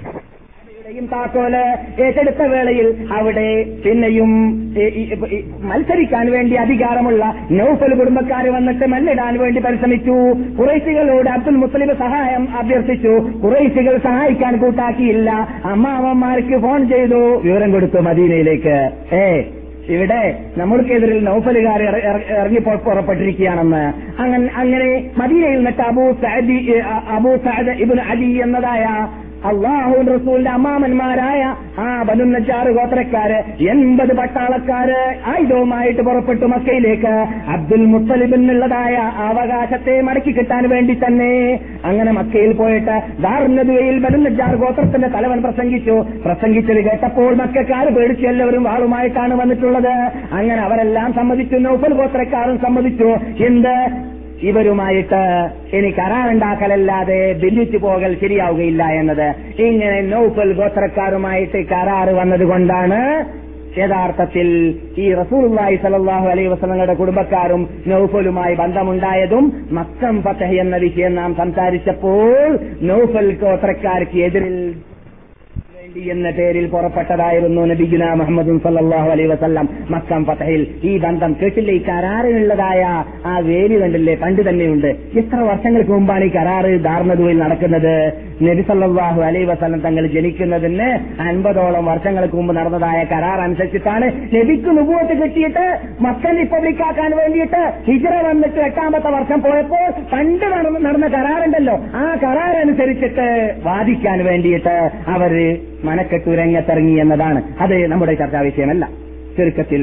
Speaker 1: താക്കോല് ഏറ്റെടുത്ത വേളയിൽ അവിടെ പിന്നെയും മത്സരിക്കാൻ വേണ്ടി അധികാരമുള്ള നൌഫൽ കുടുംബക്കാർ വന്നിട്ട് മല്ലിടാൻ വേണ്ടി പരിശ്രമിച്ചു കുറേശികളോട് അബ്ദുൽ മുസ്ലിം സഹായം അഭ്യർത്ഥിച്ചു കുറേശികൾ സഹായിക്കാൻ കൂട്ടാക്കിയില്ല അമ്മാവന്മാർക്ക് ഫോൺ ചെയ്തു വിവരം കൊടുത്തു മദീനയിലേക്ക് ഏ ഇവിടെ നമ്മൾക്കെതിരിൽ നൌഫലുകാർ ഇറങ്ങി പുറപ്പെട്ടിരിക്കുകയാണെന്ന് അങ്ങനെ അങ്ങനെ മദീനയിൽ നിന്നിട്ട് Abu Saadi Abu Saad Ibin Ali എന്നതായ അള്ളാഹു റസൂലിന്റെ അമ്മാമന്മാരായ ആ ബനുന്നച്ചാറ് ഗോത്രക്കാര് എൺപത് പട്ടാളക്കാര് ആയുധവുമായിട്ട് പുറപ്പെട്ടു മക്കയിലേക്ക് അബ്ദുൽ മുത്തലിബിനുള്ളതായ അവകാശത്തെ മടക്കി കിട്ടാൻ വേണ്ടി തന്നെ അങ്ങനെ മക്കയിൽ പോയിട്ട് ദാർനദുവയിൽ ബനുന്നച്ചാർ ഗോത്രത്തിന്റെ തലവൻ പ്രസംഗിച്ചു പ്രസംഗിച്ചത് കേട്ടപ്പോൾ മക്കാര് പേടിച്ച് എല്ലാവരും വാളുമായിട്ടാണ് വന്നിട്ടുള്ളത് അങ്ങനെ അവരെല്ലാം സമ്മതിച്ചു നൗഫൽ ഗോത്രക്കാരും സമ്മതിച്ചു എന്ത് ഇവരുമായിട്ട് ഇനി കരാറുണ്ടാക്കലല്ലാതെ ഭിന്നിച്ചു പോകൽ ശരിയാവുകയില്ല എന്നത് ഇങ്ങനെ നൗഫൽ ഗോത്രക്കാരുമായിട്ട് കരാറ് വന്നതുകൊണ്ടാണ് യഥാർത്ഥത്തിൽ ഈ റസൂലുള്ളാഹി സലല്ലാഹു അലൈഹി വസല്ലങ്ങളുടെ കുടുംബക്കാരും നൗഫലുമായി ബന്ധമുണ്ടായതും മക്കം ഫതഹ് എന്ന വിഷയം നാം സംസാരിച്ചപ്പോൾ നൗഫൽ ഗോത്രക്കാർക്ക് എതിരിൽ വേണ്ടി എന്ന പേരിൽ പുറപ്പെട്ടതായിരുന്നു നബിഗുന മുഹമ്മദ് സല്ലാഹു അലൈ വസല്ലം മക്കം ഫതഹിൽ ഈ ബന്ധം കേട്ടില്ലേ ഈ കരാറിനുള്ളതായ ആ വേലി കണ്ടില്ലേ പണ്ട് തന്നെയുണ്ട് എത്ര വർഷങ്ങൾക്ക് മുമ്പാണ് ഈ കരാറ് ധാർണതുവയിൽ നടക്കുന്നത് നബി സല്ലല്ലാഹു അലൈഹി വസല്ലം തങ്ങൾ ജനിക്കുന്നതിന് അൻപതോളം വർഷങ്ങൾക്ക് മുമ്പ് നടന്നതായ കരാർ അനുസരിച്ചിട്ടാണ് നബിക്ക് നുപൂവത്ത് കിട്ടിയിട്ട് മക്കൻ റിപ്പബ്ലിക്കാക്കാൻ വേണ്ടിയിട്ട് ഹിജറ വന്നിട്ട് എട്ടാമത്തെ വർഷം പോയപ്പോൾ പണ്ട് നടന്ന നടന്ന കരാറുണ്ടല്ലോ ആ കരാർ അനുസരിച്ചിട്ട് വാദിക്കാൻ വേണ്ടിയിട്ട് അവര് മനക്കെട്ടു രംഗത്തിറങ്ങി എന്നതാണ് അത് നമ്മുടെ ചർച്ചാ വിഷയമല്ല ചുരുക്കത്തിൽ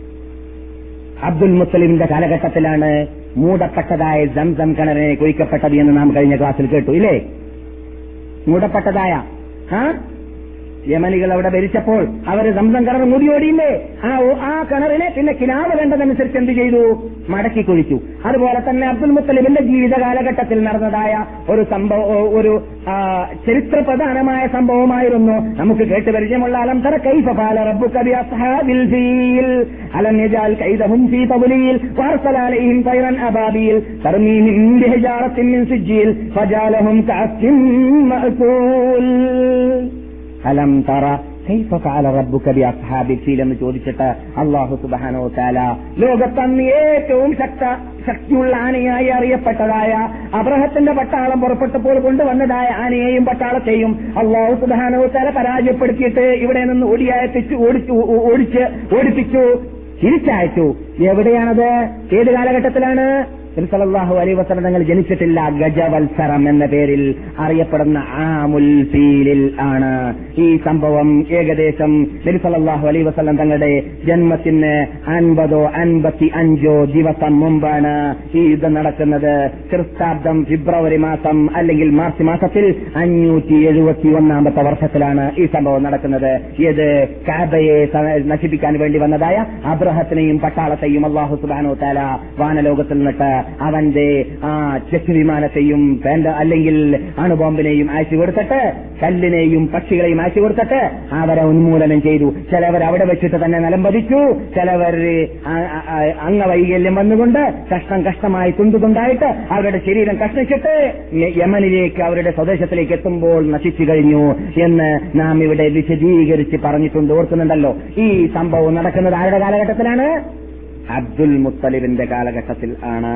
Speaker 1: അബ്ദുൽ മുസ്ലിമിന്റെ കാലഘട്ടത്തിലാണ് മൂടപ്പെട്ടതായ സംസം കിണറിനെ കുഴിക്കപ്പെട്ടത് എന്ന് നാം കഴിഞ്ഞ ക്ലാസ്സിൽ കേട്ടു ഇല്ലേ മൂടപ്പെട്ടതായ ആ യമനികൾ അവിടെ ഭരിച്ചപ്പോൾ അവർ സംസം കിണർ മൂടിയോടിയില്ലേ ആ ഓ- ആ കിണറിനെ പിന്നെ കിനാവ് കണ്ടതനുസരിച്ച് എന്ത് ചെയ്തു മടക്കി കുഴിച്ചു അതുപോലെ തന്നെ അബ്ദുൽ മുത്തലിബിന്റെ ജീവിത കാലഘട്ടത്തിൽ നടന്നതായ ഒരു സംഭവം ഒരു ആ, ചരിത്രപ്രധാനമായ സംഭവമായിരുന്നു നമുക്ക് കേട്ട് പരിചയമുള്ള അലം തറ കൈഫ ഫാല റബ്ബുക ബി അസ്ഹാബിൽ ഫീൽ അലം യജാൽ കൈദഹും ഫീ തബ്ലീൽ വഅർസല അലൈഹിം തൈറൻ അബാബീൽ തർമീഹിം ബിഹിജാറത്തിൻ മിൻ സിജ്ജീൽ ഫജാലഹും കഅസ്ഫിൻ മഅകൂൽ അലം തറ കൈഫ ഫഅല റബ്ബുക ബി അസ്ഹാബിൽ ഫീൽ എന്ന് ചോദിച്ചിട്ട് അല്ലാഹു സുബ്ഹാനഹു വതആല ലോകത്തന്ന് ഏറ്റവും ശക്ത ശക്തിയുള്ള ആനയായി അറിയപ്പെട്ടതായ അബ്രഹത്തിന്റെ പട്ടാളം പുറപ്പെട്ടപ്പോൾ കൊണ്ടുവന്നതായ ആനയെയും പട്ടാളത്തെയും അള്ളാഹു സുബ്ഹാനഹു വതആല പരാജയപ്പെടുത്തിയിട്ട് ഇവിടെ നിന്ന് ഓടിയയപ്പിച്ചു ഓടിച്ചു ഓടിച്ച് ഓടിപ്പിച്ചു തിരിച്ചയച്ചു എവിടെയാണത് ഏത് കാലഘട്ടത്തിലാണ് സല്ലല്ലാഹു അലൈഹി വസല്ലം തങ്ങൾ ജനിച്ചിട്ടില്ല ഗജവത്സരം എന്ന പേരിൽ അറിയപ്പെടുന്ന ആമുൽ ഫീലിൽ ആണ് ഈ സംഭവം ഏകദേശം നബി സല്ലല്ലാഹു അലൈഹി വസല്ലം തങ്ങളുടെ ജന്മത്തിന് അൻപതോ അൻപത്തി അഞ്ചോ ദിവസം മുമ്പാണ് ഈ യുദ്ധം നടക്കുന്നത് ക്രിസ്താബ്ദം ഫെബ്രുവരി മാസം അല്ലെങ്കിൽ മാർച്ച് മാസത്തിൽ അഞ്ഞൂറ്റി എഴുപത്തി ഒന്നാമത്തെ വർഷത്തിലാണ് ഈ സംഭവം നടക്കുന്നത് ഇത് കാബയെ സ- നശിപ്പിക്കാൻ വേണ്ടി വന്നതായ അബ്രഹത്തിനെയും പട്ടാളത്തെയും അള്ളാഹു സുബാനോ താല വാനലോകത്തിൽ നിന്നിട്ട് അവന്റെ ആ ചെക്ക് വിമാനത്തെയും വേണ്ട അല്ലെങ്കിൽ അണുബോംബിനെയും അയച്ചു കൊടുത്തിട്ട് കല്ലിനെയും പക്ഷികളെയും അയച്ചു കൊടുത്തിട്ട് അവരെ ഉന്മൂലനം ചെയ്തു ചിലവർ അവിടെ വെച്ചിട്ട് തന്നെ നിലം പതിച്ചു ചിലവർ ആ- ആ- ആ- അംഗവൈകല്യം വന്നുകൊണ്ട് കഷ്ടം കഷ്ടമായി തുണ്ടുതുണ്ടായിട്ട് അവരുടെ ശരീരം കഷ്ണിച്ചിട്ട് യ- യമനിലേക്ക് അവരുടെ സ്വദേശത്തിലേക്ക് എത്തുമ്പോൾ നശിച്ചു കഴിഞ്ഞു എന്ന് നാം ഇവിടെ വിശദീകരിച്ച് പറഞ്ഞിട്ടുണ്ട് ഓർക്കുന്നുണ്ടല്ലോ ഈ സംഭവം നടക്കുന്നത് ആരുടെ കാലഘട്ടത്തിലാണ് അബ്ദുൽ മുത്തലിബിന്റെ കാലഘട്ടത്തിൽ ആണ്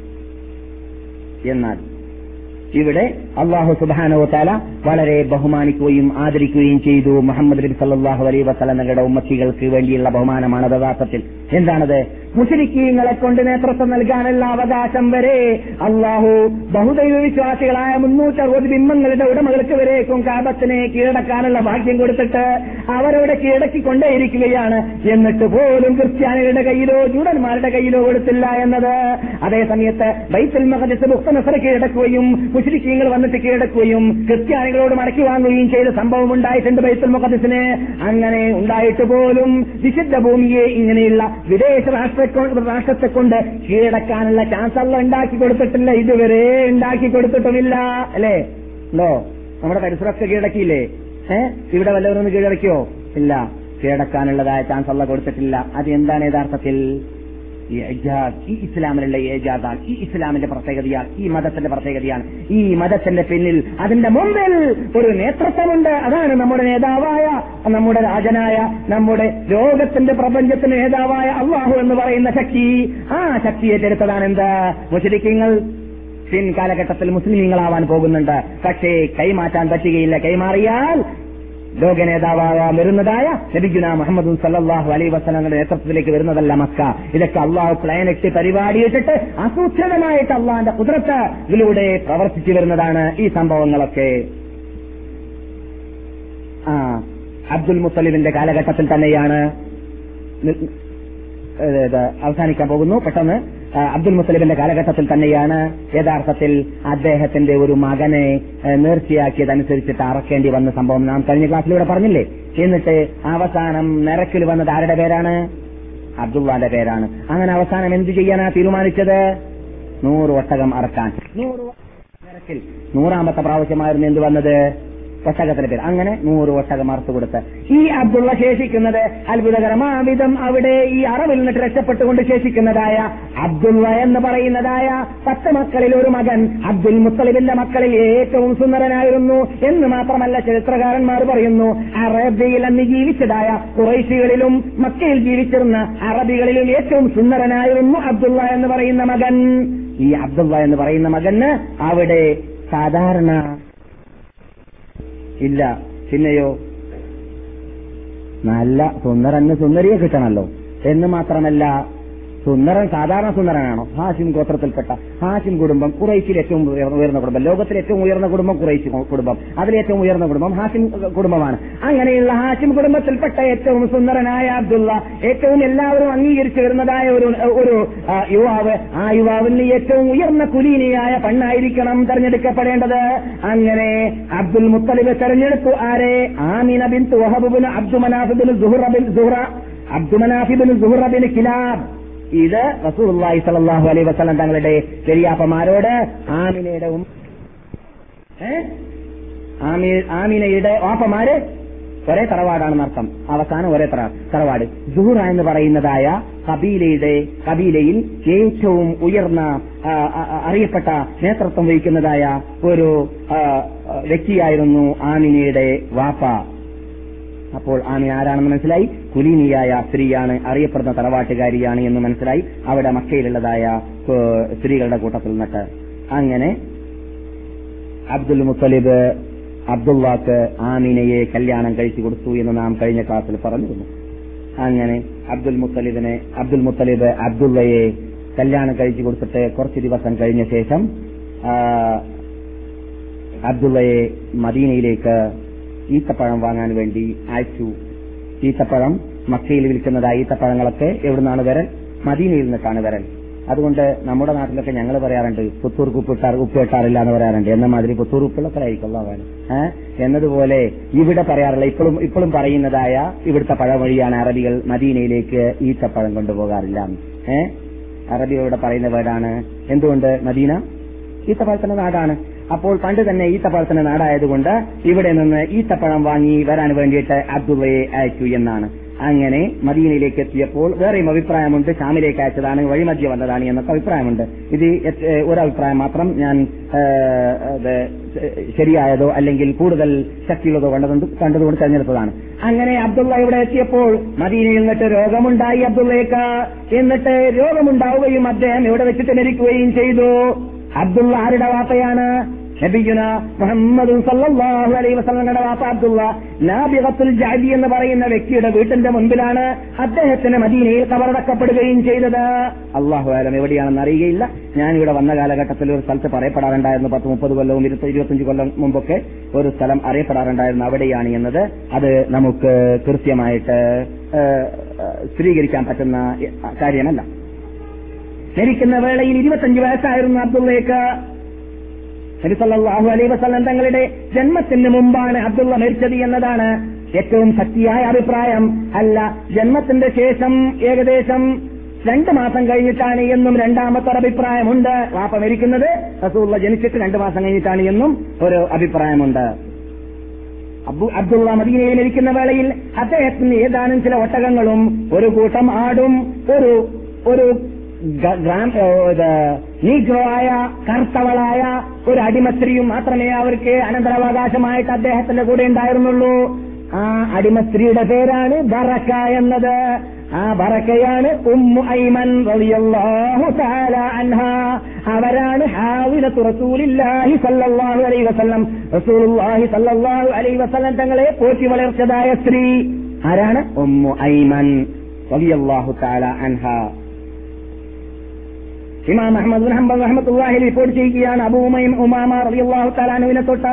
Speaker 1: എന്നാൽ ഇവിടെ അള്ളാഹു സുബാനോ താല വളരെ ബഹുമാനിക്കുകയും ആദരിക്കുകയും ചെയ്തു മുഹമ്മദ് നബി സല്ലാഹു അലൈ വസലങ്ങളുടെ ഉമ്മത്തികൾക്ക് വേണ്ടിയുള്ള ബഹുമാനമാണ് യഥാർത്ഥത്തിൽ എന്താണത് മുസ്ലിക്കീങ്ങളെ കൊണ്ട് നേതൃത്വം നൽകാനുള്ള അവകാശം വരെ അള്ളാഹു ബഹുദൈവ വിശ്വാസികളായ മുന്നൂറ്ററുപത് ബിംബങ്ങളുടെ ഉടമകൾക്ക് വരേക്കും കാബത്തിനെ കീഴടക്കാനുള്ള ഭാഗ്യം കൊടുത്തിട്ട് അവരവിടെ കീഴടക്കിക്കൊണ്ടേയിരിക്കുകയാണ് എന്നിട്ട് പോലും ക്രിസ്ത്യാനികളുടെ കയ്യിലോ ജൂഡന്മാരുടെ കയ്യിലോ കൊടുത്തില്ല എന്നത് അതേ സമയത്ത് ബൈത്തുൽ മഹദസ് മുക്തനസറ കീഴടക്കുകയും മുസ്ലിക്കീങ്ങൾ വന്നിട്ട് കീഴടക്കുകയും ക്രിസ്ത്യാനികളോട് മടക്കി വാങ്ങുകയും ചെയ്ത സംഭവം ഉണ്ടായിട്ടുണ്ട് ബൈത്തുൽ മുഖദ്സിന് അങ്ങനെ ഉണ്ടായിട്ട് പോലും വിശുദ്ധ ഭൂമിയെ ഇങ്ങനെയുള്ള വിദേശ രാഷ്ട്ര രാഷ്ട്രത്തെ കൊണ്ട് കീഴടക്കാനുള്ള ചാൻസ് അല്ല ഉണ്ടാക്കി കൊടുത്തിട്ടില്ല ഇതുവരെ ഉണ്ടാക്കി കൊടുത്തിട്ടുമില്ല അല്ലേ ഉണ്ടോ നമ്മുടെ പരിസരമൊക്കെ കീഴടക്കിയില്ലേ ഏ ഇവിടെ വല്ലവരൊന്ന് കീഴടക്കിയോ ഇല്ല കീഴടക്കാനുള്ളതായ ചാൻസ് അല്ല കൊടുത്തിട്ടില്ല അത് എന്താണ് യഥാർത്ഥത്തിൽ ഈ ഇജാസ് ഈ ഇസ്ലാമിലുള്ള ഏജാദാണ് ഈ ഇസ്ലാമിന്റെ പ്രത്യേകതയാണ് ഈ മതത്തിന്റെ പ്രത്യേകതയാണ് ഈ മതത്തിന്റെ പിന്നിൽ അതിന്റെ മുമ്പിൽ ഒരു നേതൃത്വമുണ്ട് അതാണ് നമ്മുടെ നേതാവായ നമ്മുടെ രാജനായ നമ്മുടെ ലോകത്തിന്റെ പ്രപഞ്ചത്തിന്റെ നേതാവായ അള്ളാഹു എന്ന് പറയുന്ന ശക്തി ആ ശക്തി ഏറ്റെടുത്തതാണ് എന്ത് മുസ്ലിക്കങ്ങൾ പിൻ കാലഘട്ടത്തിൽ മുസ്ലിമീങ്ങളാവാൻ പോകുന്നുണ്ട് പക്ഷേ കൈമാറ്റാൻ പറ്റുകയില്ല കൈമാറിയാൽ ലോക നേതാവാകാൻ വരുന്നതായ നബിഗുന മുഹമ്മദ് സല്ലാഹു അലൈ വസ്ലങ്ങളുടെ നേതൃത്വത്തിലേക്ക് വരുന്നതല്ല മക്ക ഇതൊക്കെ അള്ളാഹു പ്ലാനിട്ട് പരിപാടിയിട്ടിട്ട് ആസൂത്രിതമായിട്ട് അള്ളാഹിന്റെ കുതിരത്ത് ഇതിലൂടെ പ്രവർത്തിച്ചു വരുന്നതാണ് ഈ സംഭവങ്ങളൊക്കെ ആ അബ്ദുൽ മുത്തലിബിന്റെ കാലഘട്ടത്തിൽ തന്നെയാണ് നി- ഏത് അവസാനിക്കാൻ പോകുന്നു പെട്ടെന്ന് ആ, അബ്ദുൽ മുത്തലിബിന്റെ കാലഘട്ടത്തിൽ തന്നെയാണ് യഥാർത്ഥത്തിൽ അദ്ദേഹത്തിന്റെ ഒരു മകനെ ഏ, നേർച്ചയാക്കിയതനുസരിച്ചിട്ട് അറക്കേണ്ടി വന്ന സംഭവം നാം കഴിഞ്ഞ ക്ലാസ്സിലൂടെ പറഞ്ഞില്ലേ എന്നിട്ട് അവസാനം നിരക്കിൽ വന്നത് ആരുടെ പേരാണ് അബ്ദുള്ളാന്റെ പേരാണ് അങ്ങനെ അവസാനം എന്ത് ചെയ്യാനാ തീരുമാനിച്ചത് നൂറ് ഒട്ടകം അറക്കാൻ നൂറ് ഒ- നിരക്കിൽ നൂറാമത്തെ പ്രാവശ്യമായിരുന്നു എന്ത് വന്നത് ഒട്ടകത്തിന്റെ പേര് അങ്ങനെ നൂറ് ഒട്ടകം അറുത്തു കൊടുത്ത് ഈ അബ്ദുള്ള ശേഷിക്കുന്നത് അത്ഭുതകരമാവിധം അവിടെ ഈ അറവിൽ നിന്നിട്ട് രക്ഷപ്പെട്ടുകൊണ്ട് ശേഷിക്കുന്നതായ അബ്ദുള്ള എന്ന് പറയുന്നതായ പത്ത് മക്കളിൽ ഒരു മകൻ അബ്ദുൽ മുത്തലിബിന്റെ മക്കളിൽ ഏറ്റവും സുന്ദരനായിരുന്നു എന്ന് മാത്രമല്ല ചരിത്രകാരന്മാർ പറയുന്നു അറബിയിൽ അന്ന് ജീവിച്ചതായ കുറൈശികളിലും മക്കയിൽ ജീവിച്ചിരുന്ന അറബികളിലും ഏറ്റവും സുന്ദരനായിരുന്നു അബ്ദുള്ള എന്ന് പറയുന്ന മകൻ ഈ അബ്ദുള്ള എന്ന് പറയുന്ന മകന് അവിടെ സാധാരണ ഇല്ല പിന്നെയോ നല്ല സുന്ദരന് സുന്ദരിയെ കിട്ടണമല്ലോ എന്ന് മാത്രമല്ല സുന്ദരൻ സാധാരണ സുന്ദരനാണോ ഹാഷിം ഗോത്രത്തിൽപ്പെട്ട ഹാഷിം കുടുംബം കുറേശ്ശിൽ ഏറ്റവും ഉയർന്ന ഉയർന്ന കുടുംബം ലോകത്തിലെ ഏറ്റവും ഉയർന്ന കുടുംബം കുറേശ്ശി കുടുംബം അതിലേറ്റവും ഉയർന്ന കുടുംബം ഹാഷിം കുടുംബമാണ് അങ്ങനെയുള്ള ഹാഷിം കുടുംബത്തിൽപ്പെട്ട ഏറ്റവും സുന്ദരനായ അബ്ദുള്ള ഏറ്റവും എല്ലാവരും അംഗീകരിച്ചു വരുന്നതായ ഒരു ഒരു ആ, യുവാവ് ആ യുവാവിന് ഏറ്റവും ഉയർന്ന കുലീനിയായ പെണ്ണായിരിക്കണം തെരഞ്ഞെടുക്കപ്പെടേണ്ടത് അങ്ങനെ അബ്ദുൽ മുത്തലിബ് തെരഞ്ഞെടുത്തു ആരെ Amina bin Wahab bin Abdu Manaf bin Suhra bin Suhra Abdu Manaf bin Suhra bin Kilab ഇത് റസൂലുള്ളാഹി സ്വല്ലല്ലാഹു അലൈഹി വസല്ലം തങ്ങളുടെ ചെറിയാപ്പമാരോട് ആമിനയുടെ ഉം- ഏ? ആമി- ആമിനയുടെ വാപ്പമാര് ഒരേ തറവാടാണെന്ന് അർത്ഥം അവസാനം ഒരേ തറ തറവാട് ജുഹുറ എന്ന് പറയുന്നതായ കബീലയുടെ കബീലയിൽ ഏറ്റവും ഉയർന്ന ആ, ആ, ആ, അറിയപ്പെട്ട നേതൃത്വം വഹിക്കുന്നതായ ഒരു ആ, ആ, വ്യക്തിയായിരുന്നു ആമിനയുടെ വാപ്പ അപ്പോൾ ആമി ആരാണെന്ന് മനസ്സിലായി കുലീനിയായ സ്ത്രീയാണ് അറിയപ്പെടുന്ന തറവാട്ടുകാരിയാണ് എന്ന് മനസ്സിലായി അവിടെ മക്കയിലുള്ളതായ ഏഹ്, സ്ത്രീകളുടെ കൂട്ടത്തിൽ നിന്നിട്ട് അങ്ങനെ അബ്ദുൽ മുത്തലിബ് അബ്ദുള്ളാക്ക് ആമിനയെ കല്യാണം കഴിച്ചു കൊടുത്തു എന്ന് നാം കഴിഞ്ഞ ക്ലാസ്സിൽ പറഞ്ഞിരുന്നു അങ്ങനെ അബ്ദുൽ മുത്തലിബിനെ അബ്ദുൽ മുത്തലിബ് അബ്ദുള്ളയെ കല്യാണം കഴിച്ചു കൊടുത്തിട്ട് കുറച്ച് ദിവസം കഴിഞ്ഞ ശേഷം ആ, അബ്ദുള്ളയെ മദീനയിലേക്ക് ഈത്തപ്പഴം വാങ്ങാൻ വേണ്ടി അയച്ചു ഈത്തപ്പഴം മക്കയിൽ വിൽക്കുന്നതായ ഈത്തപ്പഴങ്ങളൊക്കെ എവിടുന്നാണ് വരൽ മദീനയിൽ നിന്നിട്ടാണ് വരൽ അതുകൊണ്ട് നമ്മുടെ നാട്ടിലൊക്കെ ഞങ്ങൾ പറയാറുണ്ട് പുത്തൂർ ഉപ്പിട്ടാർ ഉപ്പ് വെട്ടാറില്ല എന്ന് പറയാറുണ്ട് എന്ന മാതിരി പുത്തൂർ ഉപ്പിളൊക്കെ വേണം ഏഹ് എന്നതുപോലെ ഇവിടെ പറയാറില്ല ഇപ്പോഴും ഇപ്പോഴും പറയുന്നതായ ഇവിടുത്തെ പഴമൊഴിയാണ് അറബികൾ മദീനയിലേക്ക് ഈത്തപ്പഴം കൊണ്ടുപോകാറില്ല ഏഹ് അറബികളുടെ പറയുന്ന വേർഡാണ് എന്തുകൊണ്ട് മദീന ഈത്തപ്പഴത്തിന്റെ നാടാണ് അപ്പോൾ പണ്ട് തന്നെ ഈത്തപ്പഴത്തിന്റെ നാടായതുകൊണ്ട് ഇവിടെ നിന്ന് ഈത്തപ്പഴം വാങ്ങി വരാൻ വേണ്ടിയിട്ട് അബ്ദുള്ളയെ അയച്ചു എന്നാണ് അങ്ങനെ മദീനയിലേക്ക് എത്തിയപ്പോൾ വേറെയും അഭിപ്രായമുണ്ട് ഷാമിലേക്ക് അയച്ചതാണ് വഴിമധ്യ വന്നതാണ് എന്നൊക്കെ അഭിപ്രായമുണ്ട് ഇത് എത്ര- ഏ, ഒരു അഭിപ്രായം മാത്രം ഞാൻ ഏ, അത് ശരിയായതോ അല്ലെങ്കിൽ കൂടുതൽ ശക്തിയുള്ളതോ കണ്ടതുകൊണ്ട് കണ്ടതുകൊണ്ട് തെരഞ്ഞെടുത്തതാണ് അങ്ങനെ അബ്ദുള്ള ഇവിടെ എത്തിയപ്പോൾ മദീനയിൽ നിന്നിട്ട് രോഗമുണ്ടായി അബ്ദുള്ളയ്ക്ക് എന്നിട്ട് രോഗമുണ്ടാവുകയും അദ്ദേഹം ഇവിടെ വെച്ചിട്ട് മരിക്കുകയും ചെയ്തു അബ്ദുള്ള ആരുടെ വാപ്പയാണ് നബിയുന മുഹമ്മദ് സല്ലല്ലാഹു അലൈഹി വസല്ലമയുടെ വാപ്പ അബ്ദുള്ള നാബിഗത്തുൽ ജഅദി എന്ന് പറയുന്ന വ്യക്തിയുടെ വീട്ടിന്റെ മുൻപിലാണ് അദ്ദേഹത്തിന് മദീനയിൽ കബറടക്കപ്പെടുകയും ചെയ്തത് അള്ളാഹു ആലം എവിടെയാണെന്ന് അറിയുകയില്ല ഞാൻ ഇവിടെ വന്ന കാലഘട്ടത്തിൽ ഒരു സ്ഥലത്ത് പറയപ്പെടാറുണ്ടായിരുന്നു പത്ത് മുപ്പത് കൊല്ലവും ഇരുപത്തി ഇരുപത്തഞ്ച് കൊല്ലം മുമ്പൊക്കെ ഒരു സ്ഥലം അറിയപ്പെടാറുണ്ടായിരുന്നു അവിടെയാണ് എന്നത് അത് നമുക്ക് കൃത്യമായിട്ട് ഏഹ്, ഏഹ്, സ്ഥിരീകരിക്കാൻ പറ്റുന്ന കാര്യമല്ല മരിക്കുന്ന വേളയിൽ ഇരുപത്തഞ്ച് വയസ്സായിരുന്നു അബ്ദുള്ളയ്ക്ക് നബിസല്ലാഹു അലൈ വസല്ലം തങ്ങളുടെ ജന്മത്തിന് മുമ്പാണ് അബ്ദുള്ള മരിച്ചത് എന്നതാണ് ഏറ്റവും ശക്തിയായ അഭിപ്രായം അല്ല ജന്മത്തിന്റെ ശേഷം ഏകദേശം രണ്ട് മാസം കഴിഞ്ഞിട്ടാണ് എന്നും രണ്ടാമത്തെ ഒരു അഭിപ്രായമുണ്ട് വാപ്പ മരിക്കുന്നത് റസൂള്ള ജനിച്ചിട്ട് രണ്ട് മാസം കഴിഞ്ഞിട്ടാണ് എന്നും ഒരു അഭിപ്രായമുണ്ട് അബ്ദു അബ്ദുള്ള മദീനയിൽ മരിക്കുന്ന വേളയിൽ അദ്ദേഹത്തിന് ഏതാനും ചില ഒട്ടകങ്ങളും ഒരു കൂട്ടം ആടും ഒരു ഒരു ഗ- ഗ്രാം ഏ, ഇത് നീഗ്രോ ആയ കറുത്തവളായ ഒരു അടിമസ്ത്രീയും മാത്രമേ അവർക്ക് അനന്തരാവകാശമായിട്ട് അദ്ദേഹത്തിന്റെ കൂടെ ഉണ്ടായിരുന്നുള്ളൂ ആ അടിമസ്ത്രീയുടെ പേരാണ് ബറക്ക എന്നത് ആ ബറക്കയാണ് ഉമ്മു ഐമൻ റളിയല്ലാഹു തആല അൻഹ അവരാണ് ഹാവിലത്തു റസൂലില്ലാഹി സല്ലല്ലാഹു അലൈഹി വസല്ലം റസൂലുള്ളാഹി സല്ലല്ലാഹു അലൈഹി വസല്ലം തങ്ങളെ പോറ്റി വളർച്ചതായ സ്ത്രീ ആരാണ് ഉമ്മു ഐമൻ റളിയല്ലാഹു തആല അൻഹ ഇമാം അഹമ്മദ് ബിൻ ഹംബൽ റഹ്മത്തുള്ളാഹി റിപ്പോർട്ട് ചെയ്യുകയാണ് അബൂ ഉമൈം ഉമാമ റളിയല്ലാഹു തആല അൻഹുവിനെ തൊട്ട്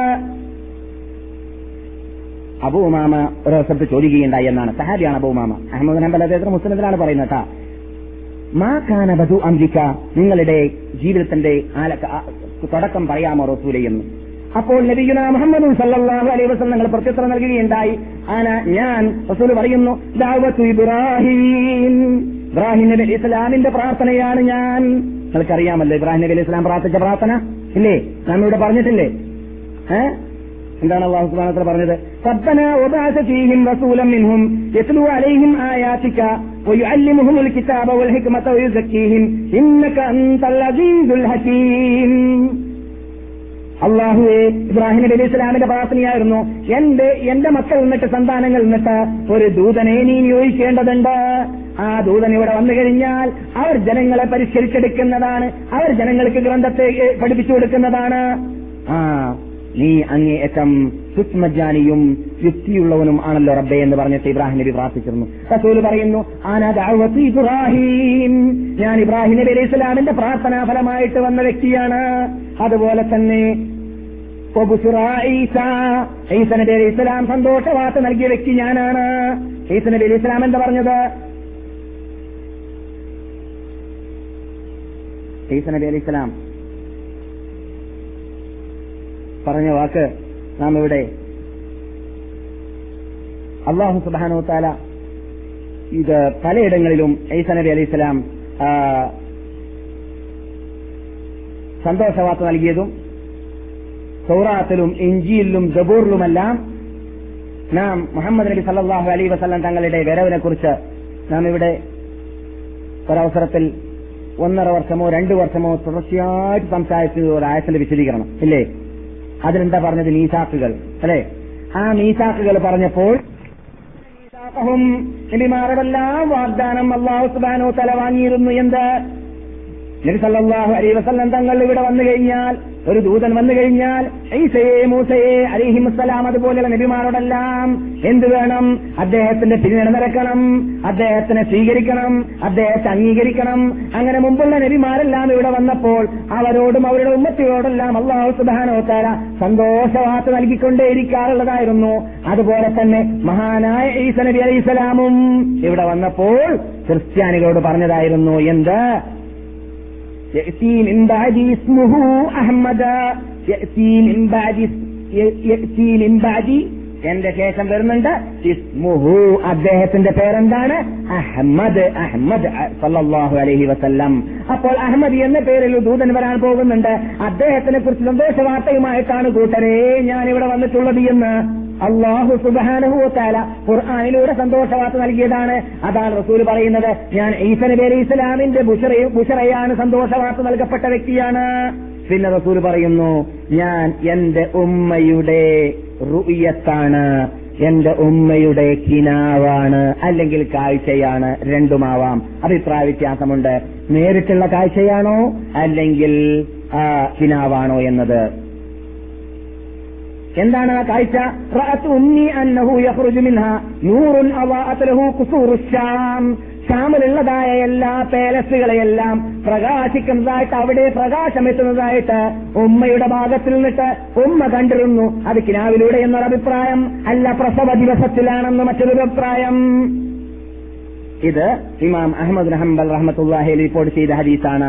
Speaker 1: അബൂ ഉമാമ ഒരു ദിവസത്തെ ചോദിക്കുകയുണ്ടായി എന്നാണ് സഹാബിയാണ് Abu Umama Ahmad bin Hanbal അദ്ദേഹത്തിന് മുസ്ലിമിലാണ് പറയുന്നത് കേട്ടാ മാ കാന ബദു അംരിക്ക നിങ്ങളുടെ ജീവിതത്തിന്റെ ആല- ആ- തുടക്കം പറയാമോ റസൂലെ എന്ന് അപ്പോൾ നബിയുന മുഹമ്മദ് സല്ലല്ലാഹു അലൈഹി വസല്ലം നിങ്ങൾ പ്രത്യുത്തരം നൽകുകയുണ്ടായി ആന ഞാൻ റസൂൽ പറയുന്നു ദഅവത്തു ഇബ്രാഹിം ഇബ്രാഹിം നബി അലൈഹി ഇസ്ലാമിന്റെ പ്രാർത്ഥനയാണ് ഞാൻ നിങ്ങൾക്കറിയാമല്ലോ ഇബ്രാഹിം നബി അലൈഹി ഇസ്ലാം പ്രാർത്ഥിച്ച പ്രാർത്ഥന ഇല്ലേ നാം ഇവിടെ പറഞ്ഞിട്ടില്ലേ ഏ എന്താണ് അള്ളാഹു സുബ്ഹാനഹു പറഞ്ഞത് ربنا وبعث فيهم رسولا منهم يتلو عليهم آياتك ويعلمهم الكتاب والحكمة ويزكيهم إنك أنت العزيز الحكيم അള്ളാഹുവെ ഇബ്രാഹിം നബി അലൈഹി ഇസ്ലാമിന്റെ പ്രാർത്ഥനയായിരുന്നു എന്റെ എന്റെ മക്കൾ നിന്നിട്ട് സന്താനങ്ങൾ നിന്നിട്ട് ഒരു ദൂതനെ നീ നിയോഗിക്കേണ്ടതുണ്ട് ആ ദൂതൻ ഇവിടെ വന്നു കഴിഞ്ഞാൽ അവർ ജനങ്ങളെ പരിഷ്കരിച്ചെടുക്കുന്നതാണ് അവർ ജനങ്ങൾക്ക് ഗ്രന്ഥത്തെ ഏ, പഠിപ്പിച്ചു കൊടുക്കുന്നതാണ് ആ നീ അങ്ങേയറ്റം സുസ്മജാനിയും യുക്തിയുള്ളവനും ആണല്ലോ റബ്ബെ എന്ന് പറഞ്ഞിട്ട് ഇബ്രാഹിം നബി പ്രാർത്ഥിച്ചിരുന്നു റസൂൽ പറയുന്നു ആന ദഅവത്തി ഇബ്രാഹിം ഞാൻ ഇബ്രാഹിം നബി അലൈഹി സ്വലാമിന്റെ പ്രാർത്ഥനാ ഫലമായിട്ട് വന്ന വ്യക്തിയാണ് അതുപോലെ തന്നെ വബുശ്റ ഈസ ഈസ നബി അലൈഹി സ്വലാം സന്തോഷവാർത്ത നൽകിയ വ്യക്തി ഞാനാണ് ഈസ നബി അലൈഹി സ്വലാം എന്താ പറഞ്ഞത് ഈസ നബി അലൈഹി സ്വലാം പറഞ്ഞ വാക്ക് നാം ഇവിടെ അള്ളാഹു സുബാനു താല ഇത് പലയിടങ്ങളിലും ഈസ നബി അലൈഹി സ്വലാം സന്തോഷവാർത്ത നൽകിയതും സൗറാത്തിലും ഇഞ്ചിയിലും ജബൂറിലുമെല്ലാം നാം മുഹമ്മദ് നബി സല്ലാഹു അലൈ വസല്ലം തങ്ങളുടെ വരവിനെ കുറിച്ച് നാം ഇവിടെ ഒരവസരത്തിൽ ഒന്നര വർഷമോ രണ്ടു വർഷമോ തുടർച്ചയായിട്ട് സംസാരിച്ചത് ഒരു ആയത്തിന്റെ വിശദീകരണം ഇല്ലേ അതിലെന്താ പറഞ്ഞത് മീസാക്കുകൾ അല്ലെ ആ മീസാക്കുകൾ പറഞ്ഞപ്പോൾ മീസാഖഹും നബിമാരോടെല്ലാം വാഗ്ദാനം അള്ളാഹു സുബാനോ തല വാങ്ങിയിരുന്നു എന്ത് നബി സല്ലല്ലാഹു അലൈഹി വസല്ലം തങ്ങൾ ഇവിടെ വന്നു കഴിഞ്ഞാൽ ഒരു ദൂതൻ വന്നു കഴിഞ്ഞാൽ ഈസയെ മൂസയെ അലിഹിമുസ്സലാം അതുപോലെയുള്ള നബിമാരോടെല്ലാം എന്ത് വേണം അദ്ദേഹത്തിന്റെ പിന്നിൽ നിരക്കണം അദ്ദേഹത്തിനെ സ്വീകരിക്കണം അദ്ദേഹത്തെ അംഗീകരിക്കണം അങ്ങനെ മുമ്പുള്ള നബിമാരെല്ലാം ഇവിടെ വന്നപ്പോൾ അവരോടും അവരുടെ ഉമ്മത്തിയോടെല്ലാം അള്ളാഹു സുബാനോത്താര സന്തോഷവാർത്ത നൽകിക്കൊണ്ടേയിരിക്കാറുള്ളതായിരുന്നു അതുപോലെ തന്നെ മഹാനായ ഈസ നബി അലൈഹി സ്വലാമും ഇവിടെ വന്നപ്പോൾ ക്രിസ്ത്യാനികളോട് പറഞ്ഞതായിരുന്നു എന്ത് يأتي من بعد اسمه أحمد يأتي من بعد يأتي من بعد എന്റെ ശേഷം വരുന്നുണ്ട് ഇസ്മുഹു അദ്ദേഹത്തിന്റെ പേരെന്താണ് അഹമ്മദ് അഹമ്മദ് സല്ലല്ലാഹു അലൈഹി വസല്ലം അപ്പോൾ അഹമ്മദ് എന്ന പേരിൽ ദൂതൻ വരാൻ പോകുന്നുണ്ട് അദ്ദേഹത്തിനെ കുറിച്ച് സന്തോഷ വാർത്തയുമായിട്ടാണ് കൂട്ടരെ ഞാൻ ഇവിടെ വന്നിട്ടുള്ളത് എന്ന് അള്ളാഹു സുബാനഹുത്താല ഖുർആാനിലൂടെ സന്തോഷവാർത്ത നൽകിയതാണ് അതാണ് റസൂൽ പറയുന്നത് ഞാൻ ഈസ നബി അലി ഇസ്ലാമിന്റെ ബുഷറയാണ് സന്തോഷവാർത്ത നൽകപ്പെട്ട വ്യക്തിയാണ് പിന്നെ റസൂൽ പറയുന്നു ഞാൻ എന്റെ ഉമ്മയുടെ റുയത്താണ് എന്റെ ഉമ്മയുടെ കിനാവാണ് അല്ലെങ്കിൽ കാഴ്ചയാണ് രണ്ടുമാവാം അഭിപ്രായ വ്യത്യാസമുണ്ട് നേരിട്ടുള്ള കാഴ്ചയാണോ അല്ലെങ്കിൽ കിനാവാണോ എന്നത് എന്താണ് ആ കാഴ്ച റഅത്ത് ഉമ്മി അന്നഹു യഖ്റുജു മിൻഹ നൂറുൻ അവാഅത് ലഹു ഖുസൂറു ശാം ഷാമിലുള്ളതായ എല്ലാ പേലസുകളെയെല്ലാം പ്രകാശിക്കുന്നതായിട്ട് അവിടെ പ്രകാശം എത്തുന്നതായിട്ട് ഉമ്മയുടെ ഭാഗത്തിൽ നിന്നിട്ട് ഉമ്മ കണ്ടിരുന്നു അത് കിനാവിലൂടെ എന്നൊരു അഭിപ്രായം അല്ല പ്രസവ ദിവസത്തിലാണെന്ന് മറ്റൊരു അഭിപ്രായം ഇത് ഇമാം അഹമ്മദ് ഹംബൽ റഹ്മത്തുല്ലാഹി റിപ്പോർട്ട് ചെയ്ത ഹദീസാണ്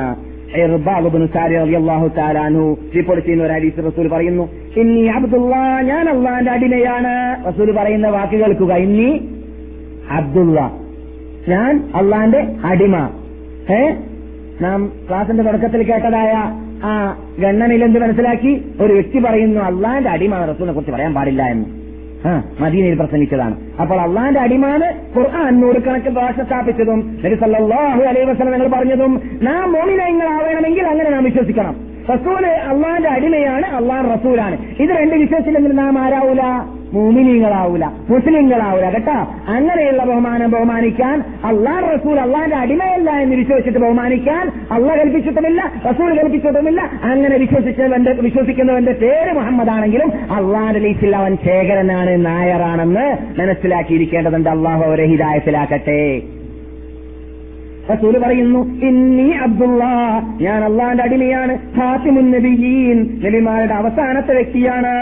Speaker 1: റിപ്പോർട്ട് ചെയ്യുന്ന ഒരു ഹദീസ് റസൂൽ പറയുന്നു ഇന്നി അബ്ദുള്ള ഞാൻ അള്ളാന്റെ അടിമയാണ് റസൂൽ പറയുന്ന വാക്ക് കേൾക്കുക ഇന്നി അബ്ദുള്ള ഞാൻ അള്ളാന്റെ അടിമ ഏ നാം ക്ലാസിന്റെ തുടക്കത്തിൽ കേട്ടതായ ആ ഗണ്ണനിൽ എന്ത് മനസ്സിലാക്കി ഒരു വ്യക്തി പറയുന്നു അള്ളാന്റെ അടിമ റസൂലിനെ കുറിച്ച് പറയാൻ പാടില്ല എന്ന് ആ മദീനയിൽ പ്രസംഗിച്ചതാണ് അപ്പോൾ അള്ളാന്റെ അടിമാണ് ഖുർആൻ നൂറുകണക്കിന് ഭാഷ സ്ഥാപിച്ചതും നബി സല്ലല്ലാഹു അലൈഹി വസല്ലം ഞങ്ങൾ പറഞ്ഞതും നാം മോമിനങ്ങളാവണമെങ്കിൽ അങ്ങനെ നാം വിശ്വസിക്കണം റസൂല് അള്ളാന്റെ അടിമയാണ് അള്ളാൻ റസൂലാണ് ഇത് രണ്ട് വിശ്വസിച്ചില്ലെങ്കിൽ നാം ആരാവൂല മൂമിനീങ്ങളാവൂല മുസ്ലിങ്ങളാവൂല കേട്ടോ അങ്ങനെയുള്ള ബഹുമാനം ബഹുമാനിക്കാൻ അള്ളാൻ റസൂൽ അള്ളാന്റെ അടിമയല്ല എന്ന് വിശ്വസിച്ചിട്ട് ബഹുമാനിക്കാൻ അള്ളാഹ് കൽപ്പിച്ചിട്ടുമില്ല റസൂൽ കൽപ്പിച്ചിട്ടുമില്ല അങ്ങനെ വിശ്വസിച്ചവന്റെ വിശ്വസിക്കുന്നവന്റെ പേര് മുഹമ്മദ് ആണെങ്കിലും അള്ളാന്റെ ലീസിൽ അവൻ ശേഖരനാണ് നായറാണെന്ന് മനസ്സിലാക്കിയിരിക്കേണ്ടതുണ്ട് അള്ളാഹു അവരെ ഹിതായത്തിലാക്കട്ടെ റസൂല് പറയുന്നു ഇന്നി അബ്ദുള്ള ഞാൻ അള്ളാന്റെ അടിമയാണ് ഹാത്തിമുൻ നബിയീൻ നബിമാരുടെ അവസാനത്തെ വ്യക്തിയാണ്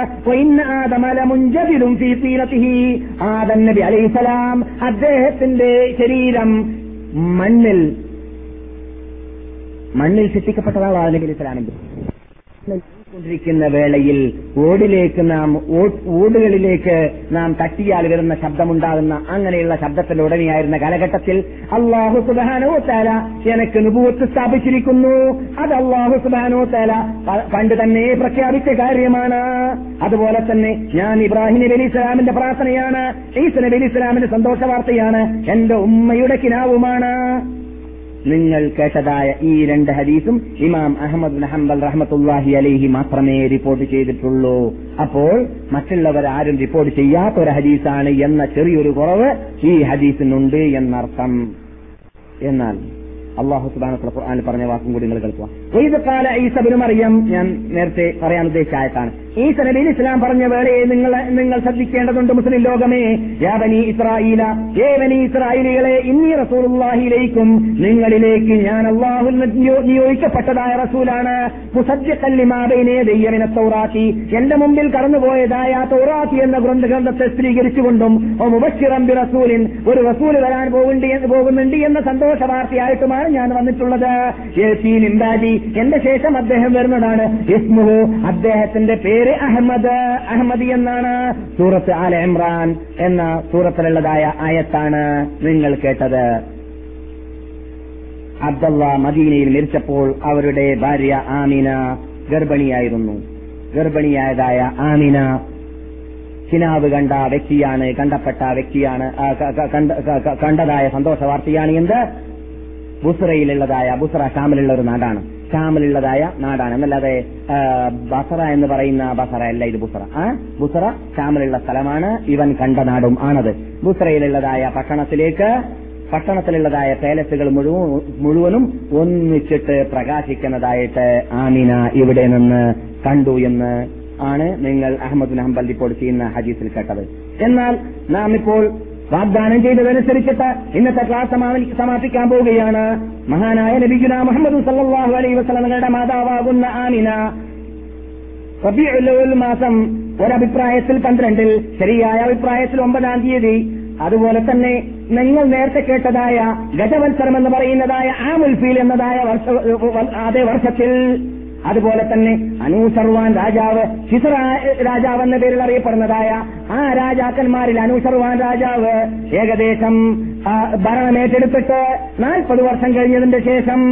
Speaker 1: ആദം നബി അലൈഹിസലാം അദ്ദേഹത്തിന്റെ ശരീരം മണ്ണിൽ മണ്ണിൽ സൃഷ്ടിക്കപ്പെട്ടതാണ് നബി അലൈഹിസ്ലാമിന്റെ കൊണ്ടിരിക്കുന്ന വേളയിൽ ഓടിലേക്ക് നാം ഓടുകളിലേക്ക് നാം തട്ടിയാൽ വരുന്ന ശബ്ദമുണ്ടാകുന്ന അങ്ങനെയുള്ള ശബ്ദത്തിന്റെ ഉടനെയായിരുന്ന കാലഘട്ടത്തിൽ അള്ളാഹു സുബാനോ താല എനിക്ക് നുപൂത്ത് സ്ഥാപിച്ചിരിക്കുന്നു അത് അള്ളാഹു സുബാനോ താല പണ്ട് തന്നെ പ്രഖ്യാപിച്ച കാര്യമാണ് അതുപോലെ തന്നെ ഞാൻ ഇബ്രാഹിം നബി അലി ഇസ്ലാമിന്റെ പ്രാർത്ഥനയാണ് ഈസ് നബി അലി ഇസ്ലാമിന്റെ സന്തോഷ വാർത്തയാണ് എന്റെ ഉമ്മയുടെ കിനാവുമാണ് നിങ്ങൾ കേട്ടതായ ഈ രണ്ട് ഹദീസും ഇമാം അഹമ്മദ് ബിൻ ഹംബൽ റഹ്മത്തുല്ലാഹി അലൈഹി മാത്രമേ റിപ്പോർട്ട് ചെയ്തിട്ടുള്ളൂ അപ്പോൾ മറ്റുള്ളവർ ആരും റിപ്പോർട്ട് ചെയ്യാത്ത ഒരു ഹദീസാണ് എന്ന ചെറിയൊരു കുറവ് ഈ ഹദീസിനുണ്ട് എന്നർത്ഥം എന്നാൽ അള്ളാഹു സുബാന ഖുർആാനിൽ പറഞ്ഞ വാക്കും കൂടി നിങ്ങൾ കേൾക്കുക ഇത് കാല ഈസബിന് മറിയം ഞാൻ നേരത്തെ പറയാൻ ഉദ്ദേശിച്ച ആയത്താണ് ഈസ നബി ഇസ്ലാം പറഞ്ഞ വേളയെ നിങ്ങൾ നിങ്ങൾ ശ്രദ്ധിക്കേണ്ടതുണ്ട് മുസ്ലിം ലോകമേ യാവനി ഇസ്രായേല ഏവനി ഇസ്രായേലികളെ ഇന്നി റസൂലുള്ളാഹിയിലേക്കും നിങ്ങളിലേക്ക് ഞാൻ അള്ളാഹു നിയോഗിക്കപ്പെട്ടതായ റസൂലാണ് മുസജ്ജക്കല്ലിമാബൈനേദയ്യമിന തൗറാത്തി എന്റെ മുമ്പിൽ കടന്നുപോയതായ തൗറാത്തി എന്ന ഗ്രന്ഥ ഗ്രന്ഥത്തെ സ്ത്രീകരിച്ചുകൊണ്ടും ഓ മുബഷിറം ബി റസൂലിൻ ഒരു റസൂൽ വരാൻ പോകുന്നുണ്ട് പോകുന്നുണ്ട് എന്ന സന്തോഷ വാർത്തയായിട്ടുമാണ് ഞാൻ വന്നിട്ടുള്ളത് ഇംബാജി എന്റെ ശേഷം അദ്ദേഹം വരുന്നതാണ് ഇസ്മുഹു അദ്ദേഹത്തിന്റെ പേര് അഹമ്മദ് അഹമ്മദി എന്നാണ് സൂറത്ത് ആല ഇമ്രാൻ എന്ന സൂറത്തിലുള്ളതായ ആയത്താണ് നിങ്ങൾ കേട്ടത് അബ്ദല്ല മദീനയിൽ മരിച്ചപ്പോൾ അവരുടെ ഭാര്യ ആമിന ഗർഭിണിയായിരുന്നു ഗർഭിണിയായതായ ആമിന ചിനാവ് കണ്ട വ്യക്തിയാണ് കണ്ടപ്പെട്ട വ്യക്തിയാണ് ആ, ക- ക- കണ്ട- ക- ക- കണ്ടതായ സന്തോഷ വാർത്തയാണ് എന്ത് ബുസ്രയിലുള്ളതായ ബുസ്ര ഷാമിലുള്ള ഒരു നാടാണ് ഷാമിലുള്ളതായ നാടാണ് എന്നല്ലാതെ ആ, ബസറ എന്ന് പറയുന്ന ബസറ അല്ല ഇത് ബുസ്ര ആ ബുസ്ര ഷാമിലുള്ള സ്ഥലമാണ് ഇവൻ കണ്ട നാടും ആണത് ബുസ്രയിലുള്ളതായ പട്ടണത്തിലേക്ക് പട്ടണത്തിലുള്ളതായ പാലസുകൾ മുഴുവൻ മുഴുവനും ഒന്നിച്ചിട്ട് പ്രകാശിക്കുന്നതായിട്ട് ആമിന ഇവിടെ നിന്ന് കണ്ടു എന്ന് ആണ് നിങ്ങൾ അഹമ്മദ് ബിൻ ഹംബൽ റിപ്പോർട്ട് ചെയ്യുന്ന ഹദീസിൽ കേട്ടത് എന്നാൽ നാം ഇപ്പോൾ വാഗ്ദാനം ചെയ്തതനുസരിച്ചിട്ട് ഇന്നത്തെ ക്ലാസ് സമാപി- സമാപിക്കാൻ പോവുകയാണ് മഹാനായ നബിഗുന മുഹമ്മദ് സല്ലാഹു അലൈ വസ്ലങ്ങളുടെ മാതാവാകുന്ന ആമിന റബിയുൽ മാസം ഒരഭിപ്രായത്തിൽ പന്ത്രണ്ടിൽ ശരിയായ അഭിപ്രായത്തിൽ ഒമ്പതാം തീയതി അതുപോലെ തന്നെ നിങ്ങൾ നേരത്തെ കേട്ടതായ ഗജവത്സരം എന്ന് പറയുന്നതായ ആമുൽഫീൽ എന്നതായ വർഷ അതേ വർഷത്തിൽ അതുപോലെ തന്നെ അനൂസർവാൻ രാജാവ് ഹിസറ രാജാവ് എന്ന പേരിൽ അറിയപ്പെടുന്നതായ ആ രാജാക്കന്മാരിൽ അനൂസർവാൻ രാജാവ് ഏകദേശം ആ, ഭരണമേറ്റെടുത്തിട്ട് നാൽപ്പത് വർഷം കഴിഞ്ഞതിന്റെ ശേഷം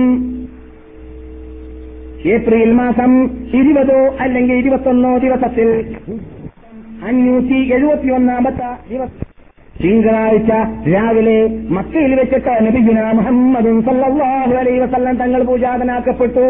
Speaker 1: ഏപ്രിൽ മാസം ഇരുപതോ അല്ലെങ്കിൽ ഇരുപത്തൊന്നോ ദിവസത്തിൽ അഞ്ഞൂറ്റി എഴുപത്തിയൊന്നാമത്തെ ദിവസം തിങ്കളാഴ്ച രാവിലെ മക്കയിൽ വെച്ചിട്ട് നബിഗുന മുഹമ്മദും സല്ലല്ലാഹു അലൈഹി വസല്ലം തങ്ങൾ പൂജാതനാക്കപ്പെട്ടു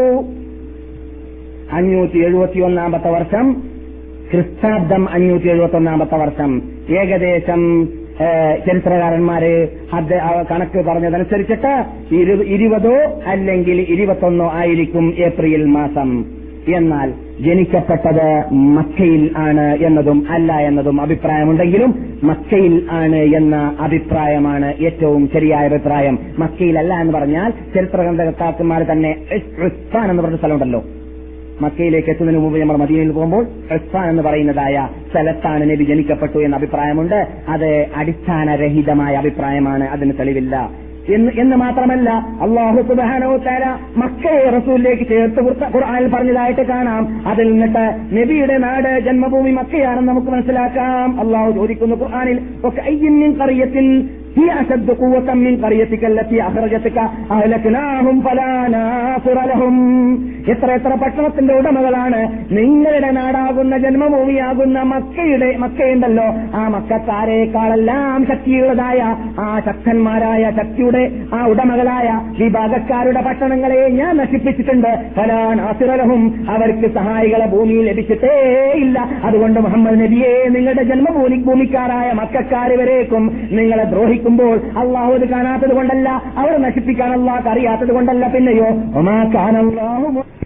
Speaker 1: അഞ്ഞൂറ്റി എഴുപത്തിയൊന്നാമത്തെ വർഷം ക്രിസ്താബ്ദം അഞ്ഞൂറ്റി എഴുപത്തൊന്നാമത്തെ വർഷം ഏകദേശം ഏഹ്, ചരിത്രകാരന്മാര് അത് ആ കണക്ക് പറഞ്ഞതനുസരിച്ചിട്ട് ഇരു- ഇരുപതോ അല്ലെങ്കിൽ ഇരുപത്തൊന്നോ ആയിരിക്കും ഏപ്രിൽ മാസം എന്നാൽ ജനിക്കപ്പെട്ടത് മക്കയിൽ ആണ് എന്നതും അല്ല എന്നതും അഭിപ്രായമുണ്ടെങ്കിലും മക്കയിൽ ആണ് എന്ന അഭിപ്രായമാണ് ഏറ്റവും ശരിയായ അഭിപ്രായം മക്കയിലല്ല എന്ന് പറഞ്ഞാൽ ചരിത്രഗ്രന്ഥകർത്താക്കന്മാർ തന്നെ ഇസ്- ഇസ്ഫാൻ എന്ന് പറഞ്ഞ സ്ഥലമുണ്ടല്ലോ മക്കയിലേക്ക് എത്തുന്നതിന് മുമ്പ് നമ്മൾ മദീനയിൽ പോകുമ്പോൾ ഹെസ്ഫാൻ എന്ന് പറയുന്നതായ സ്ഥലത്താണ് നബി ജനിക്കപ്പെട്ടു എന്ന അഭിപ്രായമുണ്ട് അത് അടിസ്ഥാനരഹിതമായ അഭിപ്രായമാണ് അതിന് തെളിവില്ല എന്ന് എന്ന് മാത്രമല്ല അള്ളാഹു സുബാനോ താര മക്കയെ റസൂലിലേക്ക് ചേർത്ത് ഖുർആ- ഖുർആനിൽ പറഞ്ഞതായിട്ട് കാണാം അതിൽ നിന്നിട്ട് നബിയുടെ നാട് ജന്മഭൂമി മക്കയാണെന്ന് നമുക്ക് മനസ്സിലാക്കാം അള്ളാഹു ചോദിക്കുന്നു ഖുർആനിൽ ഒക്കെ അയ്യമ്മിൻ കറിയത്തിൽ هي أشد قوة من قريتك التي أخرجتك أهلكناهم فلا ناصر لهم എത്ര എത്ര പട്ടണത്തിന്റെ ഉടമകളാണ് നിങ്ങളുടെ നാടാകുന്ന ജന്മഭൂമിയാകുന്ന മക്കയുടെ മക്കയുണ്ടല്ലോ ആ മക്കാരേക്കാളെല്ലാം ശക്തിയുള്ളതായ ആ ശക്തന്മാരായ ശക്തിയുടെ ആ ഉടമകളായ വിഭാഗക്കാരുടെ പട്ടണങ്ങളെ ഞാൻ നശിപ്പിച്ചിട്ടുണ്ട് ഫലാ നാസിറലഹും അവർക്ക് സഹായികളെ ഭൂമിയിൽ ലഭിച്ചിട്ടേ ഇല്ല അതുകൊണ്ട് മുഹമ്മദ് നബിയെ നിങ്ങളുടെ ജന്മഭൂമി ഭൂമിക്കാരായ മക്കാര് വരേക്കും നിങ്ങളെ ദ്രോഹിക്കുമ്പോൾ അള്ളാഹു അത് കാണാത്തത് കൊണ്ടല്ല അവർ നശിപ്പിക്കാൻ അള്ളാഹ് അറിയാത്തത് കൊണ്ടല്ല പിന്നെയോ ഒമാക്കാനല്ലാഹു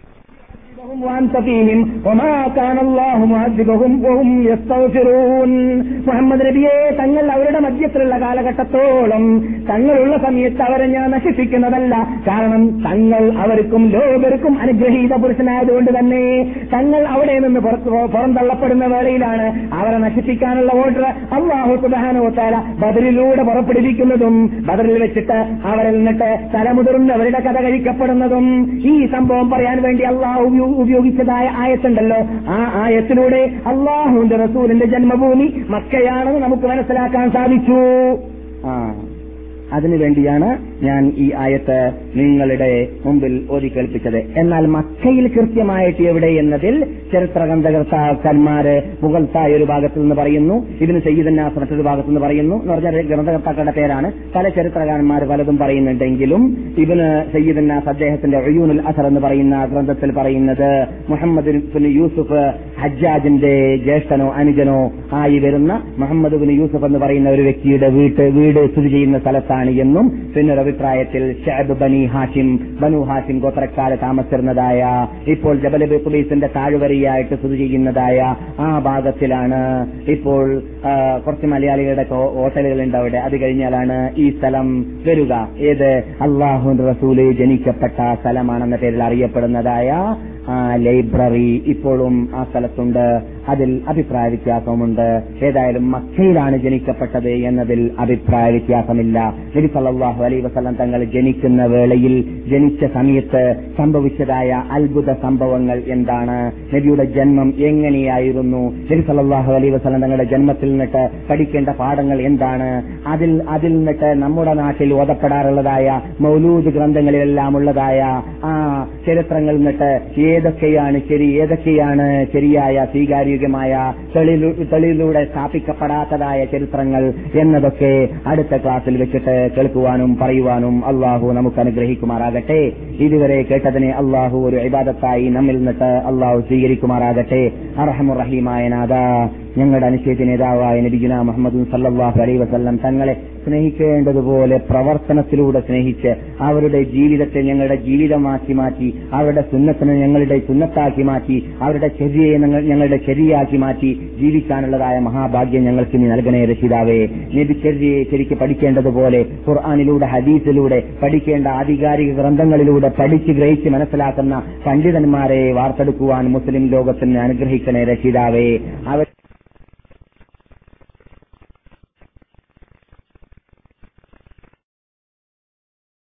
Speaker 1: معذبهم وأنت فيهم وما كان الله معذبهم وهم يستغفرون മുഹമ്മദ് നബിയെ തങ്ങൾ അവരുടെ മധ്യത്തിലുള്ള കാലഘട്ടത്തോളം തങ്ങളുള്ള സമയത്ത് അവരെ ഞാൻ നശിപ്പിക്കുന്നതല്ല കാരണം തങ്ങൾ അവർക്കും ലോകർക്കും അനുഗ്രഹീത പുരുഷനായതുകൊണ്ട് തന്നെ തങ്ങൾ അവിടെ നിന്ന് പുറത്ത് പോ- പുറന്തള്ളപ്പെടുന്ന വേളയിലാണ് അവരെ നശിപ്പിക്കാനുള്ള ഓർഡർ അള്ളാഹു സുബാനോത്താല ബദറിലൂടെ പുറപ്പെടുവിക്കുന്നതും ബദറിൽ വെച്ചിട്ട് അവരിൽ നിന്നിട്ട് തലമുതിർന്നവരുടെ കഥ കഴിക്കപ്പെടുന്നതും ഈ സംഭവം പറയാൻ വേണ്ടി അള്ളാഹു ഉപയോ- ഉപയോഗിച്ചതായ ആയത്തുണ്ടല്ലോ ആ ആയത്തിലൂടെ അള്ളാഹുവിന്റെ റസൂലിന്റെ ജന്മഭൂമി മക്കയാണെന്ന് നമുക്ക് മനസ്സിലാക്കാൻ സാധിച്ചു ആ അതിനു വേണ്ടിയാണ് ഞാൻ ഈ ആയത്ത് നിങ്ങളുടെ മുമ്പിൽ ഓതി കേൾപ്പിച്ചത് എന്നാൽ മക്കയിൽ കൃത്യമായിട്ട് എവിടെ എന്നതിൽ ചരിത്രഗ്രന്ഥകർത്താക്കന്മാര് മുഗൾത്തായ ഒരു ഭാഗത്തു നിന്ന് പറയുന്നു ഇതിന് സയ്യിദന്നാസ് മറ്റൊരു ഭാഗത്തു നിന്ന് പറയുന്നു എന്ന് പറഞ്ഞാൽ ഗ്രന്ഥകർത്താക്കളുടെ പേരാണ് പല ചരിത്രകാരന്മാർ പലതും പറയുന്നുണ്ടെങ്കിലും ഇവന് സയ്യിദന്നാസ് അദ്ദേഹത്തിന്റെ ഒയ്യൂനുൽ അസർ എന്ന് പറയുന്ന ഗ്രന്ഥത്തിൽ പറയുന്നത് മുഹമ്മദ് ബിൻ യൂസുഫ് ഹജ്ജാജിന്റെ ജ്യേഷ്ഠനോ അനുജനോ ആയി വരുന്ന മുഹമ്മദ് ബിൻ യൂസഫ് എന്ന് പറയുന്ന ഒരു വ്യക്തിയുടെ വീട്ട് വീട് സ്ഥിതി ചെയ്യുന്ന സ്ഥലത്താണ് എന്നും പിന്നൊരു അഭിപ്രായത്തിൽ ഷാബ് ബനി ഹാഷിം ബനു ഹാഷിം ഗോത്രക്കാര് താമസിച്ചിരുന്നതായ ഇപ്പോൾ ജബൽ ബിഖുബീസിന്റെ താഴ്വരയായിട്ട് സ്ഥിതി ചെയ്യുന്നതായ ആ ഭാഗത്തിലാണ് ഇപ്പോൾ ആ, കുറച്ച് മലയാളികളുടെ ഹോ- ഹോട്ടലുകളുണ്ട് അവിടെ അത് കഴിഞ്ഞാലാണ് ഈ സ്ഥലം വരിക ഏത് അള്ളാഹു റസൂല് ജനിക്കപ്പെട്ട സ്ഥലമാണെന്ന പേരിൽ അറിയപ്പെടുന്നതായ ആ ലൈബ്രറി ഇപ്പോഴും ആ സ്ഥലത്തുണ്ട് അതിൽ അഭിപ്രായ വ്യത്യാസമുണ്ട് ഏതായാലും മക്കയിലാണ് ജനിക്കപ്പെട്ടത് എന്നതിൽ അഭിപ്രായ വ്യത്യാസമില്ല നബി സല്ലല്ലാഹു അലൈഹി വസല്ലം തങ്ങൾ ജനിക്കുന്ന വേളയിൽ ജനിച്ച സമയത്ത് സംഭവിച്ചതായ അത്ഭുത സംഭവങ്ങൾ എന്താണ് നബിയുടെ ജന്മം എങ്ങനെയായിരുന്നു നബി സല്ലല്ലാഹു അലൈഹി വസല്ലം തങ്ങളുടെ ജന്മത്തിൽ നിന്നിട്ട് പഠിക്കേണ്ട പാഠങ്ങൾ എന്താണ് അതിൽ അതിൽ നിന്നിട്ട് നമ്മുടെ നാട്ടിൽ ഓതപ്പെടാറുള്ളതായ മൗലൂദ് ഗ്രന്ഥങ്ങളിലെല്ലാം ഉള്ളതായ ആ ചരിത്രങ്ങളിൽ നിന്നിട്ട് ഏതൊക്കെയാണ് ശരി ഏതൊക്കെയാണ് ശരിയായ സ്വീകാര്യമായ തെളിലു- തെളിവിലൂടെ സ്ഥാപിക്കപ്പെടാത്തതായ ചരിത്രങ്ങൾ എന്നതൊക്കെ അടുത്ത ക്ലാസ്സിൽ വെച്ചിട്ട് കേൾക്കുവാനും പറയുവാനും അള്ളാഹു നമുക്ക് അനുഗ്രഹിക്കുമാറാകട്ടെ ഇതുവരെ കേട്ടതിനെ അള്ളാഹു ഒരു ഇബാദത്തായി നമ്മിൽ നിന്നിട്ട് അള്ളാഹു സ്വീകരിക്കുമാറാകട്ടെ അറഹമുറഹീമായ നാഥ ഞങ്ങളുടെ അനുശേഷ നേതാവായ നബിഗുന മുഹമ്മദ് സല്ലാഹു അലൈ വസല്ലം തങ്ങളെ സ്നേഹിക്കേണ്ടതുപോലെ പ്രവർത്തനത്തിലൂടെ സ്നേഹിച്ച് അവരുടെ ജീവിതത്തെ ഞങ്ങളുടെ ജീവിതമാക്കി മാറ്റി അവരുടെ സുന്നത്തിനെ ഞങ്ങളുടെ സുന്നത്താക്കി മാറ്റി അവരുടെ ശരിയെ ഞങ്ങൾ- ഞങ്ങളുടെ ശരിയാക്കി മാറ്റി ജീവിക്കാനുള്ളതായ മഹാഭാഗ്യം ഞങ്ങൾക്ക് നീ നൽകണേ രക്ഷിതാവേ നബി ശരിയെ ശരിക്ക് പഠിക്കേണ്ടതുപോലെ ഖുർആാനിലൂടെ ഹദീസിലൂടെ പഠിക്കേണ്ട ആധികാരിക ഗ്രന്ഥങ്ങളിലൂടെ പഠിച്ച് ഗ്രഹിച്ച് മനസ്സിലാക്കുന്ന പണ്ഡിതന്മാരെ വാർത്തെടുക്കുവാൻ മുസ്ലിം ലോകത്തിന് അനുഗ്രഹിക്കണേ രക്ഷിതാവേ അവർ